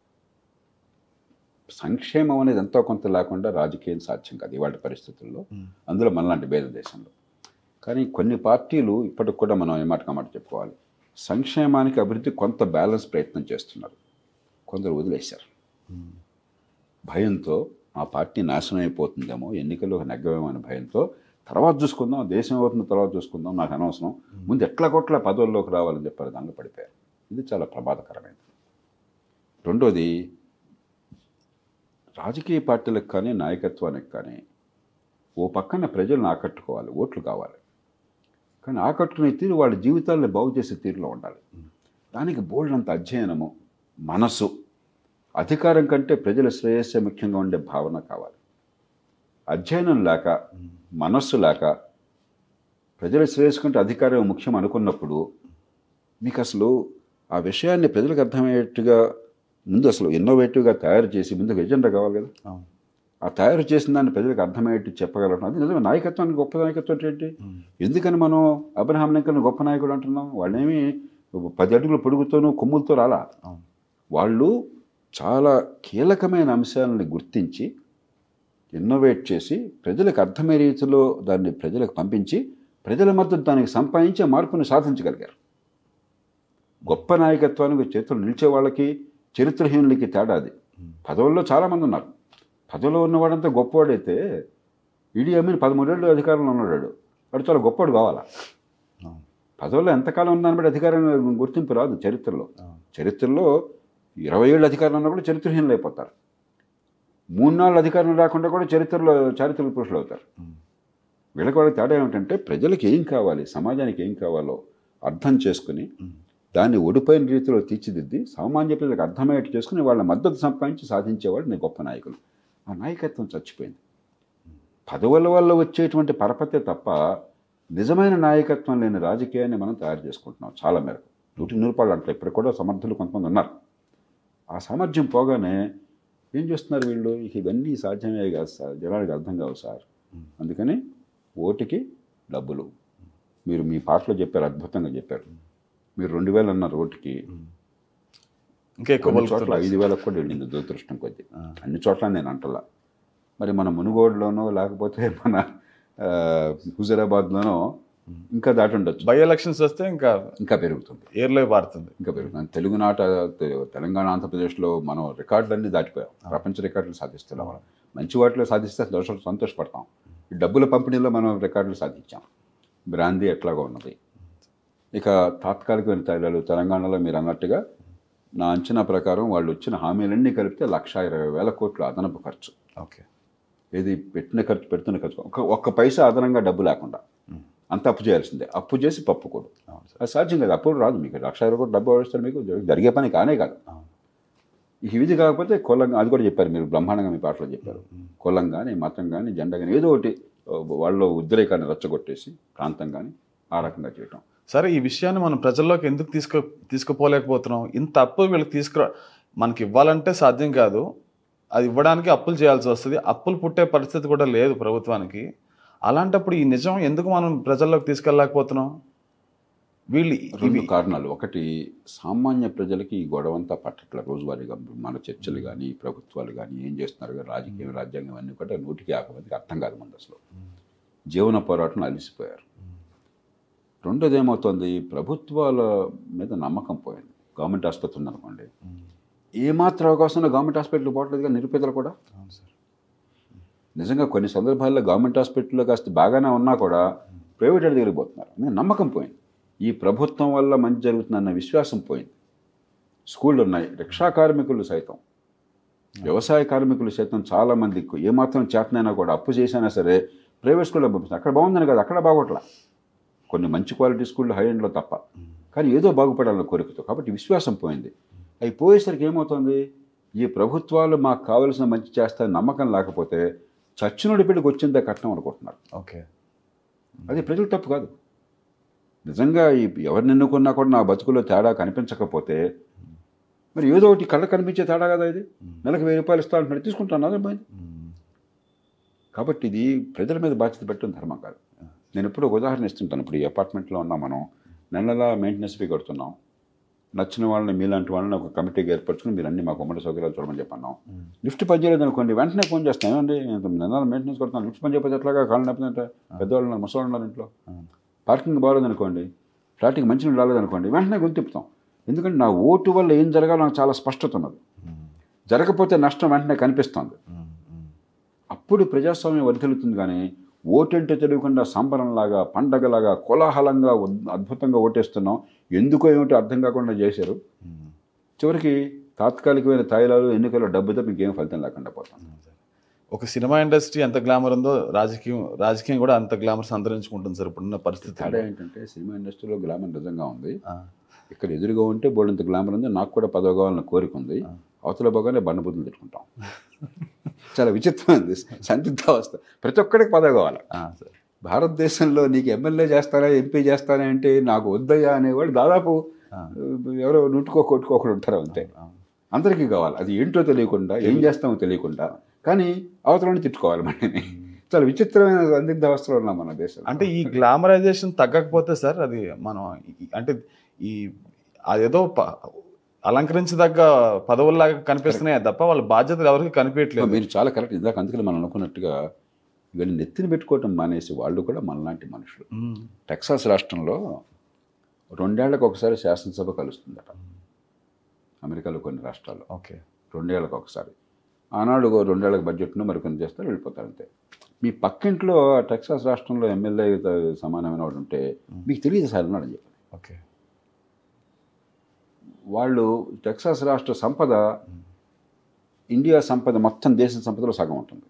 సంక్షేమం అనేది ఎంతో కొంత లేకుండా రాజకీయం సాధ్యం కాదు ఇవాళ పరిస్థితుల్లో అందులో మనలాంటి భేద దేశంలో కానీ కొన్ని పార్టీలు ఇప్పటికి కూడా మనం ఏమాట మాట చెప్పుకోవాలి సంక్షేమానికి అభివృద్ధి కొంత బ్యాలెన్స్ ప్రయత్నం చేస్తున్నారు కొందరు వదిలేశారు భయంతో ఆ పార్టీ నాశనం అయిపోతుందేమో ఎన్నికల్లో నెగ్గవేమో అనే భయంతో తర్వాత చూసుకుందాం దేశం అవుతున్న తర్వాత చూసుకుందాం నాకు అనవసరం ముందు ఎట్లా కొట్ల పదవుల్లోకి రావాలని చెప్పారు దానిలో పడిపోయారు ఇది చాలా ప్రమాదకరమైనది రెండోది రాజకీయ పార్టీలకు కానీ నాయకత్వానికి కానీ ఓ పక్కన ప్రజలను ఆకట్టుకోవాలి ఓట్లు కావాలి కానీ ఆకట్టుకునే తీరు వాళ్ళ జీవితాలను బాగు చేసే తీరులో ఉండాలి దానికి బోల్డంత అధ్యయనము మనసు అధికారం కంటే ప్రజల శ్రేయస్సే ముఖ్యంగా ఉండే భావన కావాలి అధ్యయనం లేక మనస్సు లేక ప్రజల శ్రేయస్సు కంటే అధికారం ముఖ్యం అనుకున్నప్పుడు మీకు అసలు ఆ విషయాన్ని ప్రజలకు అర్థమయ్యేట్టుగా ముందు అసలు ఇన్నోవేటివ్గా తయారు చేసి ముందుకు ఎజెండా కావాలి కదా అవును. ఆ తయారు చేసిన దాన్ని ప్రజలకు అర్థమయ్యేట్టు చెప్పగలగడం అది నిజమే నాయకత్వానికి గొప్ప నాయకత్వం ఏంటి ఎందుకని మనం అబ్రహాం లింకన్ గొప్ప నాయకుడు అంటున్నాం వాళ్ళేమి పది అడుగుల పొడుగుతోనూ కొమ్ములతో రాలా అవును. వాళ్ళు చాలా కీలకమైన అంశాలను గుర్తించి ఇన్నోవేట్ చేసి ప్రజలకు అర్థమయ్యే రీతిలో దాన్ని ప్రజలకు పంపించి ప్రజల మద్దతు దానికి సంపాదించే మార్పుని సాధించగలిగారు గొప్ప నాయకత్వానికి చేతులు నిలిచే వాళ్ళకి చరిత్రహీనులకి తేడా అది పదవుల్లో చాలామంది ఉన్నారు పదవిలో ఉన్నవాడంతా గొప్పవాడైతే ఈడీ అమీన్ పదమూడేళ్ళు అధికారంలో ఉన్నాడు వాడు చాలా గొప్పవాడు కావాలా అవును. పదవుల్లో ఎంతకాలం ఉందని బట్టి అధికారం గుర్తింపు రాదు చరిత్రలో అవును. చరిత్రలో ఇరవై ఏళ్ళు అధికారం ఉన్నా కూడా చరిత్రహీనులు అయిపోతారు మూడు నాలుగు అధికారం రాకుండా కూడా చరిత్రలో చారిత్రక పురుషులు అవుతారు ఉమ్. వీళ్ళకి వాళ్ళకి తేడా ఏమిటంటే ప్రజలకు ఏం కావాలి సమాజానికి ఏం కావాలో అర్థం చేసుకుని ఉమ్. దాన్ని ఓడిపోయిన రీతిలో తీర్చిదిద్ది సామాన్య ప్రజలకు అర్థమయ్యేట్టు చేసుకుని వాళ్ళ మద్దతు సంపాదించి సాధించేవాడు నీ గొప్ప నాయకులు ఆ నాయకత్వం చచ్చిపోయింది పదవుల వల్ల వచ్చేటువంటి పరపతే తప్ప నిజమైన నాయకత్వం లేని రాజకీయాన్ని మనం తయారు చేసుకుంటున్నాం చాలా మేరకు నూటి నూరుపాళ్ళు అంటే ఇప్పుడు కూడా సమర్థులు కొంతమంది ఉన్నారు ఆ సామర్థ్యం పోగానే ఏం చేస్తున్నారు వీళ్ళు ఇక ఇవన్నీ సాధ్యమే కాదు సార్ జనానికి అర్థం కావు సార్ అందుకని ఓటుకి డబ్బులు మీరు మీ పాటలో చెప్పారు అద్భుతంగా చెప్పారు మీరు రెండు వేలు అన్నారు ఓటుకి ఇంకా ఎక్కువ కొన్ని చోట్ల పలుకుతున్నారు. ఐదు వేలకు కూడా వెళ్ళింది దురదృష్టం కొద్దీ అన్ని చోట్ల నేను అంటలా మరి మన మునుగోడులోనో లేకపోతే మన ఆ, హుజరాబాద్లోనో ఇంకా దాటి ఉండొచ్చు బై ఎలక్షన్స్ వస్తే ఇంకా ఇంకా పెరుగుతుంది ఏర్లో పారుతుంది ఇంకా పెరుగుతుంది తెలుగునాట తె- తెలంగాణ ఆంధ్రప్రదేశ్లో మనం రికార్డులన్నీ దాటిపోయాం ప్రపంచ రికార్డులు సాధిస్తున్నాం మనం మంచి వాటిలో సాధిస్తే దోష సంతోషపడతాం ఈ డబ్బుల పంపిణీలో మనం రికార్డులు సాధించాం బ్రాందీ ఎట్లాగో ఉన్నది ఇక తాత్కాలికమైన తైలాలు తెలంగాణలో మీరు అన్నట్టుగా నా అంచనా ప్రకారం వాళ్ళు వచ్చిన హామీలన్నీ కలిపితే లక్ష ఇరవై వేల కోట్ల అదనపు ఖర్చు ఓకే ఇది పెట్టిన ఖర్చు పెడుతున్న ఖర్చు ఒక ఒక్క పైసా అదనంగా డబ్బు లేకుండా అంత అప్పు చేయాల్సిందే అప్పు చేసి పప్పు కూడా అవును సార్ అది సాధ్యం కాదు అప్పుడు రాదు మీకు లక్ష ఇరవై కోట్లు డబ్బు వస్తారు మీకు జరిగే పని కానే కాదు అవును ఇక ఇది కాకపోతే కులంగా అది కూడా చెప్పారు మీరు బ్రహ్మాండంగా మీ పాటలో చెప్పారు కులం కానీ మతం కానీ జెండా కానీ ఏదో ఒకటి వాళ్ళలో ఉద్రేకాన్ని రెచ్చగొట్టేసి ప్రాంతం కానీ ఆ రకంగా చేయటం సరే ఈ విషయాన్ని మనం ప్రజల్లోకి ఎందుకు తీసుకో తీసుకుపోలేకపోతున్నాం ఇంత అప్పు వీళ్ళకి తీసుకురా మనకి ఇవ్వాలంటే సాధ్యం కాదు అది ఇవ్వడానికి అప్పులు చేయాల్సి వస్తుంది అప్పులు పుట్టే పరిస్థితి కూడా లేదు ప్రభుత్వానికి అలాంటప్పుడు ఈ నిజం ఎందుకు మనం ప్రజల్లోకి తీసుకెళ్ళలేకపోతున్నాం వీళ్ళు ఇవి రెండు కారణాలు ఒకటి సామాన్య ప్రజలకి ఈ గొడవంతా పట్టట్ల రోజువారీగా మన చర్చలు కానీ ప్రభుత్వాలు కానీ ఏం చేస్తున్నారు కానీ రాజకీయం రాజ్యాంగం అన్నీ కూడా నూటికి యాభై మందికి అర్థం కాదు ముందు అసలు జీవన పోరాటం అలిసిపోయారు రెండోది ఏమవుతుంది ప్రభుత్వాల మీద నమ్మకం పోయింది గవర్నమెంట్ ఆసుపత్రి ఉందనుకోండి ఏమాత్రం అవకాశం ఉన్నా గవర్నమెంట్ హాస్పిటల్ పోవట్లేదుగా నిరుపేదలు కూడా అవును సార్ నిజంగా కొన్ని సందర్భాల్లో గవర్నమెంట్ హాస్పిటల్లో కాస్త బాగానే ఉన్నా కూడా ప్రైవేట్ దగ్గరికి పోతున్నారు అందుకని నమ్మకం పోయింది ఈ ప్రభుత్వం వల్ల మంచి జరుగుతుందన్న విశ్వాసం పోయింది స్కూళ్ళు ఉన్నాయి రిక్షా కార్మికులు సైతం వ్యవసాయ కార్మికులు సైతం చాలామంది ఏమాత్రం చేతనైనా కూడా అప్పు చేసినా సరే ప్రైవేట్ స్కూల్లో పంపిస్తారు అక్కడ బాగుందని కదా అక్కడ బాగోట్లా కొన్ని మంచి క్వాలిటీ స్కూళ్ళు హై ఎండ్లో తప్ప కానీ ఏదో బాగుపడాలన్న కోరికతో కాబట్టి విశ్వాసం పోయింది అవి పోయేసరికి ఏమవుతుంది ఈ ప్రభుత్వాలు మాకు కావలసిన మంచి చేస్తాయని నమ్మకం లేకపోతే చచ్చినోడి బిడ్డకు వచ్చిందే కట్నం అనుకుంటున్నారు ఓకే అది ప్రజలు తప్పు కాదు నిజంగా ఈ ఎవరిని ఎన్నుకున్నా కూడా నా బతుకులో తేడా కనిపించకపోతే మరి ఏదో ఒకటి కళ్ళ కనిపించే తేడా కదా ఇది నెలకు వెయ్యి రూపాయలు ఇస్తా అంటున్నాడు తీసుకుంటాను అదే పోయింది కాబట్టి ఇది ప్రజల మీద బాధ్యత పెట్టడం ధర్మం కాదు నేను ఎప్పుడూ ఒక ఉదాహరణ ఇస్తుంటాను ఇప్పుడు ఈ అపార్ట్మెంట్లో ఉన్నాం మనం నెల నెలా మెయింటెనెన్స్ ఫీ కడుతున్నాం నచ్చిన వాళ్ళని మీలాంటి వాళ్ళని ఒక కమిటీకి ఏర్పరచుకుని మీరు అన్ని మాకు ఉమ్మడి సౌకర్యాలు చూడమని చెప్పన్నాం లిఫ్ట్ పని చేయలేదు అనుకోండి వెంటనే ఫోన్ చేస్తాను ఏమండి నేను నెల మెయింటెనెన్స్ కొడుతున్నాను లిఫ్ట్ పని చేయకపోతే ఎట్లాగా కాళ్ళు నొప్పిందంటే పెద్దవాళ్ళు ఉన్నారు ముసలి ఉన్నారు ఇంట్లో పార్కింగ్ బాగాలేదు అనుకోండి ఫ్లాట్కి మంచినీళ్ళు రాలేదు అనుకోండి వెంటనే గుర్తిప్పుతాం ఎందుకంటే నా ఓటు వల్ల ఏం జరగాలో నాకు చాలా స్పష్టత ఉన్నది జరగకపోతే నష్టం వెంటనే కనిపిస్తుంది అప్పుడు ప్రజాస్వామ్యం వర్ధిల్లుతుంది కానీ ఓటంటే తెలియకుండా సంబరంలాగా పండగలాగా కోలాహలంగా ఉద్- అద్భుతంగా ఓటేస్తున్నాం ఎందుకో ఏమిటో అర్థం కాకుండా చేశారు చివరికి తాత్కాలికమైన తాయిలాలు ఎన్నికల్లో డబ్బుతో మీకు ఏం ఫలితం లేకుండా పోతాం ఒక సినిమా ఇండస్ట్రీ ఎంత గ్లామర్ ఉందో రాజకీయం రాజకీయం కూడా అంత గ్లామర్ సంతరించుకుంటుంది సార్ ఇప్పుడున్న పరిస్థితి తేడా ఏంటంటే సినిమా ఇండస్ట్రీలో గ్లామర్ నిజంగా ఉంది ఇక్కడ ఎదురుగా ఉంటే బోల్డంత గ్లామర్ ఉంది నాకు కూడా పదవి కావాలన్న కోరిక ఉంది అవతల బాగానే బండబుద్ధులు తిట్టుకుంటాం చాలా విచిత్రమైంది సందిగ్ధావస్థ ప్రతి ఒక్కడికి పదవి కావాలి సార్ భారతదేశంలో నీకు ఎమ్మెల్యే చేస్తారా ఎంపీ చేస్తారా అంటే నాకు వద్దయ్యా అనేవాళ్ళు దాదాపు ఎవరో నూటుకో కొట్టుకో ఒకడు ఉంటారు అంతే అందరికీ కావాలి అది ఏంటో తెలియకుండా ఏం చేస్తామో తెలియకుండా కానీ అవతలని తిట్టుకోవాలి మనని చాలా విచిత్రమైన సందిగ్ధ అవస్థలో ఉన్నాం మన దేశం అంటే ఈ గ్లామరైజేషన్ తగ్గకపోతే సార్ అది మనం ఈ- అంటే ఈ అదేదో ప- అలంకరించదగ్గ పదవుల్లాగా కనిపిస్తున్నాయి తప్ప వాళ్ళ బాధ్యతలు ఎవరికి కనిపించట్లేదు మీరు చాలా కరెక్ట్ ఇందాక అందుకని మనం అనుకున్నట్టుగా ఇవన్నీ నెత్తిన పెట్టుకోవటం మానేసి వాళ్ళు కూడా మనలాంటి మనుషులు ఉమ్. టెక్సాస్ రాష్ట్రంలో రెండేళ్లకు ఒకసారి శాసనసభ కలుస్తుందట అమెరికాలో కొన్ని రాష్ట్రాల్లో ఓకే రెండేళ్లకు ఒకసారి ఆనాడు ఓ రెండేళ్లకు బడ్జెట్ను మరికొన్ని చేస్తారు వెళ్ళిపోతారు అంతే మీ పక్కింట్లో ఆ టెక్సాస్ రాష్ట్రంలో ఎమ్మెల్యే సమానమైన వాడు ఉంటే మీకు తెలియదు సార్ అన్నాడు చెప్పి ఓకే వాళ్ళు టెక్సాస్ రాష్ట్ర సంపద ఇండియా సంపద మొత్తం దేశ సంపదలో సగం ఉంటుంది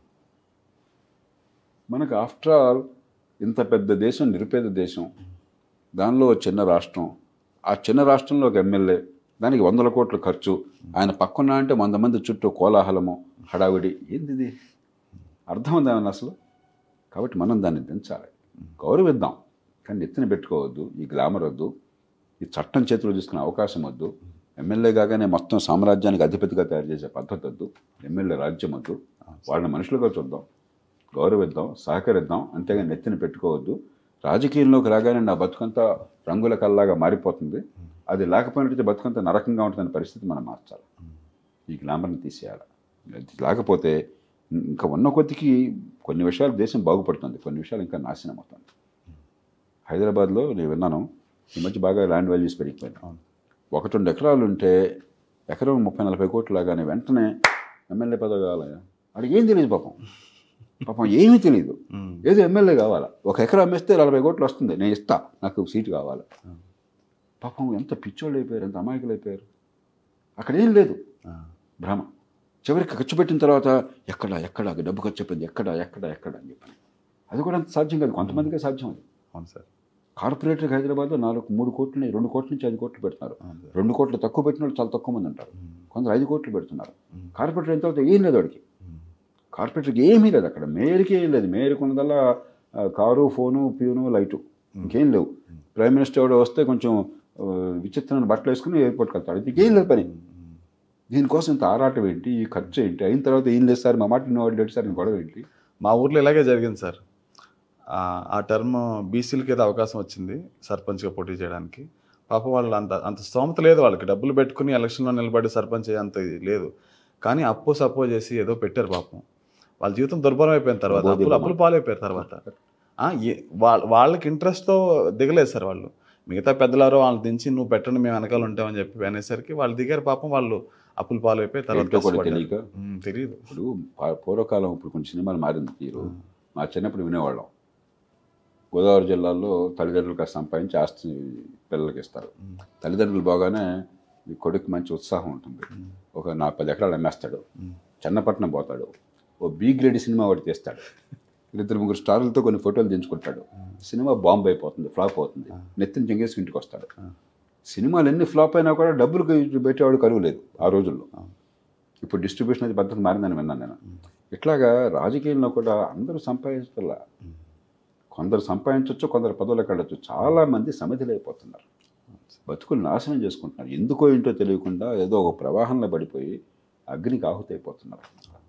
మనకు ఆఫ్టర్ ఆల్ ఇంత పెద్ద దేశం నిరుపేద దేశం దానిలో ఓ చిన్న రాష్ట్రం ఆ చిన్న రాష్ట్రంలో ఒక ఎమ్మెల్యే దానికి వందల కోట్ల ఖర్చు ఆయన పక్కన అంటే వంద మంది చుట్టూ కోలాహలము హడావిడి ఏంది ఇది అర్థం ఉందా ఏమన్నా అసలు కాబట్టి మనం దాన్ని దించాలి గౌరవిద్దాం కానీ నెత్తిన పెట్టుకోవద్దు ఈ గ్లామర్ వద్దు ఈ చట్టం చేతిలో తీసుకునే అవకాశం వద్దు ఎమ్మెల్యే కాగానే మొత్తం సామ్రాజ్యానికి అధిపతిగా తయారు చేసే పద్ధతి వద్దు ఎమ్మెల్యే రాజ్యం వద్దు వాళ్ళని మనుషులుగా చూద్దాం గౌరవిద్దాం సహకరిద్దాం అంతేగాని నెత్తిన పెట్టుకోవద్దు రాజకీయంలోకి రాగానే నా బతుకంతా రంగుల కల్లాగా మారిపోతుంది అది లేకపోయినట్టు బతుకంతా నరకంగా ఉంటుందనే పరిస్థితి మనం మార్చాలి ఈ గ్లామర్ని తీసేయాలి అది లేకపోతే ఇంకా ఉన్న కొద్దికి కొన్ని విషయాలు దేశం బాగుపడుతుంది కొన్ని విషయాలు ఇంకా నాశనం అవుతుంది హైదరాబాద్లో నేను విన్నాను ఈ మధ్య బాగా ల్యాండ్ వాల్యూస్ పెరిగిపోయినాయి ఒకటి రెండు ఎకరాలు ఉంటే ఎకరం ముప్పై నలభై కోట్లు లాగానే వెంటనే ఎమ్మెల్యే పదవి కావాలయ్యా వాడికి ఏం తెలియదు పాపం పాపం ఏమీ తెలియదు ఉమ్. ఏదో ఎమ్మెల్యే కావాలా ఒక ఎకరా అమ్మేస్తే నలభై కోట్లు వస్తుంది నేను ఇస్తా నాకు సీటు కావాలి పాపం ఎంత పిచ్చోళ్ళు అయిపోయారు ఎంత అమాయకులు అయిపోయారు అక్కడ ఏం లేదు ఆ. భ్రమ చివరికి ఖర్చు పెట్టిన తర్వాత ఎక్కడ ఎక్కడ డబ్బు ఖర్చు అయిపోయింది ఎక్కడ ఎక్కడ ఎక్కడ అని చెప్పని అది కూడా అంత సాధ్యం కాదు కొంతమందికే సాధ్యం అది అవును సార్ కార్పొరేటర్కి హైదరాబాద్లో నాలుగు మూడు కోట్లు రెండు కోట్ల నుంచి ఐదు కోట్లు పెడుతున్నారు అవును సార్ రెండు కోట్లు తక్కువ పెట్టిన వాళ్ళు చాలా తక్కువ మంది ఉంటారు ఉమ్. కొందరు ఐదు కోట్లు పెడుతున్నారు ఉమ్. కార్పొరేటర్ ఎంత అవుతుంది ఏం లేదు వాడికి ఉమ్. కార్పొరేటర్కి ఏమీ లేదు అక్కడ మేయర్కి ఏం లేదు మేయర్కి ఉన్నదల్లా ఆ, కారు ఫోను ప్యూను లైటు ఇంకేం లేవు ప్రైమ్ మినిస్టర్ ఎవడో వస్తే కొంచెం ఆ, విచిత్రమైన బట్టలు వేసుకుని ఎయిర్పోర్ట్కి వెళ్తాడు ఇంకేం లేదు పని ఉమ్. దీనికోసం ఇంత ఆరాటం ఏంటి ఈ ఖర్చు ఏంటి అయిన తర్వాత ఏం లేదు సార్ మా మాట ఇన్నవాడు లేదు సార్ ఈ గొడవ ఏంటి మా ఊర్లో ఇలాగే జరిగింది సార్ ఆ- ఆ టర్మ్ బీసీలకి ఏదో అవకాశం వచ్చింది సర్పంచ్గా పోటీ చేయడానికి పాపం వాళ్ళు అంత అంత స్తోమత లేదు వాళ్ళకి డబ్బులు పెట్టుకుని ఎలక్షన్లో నిలబడి సర్పంచ్ అయ్యేంత ఇది లేదు కానీ అప్పు సపో చేసి ఏదో పెట్టారు పాపం వాళ్ళ జీవితం దుర్భరం అయిపోయిన తర్వాత అప్పులు అప్పులు పాలైపోయారు తర్వాత ఆ, ఏ- వాళ్ళ వాళ్ళకి ఇంట్రెస్ట్తో దిగలేదు సార్ వాళ్ళు మిగతా పెద్దలారో వాళ్ళని దించి నువ్వు పెట్టండి మేము వెనకాల ఉంటామని చెప్పి అనేసరికి వాళ్ళు దిగారు పాపం వాళ్ళు అప్పులు పాలైపోయి తర్వాత ఏంటో కూడా కష్టపడ్డారు. తెలియక ఉమ్, తెలియదు ఇప్పుడు పా- పూర్వకాలం ఇప్పుడు కొన్ని సినిమాలు మారింది తీరు మా చిన్నప్పుడు వినేవాళ్ళం గోదావరి జిల్లాలో తల్లిదండ్రులు కాస్త సంపాదించి ఆస్తి పిల్లలకి ఇస్తారు ఉమ్. తల్లిదండ్రులు బాగానే ఈ కొడుకు మంచి ఉత్సాహం ఉంటుంది ఒక నా పది ఎకరాలు అమ్మేస్తాడు ఉమ్. చెన్నపట్నం పోతాడు ఓ బీ గ్రేడ్ సినిమా ఒకటి తీస్తాడు ఇద్దరు ముగ్గురు స్టార్లతో కొన్ని ఫోటోలు దించుకుంటాడు సినిమా బాంబ్ అయిపోతుంది ఫ్లాప్ అవుతుంది నెత్తిని చెంగేసి ఇంటికి వస్తాడు సినిమాలు ఎన్ని ఫ్లాప్ అయినా కూడా డబ్బులు పెట్టేవాడు కరువు లేదు ఆ రోజుల్లో ఇప్పుడు డిస్ట్రిబ్యూషన్ అది పద్ధతి మారిందని విన్నాను నేను ఇట్లాగా రాజకీయంలో కూడా అందరూ సంపాదించాల కొందరు సంపాదించవచ్చు కొందరు పదవులకు వెళ్ళచ్చు చాలా మంది సమిధిలైపోతున్నారు బతుకులు నాశనం చేసుకుంటున్నారు ఎందుకో ఏంటో తెలియకుండా ఏదో ఒక ప్రవాహంలో పడిపోయి అగ్నికి ఆహుతైపోతున్నారు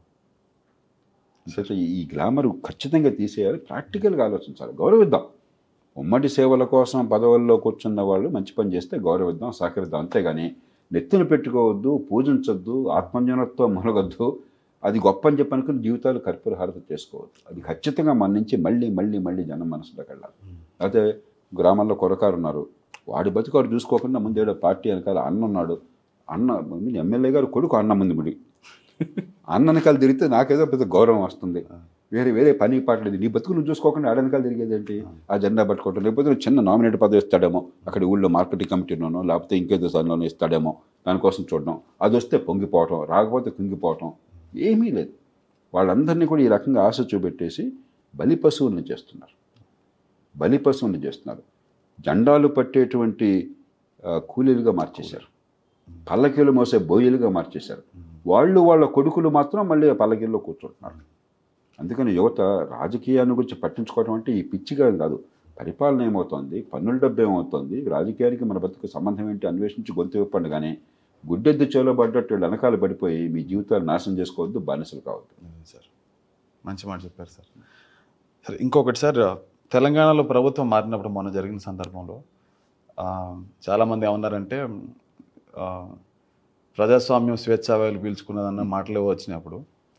సో ఈ గ్లామర్ ఖచ్చితంగా తీసేయాలి ప్రాక్టికల్గా ఆలోచించాలి గౌరవిద్దాం ఉమ్మడి సేవల కోసం పదవుల్లో కూర్చున్న వాళ్ళు మంచి పని చేస్తే గౌరవిద్దాం సహకరిద్దాం అంతేగాని నెత్తిన పెట్టుకోవద్దు పూజించొద్దు ఆత్మజ్ఞానంతో మొలగొద్దు అది గొప్ప అని చెప్పి అనుకుని జీవితాలు కర్పూర హారత చేసుకోవద్దు అది ఖచ్చితంగా మన నుంచి మళ్ళీ మళ్ళీ మళ్ళీ జనం మనసులోకి వెళ్ళాలి అయితే గ్రామాల్లో కొరకారు ఉన్నారు వాడి బతుకు వాడు చూసుకోకుండా ముందు ఏడో పార్టీ వెనకాల అన్న ఉన్నాడు అన్న ముందు ఎమ్మెల్యే గారు కొడుకు అన్న ముందు ముడి అన్న వెనకాల తిరిగితే నాకేదో పెద్ద గౌరవం వస్తుంది వేరే వేరే పని పాటలేదు నీ బతుకు నువ్వు చూసుకోకుండా ఆడ వెనకాల తిరిగేది ఏంటి ఆ జెండా పట్టుకోవటం లేకపోతే నువ్వు చిన్న నామినేట్ పదవి ఇస్తాడేమో అక్కడ ఊళ్ళో మార్కెటింగ్ కమిటీలోనో లేకపోతే ఇంకేదో దానిలోనో ఇస్తాడేమో దానికోసం చూడడం అది వస్తే పొంగిపోవటం రాకపోతే కుంగిపోవటం ఏమీ లేదు వాళ్ళందరినీ కూడా ఈ రకంగా ఆశ చూపెట్టేసి బలి పశువుల్ని చేస్తున్నారు బలి పశువుల్ని చేస్తున్నారు జెండాలు పట్టేటువంటి ఆ, కూలీలుగా మార్చేశారు పల్లకీలు మోసే బోయిలుగా మార్చేశారు వాళ్ళు వాళ్ళ కొడుకులు మాత్రం మళ్ళీ ఆ పల్లకీల్లో కూర్చుంటున్నారు అందుకని యువత రాజకీయాన్ని గురించి పట్టించుకోవడం అంటే ఈ పిచ్చిగా కాదు పరిపాలన ఏమవుతోంది పన్నుల డబ్బు ఏమవుతోంది రాజకీయానికి మన బతుకు సంబంధం ఏంటి అన్వేషించి గొంతు విప్పండి కానీ గుడ్డెద్దు చేలో పడ్డట్టు వీళ్ళు వెనకాల పడిపోయి మీ జీవితాలు నాశనం చేసుకోవద్దు బానిసలు కావద్దు అదే సార్ మంచి మాట చెప్పారు సార్ సరే ఇంకొకటి సార్ తెలంగాణలో ప్రభుత్వం మారినప్పుడు మొన్న జరిగిన సందర్భంలో ఆ, చాలామంది ఏమన్నారంటే ఆ, ప్రజాస్వామ్యం స్వేచ్ఛావాయులు పీల్చుకున్నదన్న మాటలు ఏవో వచ్చినప్పుడు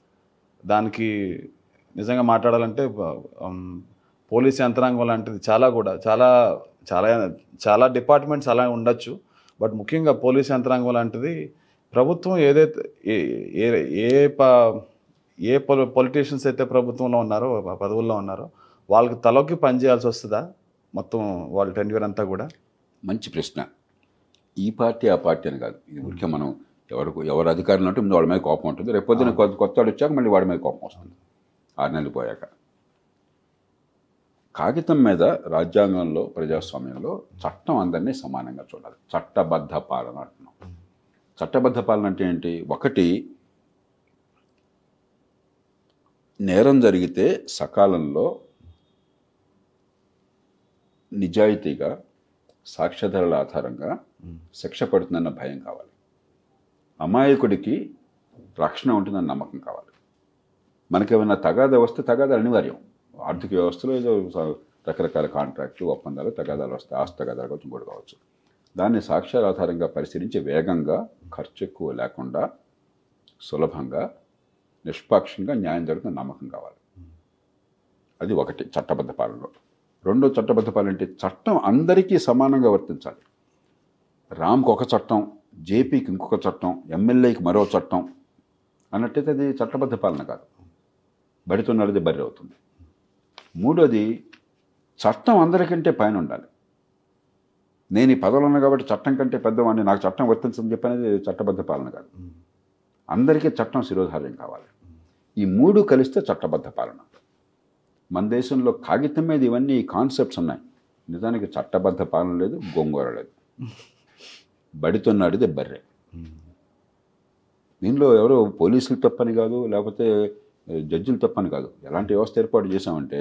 దానికి నిజంగా మాట్లాడాలంటే ఉమ్, పోలీస్ యంత్రాంగం లాంటిది చాలా కూడా చాలా చాలా చాలా డిపార్ట్మెంట్స్ అలా ఉండొచ్చు బట్ ముఖ్యంగా పోలీస్ యంత్రాంగం లాంటిది ప్రభుత్వం ఏదైతే ఏ ఏ ఏ ప ఏ పొలి పొలిటీషియన్స్ అయితే ప్రభుత్వంలో ఉన్నారో ప- పదవుల్లో ఉన్నారో వాళ్ళకి తలకి పనిచేయాల్సి వస్తుందా మొత్తం వాళ్ళ టెన్యూర్ అంతా కూడా మంచి ప్రశ్న ఈ పార్టీ ఆ పార్టీ అని కాదు ఇది ఊరికే మనం ఎవరు ఎవరు అధికారంలో ఉంటే ముందు వాడి మీద కోపం ఉంటుంది రేపు పొద్దున కొత్త కొత్త వాడు వచ్చాక మళ్ళీ వాడి మీద కోపం వస్తుంది ఆరు నెలలు పోయాక కాగితం మీద రాజ్యాంగంలో ప్రజాస్వామ్యంలో చట్టం అందరినీ సమానంగా చూడాలి చట్టబద్ధ పాలన అంటున్నాం చట్టబద్ధ పాలన అంటే ఏంటి ఒకటి నేరం జరిగితే సకాలంలో నిజాయితీగా సాక్ష్యాధారాల ఆధారంగా శిక్ష పడుతుందన్న భయం కావాలి అమాయకుడికి రక్షణ ఉంటుందన్న నమ్మకం కావాలి మనకేమైనా తగాదా వస్తే తగాదాలు అనివార్యం ఆర్థిక వ్యవస్థలో ఏదో స- రకరకాల కాంట్రాక్ట్లు ఒప్పందాలు తగాదాలు వస్తాయి ఆస్తి తగాదాలు కావచ్చు ఇంకోటి కావచ్చు దాన్ని సాక్ష్యాల ఆధారంగా పరిశీలించి వేగంగా ఖర్చు ఎక్కువ లేకుండా సులభంగా నిష్పాక్షంగా న్యాయం జరుగుతున్న నమ్మకం కావాలి అది ఒకటి చట్టబద్ధ పాలనలో రెండో చట్టబద్ధ పాలన అంటే చట్టం అందరికీ సమానంగా వర్తించాలి రామ్కి ఒక చట్టం జేపీకి ఇంకొక చట్టం ఎమ్మెల్యేకి మరో చట్టం అన్నట్టయితే అది చట్టబద్ధ పాలన కాదు బడితున్నది బర్రె అవుతుంది మూడోది చట్టం అందరికంటే పైన ఉండాలి నేను ఈ పదవులు ఉన్నా కాబట్టి చట్టం కంటే పెద్దవాడిని నాకు చట్టం వర్తించని చెప్పనేది చట్టబద్ధ పాలన కాదు అందరికీ చట్టం శిరోధార్యం కావాలి ఈ మూడు కలిస్తే చట్టబద్ధ పాలన మన దేశంలో కాగితం మీద ఇవన్నీ కాన్సెప్ట్స్ ఉన్నాయి నిజానికి చట్టబద్ధ పాలన లేదు గొంగూర లేదు బడితున్నాడిదే బర్రె దీనిలో ఎవరో పోలీసులు తప్పని కాదు లేకపోతే జడ్జిలు తప్పని కాదు ఎలాంటి వ్యవస్థ ఏర్పాటు చేశామంటే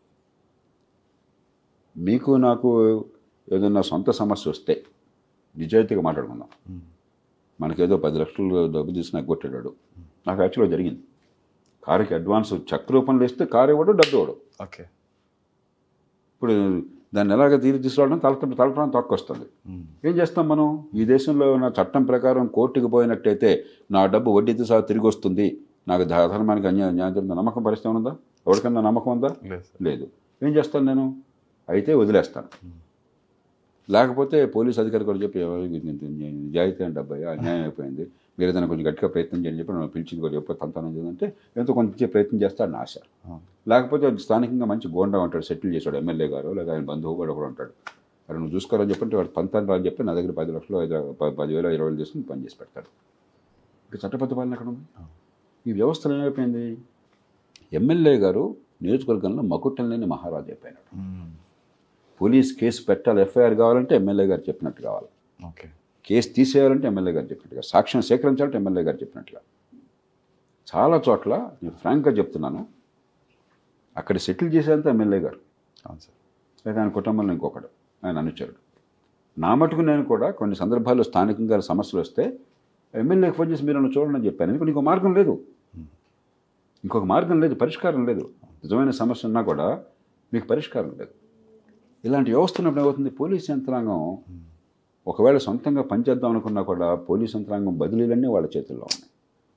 మీకు నాకు ఏదైనా సొంత సమస్య వస్తే నిజాయితీగా మాట్లాడుకుందాం మనకేదో పది లక్షలు డబ్బు తీసి నాకు కొట్టాడు నాకు యాక్చువల్గా జరిగింది కారుకి అడ్వాన్స్ చెక్ రూపంలో ఇస్తే కారు ఇవ్వడు డబ్బు ఇవ్వడు ఓకే ఇప్పుడు దాన్ని ఎలాగ తీరి తీసుకురావడం తలపడం తలపడం తక్కువ వస్తుంది ఏం చేస్తాం మనం ఈ దేశంలో ఉన్న చట్టం ప్రకారం కోర్టుకు పోయినట్టయితే నా డబ్బు వడ్డీతో సహా తిరిగి వస్తుంది నాకు ధర్మానికి అన్యాయం న్యాయం జరుగుతుంది నమ్మకం పరిస్థితి ఉందా ఎవరికన్నా నమ్మకం ఉందా లేదు సార్ లేదు ఏం చేస్తాను నేను అయితే వదిలేస్తాను లేకపోతే పోలీస్ అధికారి కూడా చెప్పి "ఎవరు ఇది ఇంత న్యాయం- నిజాయితీ అని డబ్బయ్యా అన్యాయం అయిపోయింది మీరు ఏదైనా కొంచెం గట్టిగా ప్రయత్నం చేయండి చెప్పి నన్ను పిలిచింది కూడా చెప్పి తంతానం చేయాలంటే ఎంతో కొంత ఇచ్చే ప్రయత్నం చేస్తాడని ఆశ లేకపోతే అది స్థానికంగా మంచి గోండా ఉంటాడు సెటిల్ చేశాడు ఎమ్మెల్యే గారు లేదా ఆయన బంధువు కూడా ఒకడు ఉంటాడు అక్కడ నువ్వు చూసుకోవాలని చెప్పంటే వాడు పంతాన్ని రాని చెప్పి నా దగ్గర పది లక్షలు ఐదు ప- పదివేలు ఇరవై వేలు తీసుకుని పని చేసి పెడతాడు ఇక చట్టబద్ధ పాలన ఎక్కడ ఉంది ఈ వ్యవస్థలో ఏమైపోయింది ఎమ్మెల్యే గారు నియోజకవర్గంలో మకుటం లేని మహారాజు అయిపోయినాడు పోలీస్ కేసు పెట్టాలి ఎఫ్ఐఆర్ కావాలంటే ఎమ్మెల్యే గారు చెప్పినట్టు కావాలి ఓకే కేసు తీసేయాలంటే ఎమ్మెల్యే గారు చెప్పినట్టుగా సాక్ష్యం సేకరించాలంటే ఎమ్మెల్యే గారు చెప్పినట్టుగా చాలా చోట్ల నేను ఫ్రాంక్గా చెప్తున్నాను అక్కడ సెటిల్ చేసేంత ఎమ్మెల్యే గారు అవును సార్ లేదా ఆయన కుటుంబంలో ఇంకొకడు ఆయన అనుచరుడు నా మటుకు నేను కూడా కొన్ని సందర్భాల్లో స్థానికంగా సమస్యలు వస్తే ఎమ్మెల్యేకి ఫోన్ చేసి మీరు నన్ను చూడండి అని చెప్పాను ఎందుకంటే ఇంకో మార్గం లేదు ఇంకొక మార్గం లేదు పరిష్కారం లేదు నిజమైన సమస్య ఉన్నా కూడా మీకు పరిష్కారం లేదు ఇలాంటి వ్యవస్థ ఉన్నప్పుడు ఏమవుతుంది పోలీస్ యంత్రాంగం ఒకవేళ సొంతంగా పనిచేద్దాం అనుకున్నా కూడా పోలీస్ యంత్రాంగం బదిలీలన్నీ వాళ్ళ చేతుల్లో ఉన్నాయి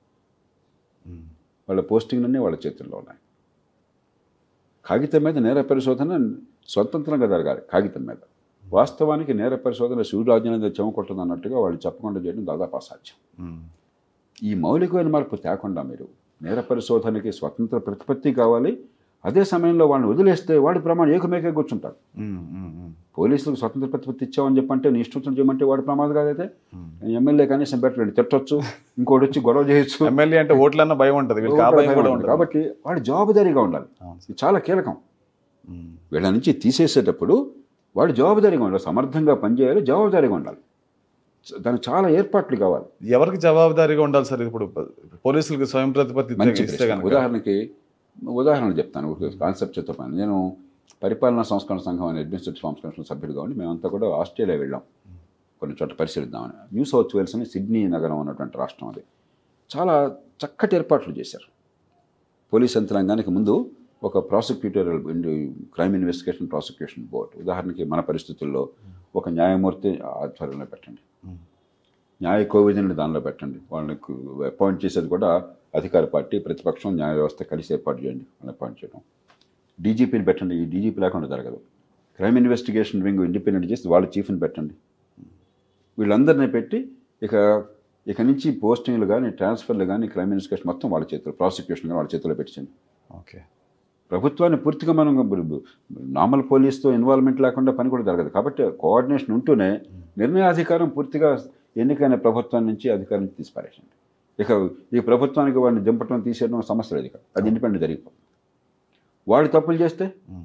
వాళ్ళ పోస్టింగ్లన్నీ వాళ్ళ చేతుల్లో ఉన్నాయి కాగితం మీద నేర పరిశోధన స్వతంత్రంగా జరగాలి కాగితం మీద వాస్తవానికి నేర పరిశోధన శివరాజ్యం చెమ కొట్టదు అన్నట్టుగా వాళ్ళు చెప్పకుండా చేయడం దాదాపు అసాధ్యం ఈ మౌలికమైన మార్పు తేకుండా మీరు నేర పరిశోధనకి స్వతంత్ర ప్రతిపత్తి కావాలి అదే సమయంలో వాళ్ళని వదిలేస్తే వాడి ప్రమాణం ఏకమేకే కూర్చుంటాడు పోలీసులకు స్వతంత్ర ప్రతిపత్తి ఇచ్చామని చెప్పంటే నీ ఇష్టం చేయమంటే వాడి ప్రమాదం కాదైతే ఎమ్మెల్యే కనీసం బెటర్ తిట్టొచ్చు ఇంకోటి వచ్చి గొడవ చేయొచ్చు ఎమ్మెల్యే అంటే ఓట్లన్న భయం ఉంటుంది వీళ్ళకి ఆ భయం కూడా ఉంటుంది కాబట్టి వాడు జవాబుదారీగా ఉండాలి అవును ఇది చాలా కీలకం ఉమ్. వీళ్ళ నుంచి తీసేసేటప్పుడు వాడు జవాబుదారీగా ఉండాలి సమర్థంగా పనిచేయాలి జవాబుదారీగా ఉండాలి దానికి చాలా ఏర్పాట్లు కావాలి ఎవరికి జవాబుదారీగా ఉండాలి సార్ ఇప్పుడు పోలీసులకు స్వయం ప్రతిపత్తి మంచి ఇస్తే ప్రశ్న. కనుక ఉదాహరణకి ఉదాహరణ చెప్తాను కాన్సెప్ట్ చెప్తాను నేను పరిపాలనా సంస్కరణ సంఘం అనే అడ్మినిస్ట్రేటివ్ సంస్కరణ సభ్యుడిగా ఉండి మేమంతా కూడా ఆస్ట్రేలియా వెళ్ళాం కొన్ని చోట్ల పరిశీలిద్దామని న్యూ సౌత్ వేల్స్ అని సిడ్నీ నగరం ఉన్నటువంటి రాష్ట్రం అది చాలా చక్కటి ఏర్పాట్లు చేశారు పోలీస్ యంత్రాంగానికి ముందు ఒక prosecutorial crime investigation prosecution board ఉదాహరణకి మన పరిస్థితుల్లో ఒక న్యాయమూర్తి ఆధ్వర్యంలో పెట్టండి ఉమ్. న్యాయ కోవిధిని దానిలో పెట్టండి వాళ్ళకి అపాయింట్ చేసేది కూడా అధికార పార్టీ ప్రతిపక్షం న్యాయ వ్యవస్థ కలిసి ఏర్పాటు చేయండి వాళ్ళని అపాయింట్ చేయడం డీజీపీని పెట్టండి ఈ డీజీపీ లేకుండా జరగదు క్రైమ్ ఇన్వెస్టిగేషన్ వింగ్ ఇండిపెండెంట్ చేసి వాళ్ళ చీఫ్ని పెట్టండి వీళ్ళందరినీ పెట్టి ఇక ఇక నుంచి పోస్టింగ్లు కానీ ట్రాన్స్ఫర్లు కానీ క్రైమ్ ఇన్వెస్టిగేషన్ మొత్తం వాళ్ళ చేతులు ప్రాసిక్యూషన్ కానీ వాళ్ళ చేతిలో పెట్టించండి ఓకే ప్రభుత్వాన్ని పూర్తిగా మనం నార్మల్ పోలీస్తో ఇన్వాల్వ్మెంట్ లేకుండా పని కూడా జరగదు కాబట్టి కోఆర్డినేషన్ ఉంటూనే నిర్ణయాధికారం పూర్తిగా ఎన్నికైన ప్రభుత్వం నుంచి అధికారం నుంచి తీసిపారేసండి ఇక ఈ ప్రభుత్వానికి వాడిని దింపటం తీసేయడం సమస్య లేదు ఇక అది ఇండిపెండెంట్ జరిగిపోతుంది వాడు తప్పులు చేస్తే ఉమ్.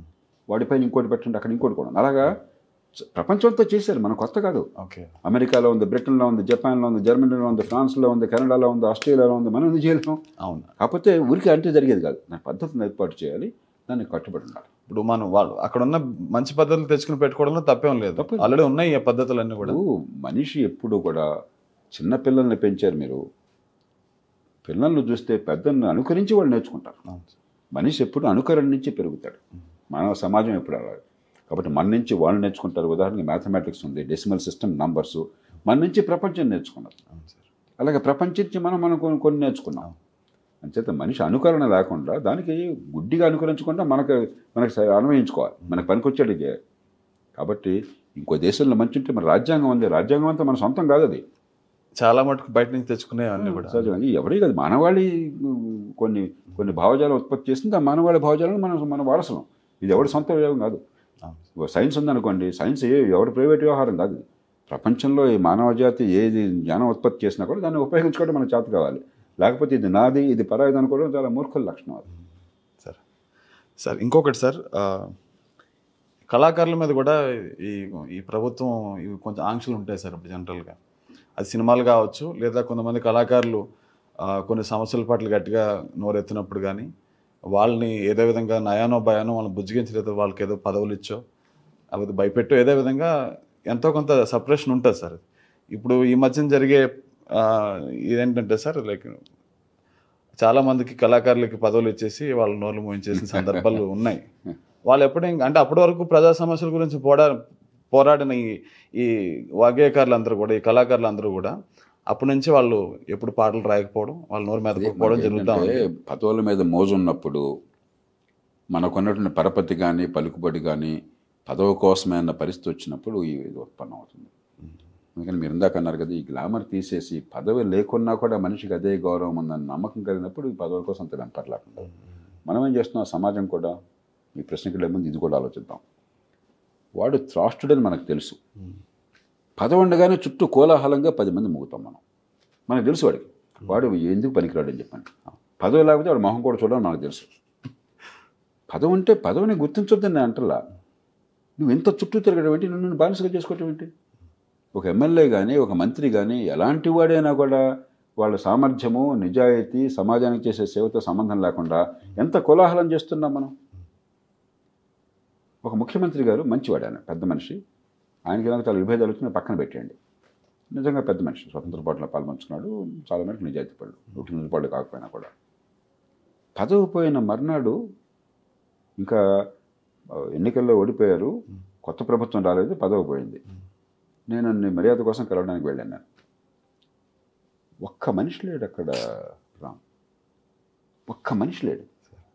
వాడిపైన ఇంకోటి పెట్టండి అక్కడ ఇంకోటి కూడా అలాగా స- ప్రపంచంతో చేశారు మన కొత్త కాదు ఓకే అమెరికాలో ఉంది బ్రిటన్లో ఉంది జపాన్లో ఉంది జర్మనీలో ఉంది ఫ్రాన్స్లో ఉంది కెనడాలో ఉంది ఆస్ట్రేలియాలో ఉంది మనం ఎందుకు చేయలేం అవును కాకపోతే ఊరికి అంటే జరిగేది కాదు దాని పద్ధతిని ఏర్పాటు చేయాలి దాన్ని కట్టుబడి ఉండాలి ఇప్పుడు మనం వాళ్ళు అక్కడ ఉన్న మంచి పద్ధతులు తెచ్చుకుని పెట్టుకోవడంలో తప్పేం లేదు తప్పేం లేదు. ఆల్రెడీ ఉన్నాయి ఈ పద్ధతులన్నీ కూడా ఇప్పుడు మనిషి ఎప్పుడు కూడా చిన్న పిల్లల్ని పెంచారు మీరు పిల్లల్ని చూస్తే పెద్దల్ని అనుకరించి వాళ్ళు నేర్చుకుంటారు అవును. మనిషి ఎప్పుడు అనుకరణ నుంచి పెరుగుతాడు మానవ సమాజం ఎప్పుడు అలా కాబట్టి మన నుంచి వాళ్ళు నేర్చుకుంటారు ఉదాహరణకి మ్యాథమెటిక్స్ ఉంది డెసిమల్ సిస్టమ్ నంబర్స్ మన నుంచి ప్రపంచం నేర్చుకున్నారు అవును సార్ అలాగే ప్రపంచం నుంచి మనం మనం కొన్ని కొన్ని నేర్చుకున్నాం అంచేత మనిషి అనుకరణ లేకుండా దానికి గుడ్డిగా అనుకరించకుండా మనకు మనకు స- అన్వయించుకోవాలి మనకు పనికొచ్చేది చేయాలి కాబట్టి ఇంకో దేశంలో మంచి ఉంటే మన రాజ్యాంగం ఉంది రాజ్యాంగం అంతా మన సొంతం కాదు అది చాలా మటుకు బయట నుంచి తెచ్చుకునే అన్ని కూడా సహజంగా ఎవరి కాదు మానవాళి ఉమ్, కొన్ని కొన్ని భావజాలం ఉత్పత్తి చేసింది ఆ మానవాళి భావజాలను మనం మన వారసులం ఇది ఎవరి సొంత ఉపయోగం కాదు అవును. ఓ సైన్స్ ఉందనుకోండి సైన్స్ ఏ ఎవరి ప్రైవేట్ వ్యవహారం కాదు ఇది. ప్రపంచంలో ఈ మానవ జాతి ఏది జ్ఞానం ఉత్పత్తి చేసినా కూడా దాన్ని ఉపయోగించుకోవడం మన చేత కావాలి లేకపోతే ఇది నాది ఇది పరాయిది అనుకోవడం చాలా మూర్ఖుల లక్షణం అది సార్ సార్ ఇంకొకటి సార్ ఆ, కళాకారుల మీద కూడా ఈ ఈ ప్రభుత్వం ఇవి కొంచెం ఆంక్షలు ఉంటాయి సార్ ఇప్పుడు జనరల్గా అది సినిమాలు కావచ్చు లేదా కొంతమంది కళాకారులు ఆ, కొన్ని సమస్యల పట్ల గట్టిగా నోరెత్తినప్పుడు కానీ వాళ్ళని ఏదో విధంగా నయానో భయానో వాళ్ళని బుజ్జిగించలేదు వాళ్ళకి ఏదో పదవులు ఇచ్చో అవి భయపెట్టో ఏదో విధంగా ఎంతో కొంత సపరేషన్ ఉంటుంది సార్ ఇప్పుడు ఈ మధ్యన జరిగే ఆ, ఇదేంటంటే సార్ లైక్ చాలా మందికి కళాకారులకి పదవులు ఇచ్చేసి వాళ్ళ నోళ్ళు మోయించేసిన సందర్భాలు ఉన్నాయి వాళ్ళు ఎప్పుడు ఇంక- అంటే అప్పటి వరకు ప్రజా సమస్యల గురించి పోరా పోరాడిన ఈ ఈ వాగ్గేయకారులు అందరూ కూడా ఈ కళాకారులు అందరూ కూడా అప్పటి నుంచి వాళ్ళు ఎప్పుడు పాటలు రాయకపోవడం వాళ్ళ నోరు మీద పోవడం జరుగుతూ ఉంది ఏంటంటే పదవుల మీద మోజు ఉన్నప్పుడు మనకున్నటువంటి పరపతి కానీ పలుకుబడి కానీ పదవి కోసమే అన్న పరిస్థితి వచ్చినప్పుడు ఈ ఇది ఉత్పన్నం అవుతుంది అందుకని మీరు ఇందాక అన్నారు కదా ఈ గ్లామర్ తీసేసి పదవి లేకున్నా కూడా మనిషికి అదే గౌరవం ఉందని నమ్మకం కలిగినప్పుడు ఈ పదవుల కోసం అంత వెంపర్లేకుండా మనం ఏం చేస్తున్నాం సమాజం కూడా ఈ ప్రశ్నకి వెళ్ళే ముందు ఇది కూడా ఆలోచిద్దాం వాడు త్రాష్టుడని మనకు తెలుసు పదవి ఉండగానే చుట్టూ కోలాహలంగా పది మంది మూగుతాం మనం మనకు తెలుసు వాడికి వాడు ఎందుకు పనికిరాడని చెప్పండి పదవి లేకపోతే వాడు మొహం కూడా చూడడం మనకు తెలుసు పదవి ఉంటే పదవిని గుర్తించొద్దని నేను అంటలా నువ్వు ఎంత చుట్టూ తిరగడం ఏంటి నువ్వు బానిసగా చేసుకోవటం ఏంటి ఒక ఎమ్మెల్యే కానీ ఒక మంత్రి కానీ ఎలాంటి వాడైనా కూడా వాళ్ళ సామర్థ్యము నిజాయితీ సమాజానికి చేసే సేవతో సంబంధం లేకుండా ఎంత కోలాహలం చేస్తున్నాం మనం ఒక ముఖ్యమంత్రి గారు మంచివాడు ఆయన పెద్ద మనిషి ఆయనకి ఏదైనా చాలా విభేదాలు వచ్చినా పక్కన పెట్టేయండి నిజంగా పెద్ద మనిషి స్వతంత్ర పోరాటంలో పాల్పంచుకున్నాడు చాలా మేరకు నిజాయితీ పడు నూటి నూరు పాళ్ళు కాకపోయినా కూడా పదవి పోయిన మర్నాడు ఇంకా ఆ, ఎన్నికల్లో ఓడిపోయారు కొత్త ప్రభుత్వం రాలేదు పదవి పోయింది నేను నీ మర్యాద కోసం కలవడానికి వెళ్ళాను నేను ఒక్క మనిషి లేడు అక్కడ రామ్ ఒక్క మనిషి లేడు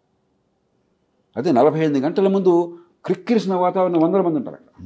అదే నలభై ఎనిమిది గంటల ముందు క్రిక్కిరిసిన వాతావరణం వందల మంది ఉంటారు అక్కడ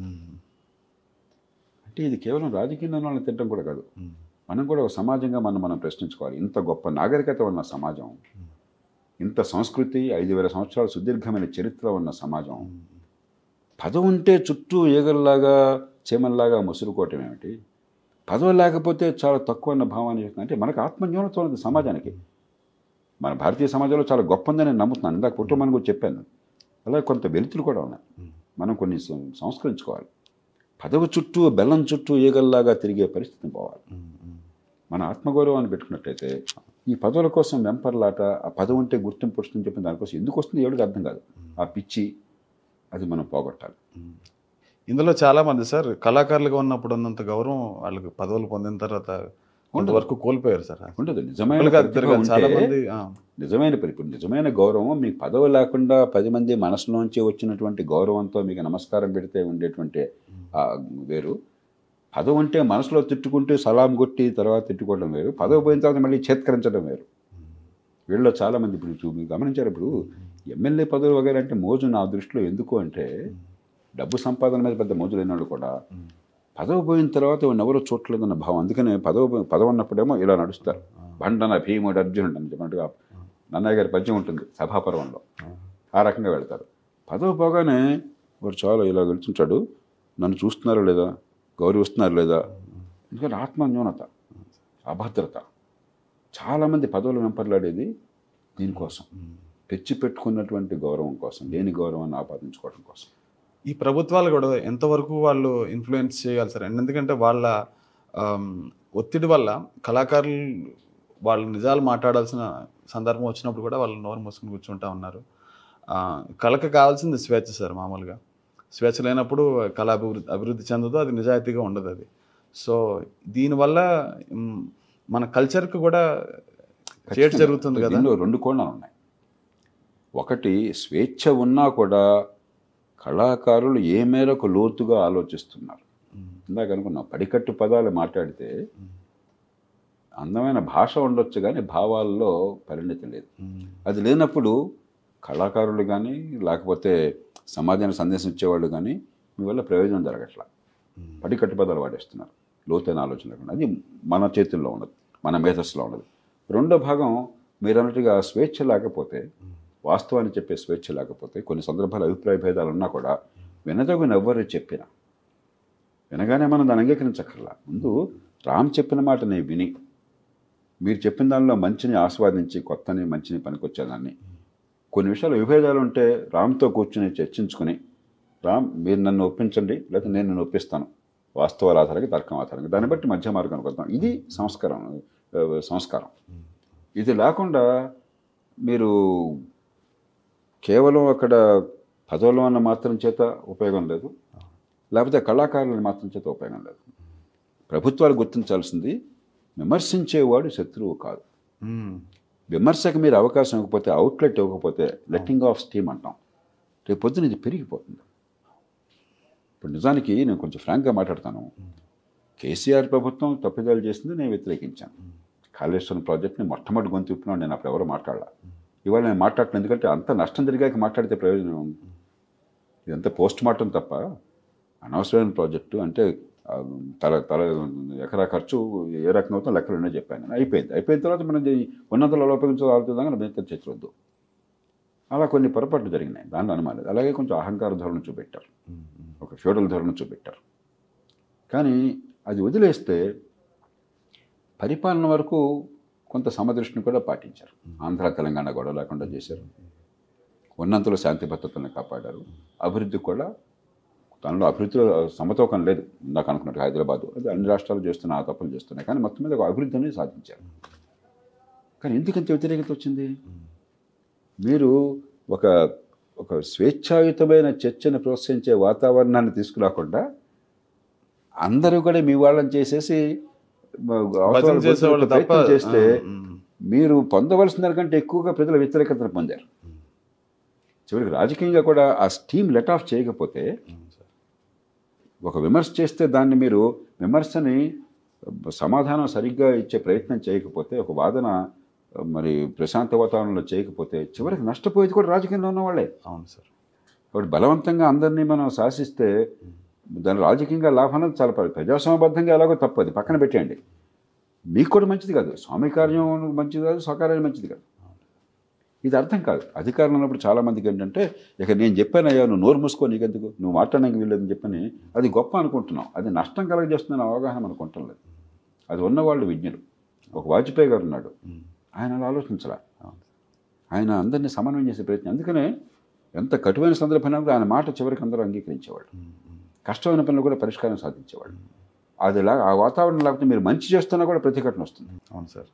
అంటే ఇది కేవలం రాజకీయ నిర్ణయాలను తిట్టడం కూడా కాదు మనం కూడా ఒక సమాజంగా మనం మనం ప్రశ్నించుకోవాలి ఇంత గొప్ప నాగరికత ఉన్న సమాజం ఇంత సంస్కృతి ఐదు వేల సంవత్సరాల సుదీర్ఘమైన చరిత్ర ఉన్న సమాజం పదవి ఉంటే చుట్టూ ఈగల్లాగా చీమల్లాగా ముసురుకోవటం ఏమిటి పదవి లేకపోతే చాలా తక్కువ అన్న భావాన్ని చెప్తున్నా. అంటే మనకు ఆత్మజ్ఞానత్వం ఉంది సమాజానికి మన భారతీయ సమాజంలో చాలా గొప్ప ఉందని నేను నమ్ముతున్నాను ఇందాక కుటుంబానికి కూడా చెప్పాను అలాగే కొంత వెలుతులు కూడా ఉన్నాయి మనం కొన్ని సం- సంస్కరించుకోవాలి పదవి చుట్టూ బెల్లం చుట్టూ ఈగల్లాగా తిరిగే పరిస్థితిని పోవాలి మన ఆత్మగౌరవాన్ని పెట్టుకున్నట్టయితే ఈ పదవుల కోసం వెంపర్లాట ఆ పదవి ఉంటే గుర్తింపు వస్తుందని చెప్పిన దానికోసం ఎందుకు వస్తుంది ఎవరికి అర్థం కాదు ఆ పిచ్చి అది మనం పోగొట్టాలి ఇందులో చాలా మంది సార్ కళాకారులుగా ఉన్నప్పుడు ఉన్నంత గౌరవం వాళ్ళకి పదవులు పొందిన తర్వాత కొంతవరకు కోల్పోయారు సార్ ఉండదు నిజమైన ఒకళ్ళు కాదు, ఇద్దరు ప్రతిభ కాదు, చాలా ఉంటే మంది ఆ, నిజమైన పరి- ఇప్పుడు నిజమైన గౌరవం మీకు పదవి లేకుండా పది మంది మనసులోంచి వచ్చినటువంటి గౌరవంతో మీకు నమస్కారం పెడితే ఉండేటువంటి ఆ వేరు పదవి ఉంటే మనసులో తిట్టుకుంటూ సలాం కొట్టి తర్వాత తిట్టుకోవడం వేరు పదవి పోయిన తర్వాత మళ్ళీ చేత్కరించడం వేరు వీళ్ళలో చాలామంది ఇప్పుడు చూ- మీరు గమనించారు ఇప్పుడు ఎమ్మెల్యే పదవి వగేరా అంటే మోజు నా దృష్టిలో ఎందుకు అంటే డబ్బు సంపాదన మీద పెద్ద మోజు లేనివాడు కూడా పదవి పోయిన తర్వాత వాడిని ఎవరో చూడలేదన్న భావం అందుకనే పదవి పోయి- పదవి ఉన్నప్పుడేమో ఇలా నడుస్తారు బండన భీముడు అర్జునుడు అని చెప్పినట్టుగా నన్నయ్య గారి పద్యం ఉంటుంది సభాపర్వంలో ఆ రకంగా వెళ్తారు పదవి పోగానే వాడు చాలా ఇలా గెలుచుంటాడు నన్ను చూస్తున్నారా లేదా గౌరవిస్తున్నారు లేదా ఎందుకంటే ఆత్మన్యూనత అభద్రత చాలామంది పదవులు వెంపర్లాడేది దీనికోసం తెచ్చిపెట్టుకున్నటువంటి గౌరవం కోసం లేని గౌరవాన్ని ఆపాదించుకోవడం కోసం ఈ ప్రభుత్వాలు కూడా ఎంతవరకు వాళ్ళు ఇన్ఫ్లుయెన్స్ చేయాలి సార్ అండ్ ఎందుకంటే వాళ్ళ ఆమ్, ఒత్తిడి వల్ల కళాకారులు వాళ్ళు నిజాలు మాట్లాడాల్సిన సందర్భం వచ్చినప్పుడు కూడా వాళ్ళు నోరు మూసుకుని కూర్చుంటా ఉన్నారు ఆ, కళకు కావాల్సింది స్వేచ్ఛ సార్ మామూలుగా స్వేచ్ఛ లేనప్పుడు కళ అభివృద్ధి అభివృద్ధి చెందదు అది నిజాయితీగా ఉండదు అది సో దీనివల్ల మ్, మన కల్చర్కి కూడా చేటు జరుగుతుంది కదా దీనిలో రెండు కోణాలు ఉన్నాయి ఒకటి స్వేచ్ఛ ఉన్నా కూడా కళాకారులు ఏ మేరకు లోతుగా ఆలోచిస్తున్నారు ఇందాక అనుకున్నా పడికట్టు పదాలు మాట్లాడితే అందమైన భాష ఉండొచ్చు కానీ భావాల్లో పరిణతి లేదు మ్, అది లేనప్పుడు కళాకారులు కానీ లేకపోతే సమాజానికి సందేశం ఇచ్చేవాళ్ళు కానీ మీ వల్ల ప్రయోజనం జరగట్లా మ్, పడికట్టు పదాలు వాడేస్తున్నారు లోతైన ఆలోచన లేకుండా అది మన చేతుల్లో ఉండదు మన మేధస్సులో ఉండదు రెండో భాగం మీరు అన్నట్టుగా స్వేచ్ఛ లేకపోతే వాస్తవాన్ని చెప్పే స్వేచ్ఛ లేకపోతే కొన్ని సందర్భాలు అభిప్రాయ భేదాలు ఉన్నా కూడా వినదగిన ఎవ్వరు చెప్పినా వినగానే మనం దాన్ని అంగీకరించక్కర్లా ముందు రామ్ చెప్పిన మాట నేను విని మీరు చెప్పిన దానిలో మంచిని ఆస్వాదించి కొత్తని మంచిని పనికొచ్చేదాన్ని కొన్ని విషయాలు విభేదాలు ఉంటే రామ్తో కూర్చుని చర్చించుకుని రామ్ మీరు నన్ను ఒప్పించండి లేకపోతే నేను నన్ను ఒప్పిస్తాను వాస్తవాల ఆధారంగా తర్కం ఆధారంగా దాన్ని బట్టి మధ్య మార్గానికి వద్దాం ఇది సంస్కారం ఆ, సంస్కారం ఇది లేకుండా మీరు కేవలం అక్కడ పదవులు అన్న మాత్రం చేత ఉపయోగం లేదు లేకపోతే కళాకారులను మాత్రం చేత ఉపయోగం లేదు ప్రభుత్వాలు గుర్తించాల్సింది విమర్శించేవాడు శత్రువు కాదు మ్, విమర్శకు మీరు అవకాశం ఇవ్వకపోతే అవుట్లెట్ ఇవ్వకపోతే లెట్టింగ్ ఆఫ్ స్టీమ్ అంటాం రేపు పొద్దున ఇది పెరిగిపోతుంది ఇప్పుడు నిజానికి నేను కొంచెం ఫ్రాంక్గా మాట్లాడతాను కేసీఆర్ ప్రభుత్వం తప్పిదాలు చేసింది నేను వ్యతిరేకించాను కాళేశ్వరం ప్రాజెక్ట్ని మొట్టమొదటి గొంతు విప్పినాడు నేను అప్పుడు ఎవరో మాట్లాడాల ఇవాళ నేను మాట్లాడటం ఎందుకంటే అంత నష్టం జరిగాక మాట్లాడితే ప్రయోజనం ఉంది ఇదంతా పోస్ట్ మార్టం తప్ప అనవసరమైన ప్రాజెక్టు అంటే ఆ, తల తల ఎకరా ఖర్చు ఏ రకంగా అవుతుందో లెక్కలు ఉన్నాయి చెప్పాను అయిపోయింది అయిపోయిన తర్వాత మనం ఇది ఉన్నంతలో ఉపయోగించాలి మిగతా చర్చవద్దు అలా కొన్ని పొరపాట్లు జరిగినాయి దానిలో అనుమానం లేదు. అలాగే కొంచెం అహంకార ధోరణి చూపెట్టారు మ్, మ్. ఒక ఫ్యూడల్ ధోరణి చూపెట్టారు కానీ అది వదిలేస్తే పరిపాలన వరకు కొంత సమదృష్టిని కూడా పాటించారు ఆంధ్ర తెలంగాణ గొడవ లేకుండా చేశారు ఉన్నంతలో శాంతి భద్రతలను కాపాడారు అభివృద్ధి కూడా దానిలో అభివృద్ధిలో సమతూకం లేదు ఇందాక అనుకున్నట్టు హైదరాబాద్ అది అన్ని రాష్ట్రాలు చేస్తున్న ఆ తప్పులు చేస్తున్నాయి కానీ మొత్తం మీద ఒక అభివృద్ధి అనేది సాధించారు కానీ ఎందుకంత వ్యతిరేకత వచ్చింది మీరు ఒక ఒక స్వేచ్ఛాయుతమైన చర్చను ప్రోత్సహించే వాతావరణాన్ని తీసుకురాకుండా అందరూ కూడా మీ వాళ్ళని చేసేసి మ- అవసరాలు భజన చేసేవాళ్ళు గుర్తుపెట్టే తప్ప ప్రయత్నం చేస్తే ఆ, మ్, మీరు పొందవలసిన దానికంటే ఎక్కువగా ప్రజల వ్యతిరేకతను పొందారు చివరికి రాజకీయంగా కూడా ఆ స్టీమ్ లెట్ ఆఫ్ చేయకపోతే అవును సార్. ఒక విమర్శ చేస్తే దాన్ని మీరు విమర్శని సమాధానం సరిగ్గా ఇచ్చే ప్రయత్నం చేయకపోతే ఒక వాదన మరి ప్రశాంత వాతావరణంలో చేయకపోతే చివరికి నష్టపోయేది కూడా రాజకీయంలో ఉన్న వాళ్ళే అవును సార్ కాబట్టి బలవంతంగా అందరినీ మనం శాసిస్తే దాని రాజకీయంగా లాభం అనేది చాలా ప- ప్రజాస్వామ్యబద్ధంగా ఎలాగో తప్పది పక్కన పెట్టేయండి మీకు కూడా మంచిది కాదు స్వామి కార్యం మంచిది కాదు స్వకార్యం మంచిది కాదు ఇది అర్థం కాదు అధికారం ఉన్నప్పుడు చాలా మందికి ఏంటంటే ఇక నేను చెప్పానయ్యా నువ్వు నోరు మూసుకో నీకెందుకు నువ్వు మాట్లాడడానికి వీల్లేదని చెప్పని అది గొప్ప అనుకుంటున్నాం అది నష్టం కలగజేస్తుందని అవగాహన మనకు ఉండలేదు అది ఉన్నవాళ్ళు విజ్ఞులు ఒక వాజ్పేయి గారు ఉన్నాడు మ్, ఆయన అలా ఆలోచించలా అవును ఆయన అందరినీ సమన్వయం చేసే ప్రయత్నం అందుకనే ఎంత కటువైన సందర్భంలో కూడా ఆయన మాట చివరికి అందరూ అంగీకరించేవాళ్ళు మ్, మ్. కష్టమైన పనులు కూడా పరిష్కారం సాధించేవాళ్ళు అది లా ఆ వాతావరణం లేకపోతే మీరు మంచి చేస్తున్నా కూడా ప్రతిఘటన వస్తుంది అవును సార్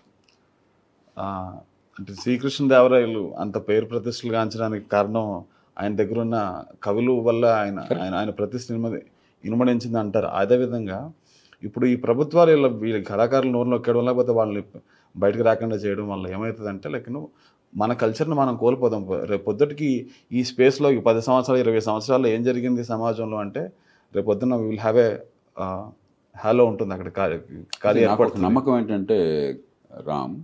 ఆ, అంటే శ్రీకృష్ణదేవరాయలు అంత పేరు ప్రతిష్టలు గాంచడానికి కారణం ఆయన దగ్గర ఉన్న కవులు వల్ల ఆయన ఆయన ఆయన ప్రతిష్ట ఇనుమది ఇనుమడించింది అంటారు అదేవిధంగా ఇప్పుడు ఈ ప్రభుత్వాలు వీళ్ళ వీళ్ళ కళాకారులు నోరు నొక్కడం లేకపోతే వాళ్ళని బయటకు రాకుండా చేయడం వల్ల ఏమవుతుందంటే లైక్ నువ్వు మన కల్చర్ని మనం కోల్పోదాం రేపు పొద్దుటికి ఈ స్పేస్లో ఈ పది సంవత్సరాలు ఇరవై సంవత్సరాల్లో ఏం జరిగింది సమాజంలో అంటే రేపు పొద్దున్న విల్ హ్యావ్ ఏ హ్యాలో ఉంటుంది అక్కడ కార్య కార్య నాకు ఒక ఏర్పడుతుంది నమ్మకం ఏంటంటే రామ్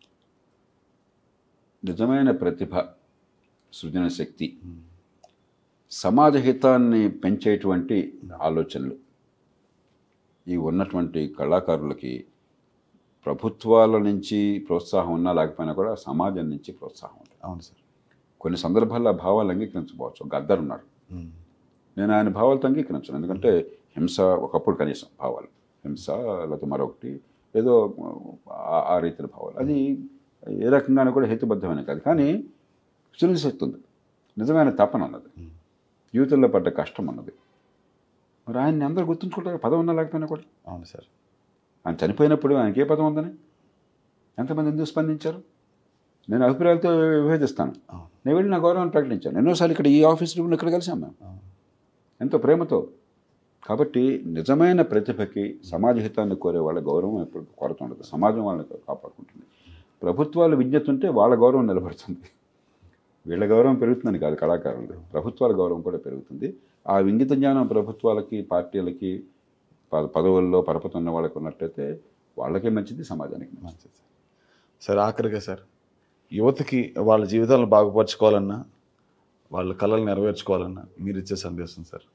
నిజమైన ప్రతిభ సృజన శక్తి సమాజ హితాన్ని పెంచేటువంటి ఆలోచనలు ఈ ఉన్నటువంటి కళాకారులకి ప్రభుత్వాల నుంచి ప్రోత్సాహం ఉన్నా లేకపోయినా కూడా సమాజం నుంచి ప్రోత్సాహం ఉంటుంది అవును సార్ కొన్ని సందర్భాల్లో ఆ భావాలు అంగీకరించకపోవచ్చు గద్దర్ ఉన్నాడు మ్మ్. నేను ఆయన భావాలతో అంగీకరించను ఎందుకంటే హింస ఒకప్పుడు కనీసం భావాలు హింస లేకపోతే మరొకటి ఏదో ఆ- ఆ రీతిలో భావాలు అది ఏ రకంగానూ కూడా హేతుబద్ధమైన కాదు కానీ సృజన శక్తి ఉంది నిజమైన తపన ఉన్నది జీవితంలో పడ్డ కష్టం ఉన్నది మరి ఆయన్ని అందరూ గుర్తుంచుకుంటారు పదం ఉన్నా లేకపోయినా కూడా అవును సార్ ఆయన చనిపోయినప్పుడు ఆయనకి ఏ పదం ఉందని ఎంతమంది ఎందుకు స్పందించారు నేను అభిప్రాయాలతో విభేదిస్తాను అవును నేను వెళ్ళి నా గౌరవాన్ని ప్రకటించాను ఎన్నోసార్లు ఇక్కడ ఈ ఆఫీస్ రూమ్లో ఇక్కడ కలిసాం మేము అవును ఎంతో ప్రేమతో కాబట్టి నిజమైన ప్రతిభకి సమాజ హితాన్ని కోరే వాళ్ళ గౌరవం ఎప్పుడు కొరత ఉండదు సమాజం వాళ్ళని కాపాడుకుంటుంది ప్రభుత్వాలు విజ్ఞత ఉంటే వాళ్ళ గౌరవం నిలబడుతుంది వీళ్ళ గౌరవం పెరుగుతుందని కాదు కళాకారులు ప్రభుత్వాల గౌరవం కూడా పెరుగుతుంది ఆ ఇంగిత జ్ఞానం ప్రభుత్వాలకి పార్టీలకి ప- పదవుల్లో పరపతున్న వాళ్ళకి ఉన్నట్టయితే వాళ్ళకే మంచిది సమాజానికి మంచిది మంచిది సార్ సార్ ఆఖరిగా సార్ యువతకి వాళ్ళ జీవితాలను బాగుపరచుకోవాలన్నా వాళ్ళ కళలు నెరవేర్చుకోవాలన్నా మీరు ఇచ్చే సందేశం సార్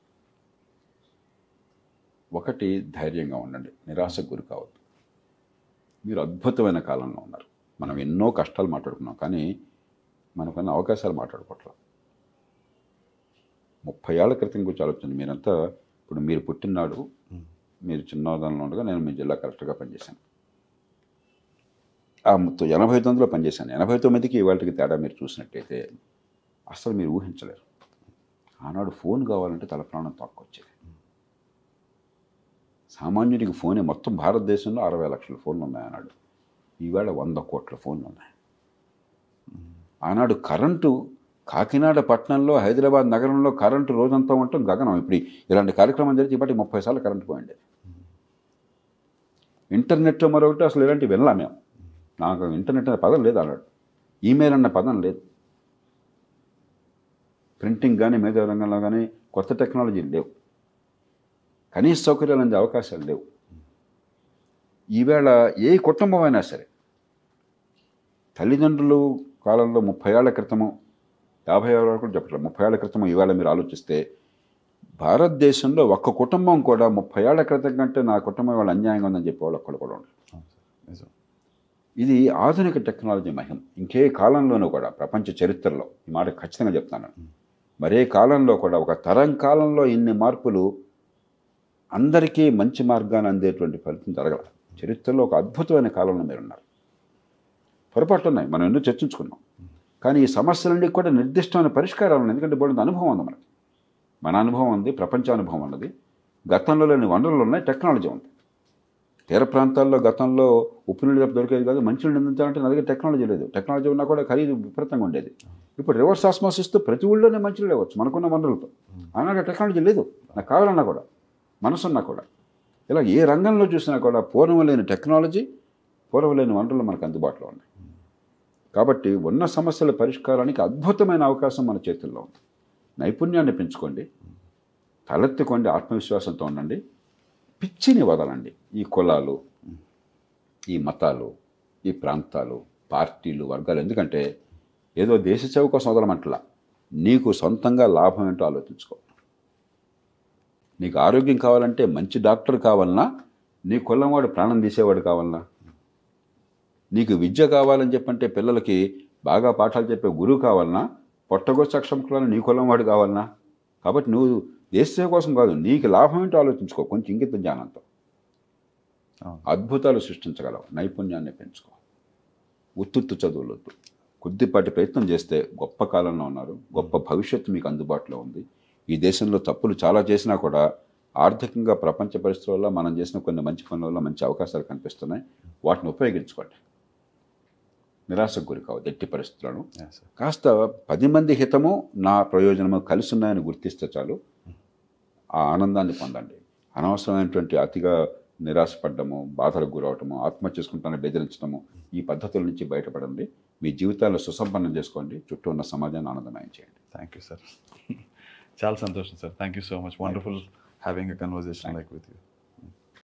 ఒకటి ధైర్యంగా ఉండండి నిరాశకు గురి కావద్దు మీరు అద్భుతమైన కాలంలో ఉన్నారు మనం ఎన్నో కష్టాలు మాట్లాడుకున్నాం కానీ మనకున్న అవకాశాలు మాట్లాడుకోవట్లేదు ముప్పై ఏళ్ల క్రితం గురించి ఆలోచన మీరంతా ఇప్పుడు మీరు పుట్టినాడు మీరు చిన్నదానిలో ఉండగా నేను మీ జిల్లా కలెక్టర్గా పనిచేశాను ఆ మొత్తం ఎనభై తొమ్మిదిలో పనిచేశాను ఎనభై తొమ్మిదికి ఇవాళకి తేడా మీరు చూసినట్టయితే అసలు మీరు ఊహించలేరు ఆనాడు ఫోన్ కావాలంటే తల ప్రాణం తక్కువచ్చేది సామాన్యుడికి ఫోనే మొత్తం భారతదేశంలో అరవై లక్షల ఫోన్లు ఉన్నాయి ఆనాడు ఈవేళ వంద కోట్ల ఫోన్లు ఉన్నాయి ఆనాడు కరెంటు కాకినాడ పట్టణంలో హైదరాబాద్ నగరంలో కరెంటు రోజంతా ఉండటం గగనం ఇప్పుడు ఇలాంటి కార్యక్రమం జరిగి ఇప్పటి ముప్పై సార్లు కరెంటు పోయింది ఇంటర్నెట్ మరొకటి అసలు ఇలాంటి వినలా మేము నాకు ఇంటర్నెట్ అనే పదం లేదు అన్నాడు ఈమెయిల్ అన్న పదం లేదు ప్రింటింగ్ కానీ మేధా రంగంలో కానీ కొత్త టెక్నాలజీలు లేవు కనీస సౌకర్యాలు అందే అవకాశాలు లేవు ఈవేళ ఏ కుటుంబం అయినా సరే తల్లిదండ్రులు కాలంలో ముప్పై ఏళ్ల క్రితము యాభై ఏళ్ళ వరకు చెప్పట్లేదు ముప్పై ఏళ్ల క్రితం ఈవేళ మీరు ఆలోచిస్తే భారతదేశంలో ఒక్క కుటుంబం కూడా ముప్పై ఏళ్ల క్రితం కంటే నా కుటుంబం వాళ్ళ అన్యాయంగా ఉందని చెప్పేవాళ్ళు ఒక్కడు కూడా ఉండరు అవును సార్ నిజం ఇది ఆధునిక టెక్నాలజీ మహిమ ఇంకే కాలంలోనూ కూడా ప్రపంచ చరిత్రలో ఈ మాట ఖచ్చితంగా చెప్తాను మరే కాలంలో కూడా ఒక తరం కాలంలో ఇన్ని మార్పులు అందరికీ మంచి మార్గాన్ని అందేటువంటి ఫలితం జరగల చరిత్రలో ఒక అద్భుతమైన కాలంలో మీరు ఉన్నారు పొరపాట్లు ఉన్నాయి మనం ఎన్నో చర్చించుకున్నాం కానీ ఈ సమస్యలన్నీ కూడా నిర్దిష్టమైన పరిష్కారాలు ఉన్నాయి ఎందుకంటే బోల్డ్ అనుభవం ఉంది మనకి మన అనుభవం ఉంది ప్రపంచ అనుభవం ఉన్నది గతంలో లేని వనరులు ఉన్నాయి టెక్నాలజీ ఉంది తీర ప్రాంతాల్లో గతంలో ఉప్పు నీళ్ళు తప్ప దొరికేది కాదు మంచినీళ్ళు అందించాలంటే నా దగ్గర టెక్నాలజీ లేదు టెక్నాలజీ ఉన్నా కూడా ఖరీదు విపరీతంగా ఉండేది ఇప్పుడు రివర్స్ ఆస్మాసిస్తో ప్రతి ఊళ్ళోనే మంచినీళ్ళు ఇవ్వచ్చు మనకున్న వనరులతో ఆనాడు టెక్నాలజీ లేదు నాకు కావాలన్నా కూడా మనసున్నా కూడా ఇలా ఏ రంగంలో చూసినా కూడా పూర్వం లేని టెక్నాలజీ పూర్వం లేని వనరులు మనకు అందుబాటులో ఉన్నాయి కాబట్టి ఉన్న సమస్యల పరిష్కారానికి అద్భుతమైన అవకాశం మన చేతుల్లో ఉంది నైపుణ్యాన్ని పెంచుకోండి తలెత్తుకోండి ఆత్మవిశ్వాసంతో ఉండండి పిచ్చిని వదలండి ఈ కులాలు ఈ మతాలు ఈ ప్రాంతాలు పార్టీలు వర్గాలు ఎందుకంటే ఏదో దేశ సేవ కోసం వదలమంటలా నీకు సొంతంగా లాభం ఏంటో ఆలోచించుకో నీకు ఆరోగ్యం కావాలంటే మంచి డాక్టర్ కావాలన్నా నీ కులం వాడు ప్రాణం తీసేవాడు కావాలన్నా నీకు విద్య కావాలని చెప్పంటే పిల్లలకి బాగా పాఠాలు చెప్పే గురువు కావాలన్నా పొట్టగొచ్చ అక్షంకులను నీ కులం వాడు కావాలన్నా కాబట్టి నువ్వు దేశ సేవ కోసం కాదు నీకు లాభం ఏంటో ఆలోచించుకో కొంచెం ఇంగిత జ్ఞానంతో అవును అద్భుతాలు సృష్టించగలవు నైపుణ్యాన్ని పెంచుకో ఉత్తుత్తు చదువులు వద్దు కొద్దిపాటి ప్రయత్నం చేస్తే గొప్ప కాలంలో ఉన్నారు గొప్ప భవిష్యత్తు మీకు అందుబాటులో ఉంది ఈ దేశంలో తప్పులు చాలా చేసినా కూడా ఆర్థికంగా ప్రపంచ పరిస్థితుల వల్ల మనం చేసిన కొన్ని మంచి పనుల వల్ల మంచి అవకాశాలు కనిపిస్తున్నాయి వాటిని ఉపయోగించుకోండి నిరాశకు గురి కావద్దు ఎట్టి పరిస్థితులను Yes, sir. కాస్త పది మంది హితము నా ప్రయోజనము కలిసి ఉన్నాయని గుర్తిస్తే చాలు ఆ ఆనందాన్ని పొందండి అనవసరమైనటువంటి అతిగా నిరాశపడ్డము బాధలకు గురవటము ఆత్మహత్య చేసుకుంటానని బెదిరించడము ఈ పద్ధతుల నుంచి బయటపడండి మీ జీవితాలను సుసంపన్నం చేసుకోండి చుట్టూ ఉన్న సమాజాన్ని ఆనందమయం చేయండి థ్యాంక్ యూ సార్ చాలా సంతోషం sir thank you so much wonderful having a conversation like with you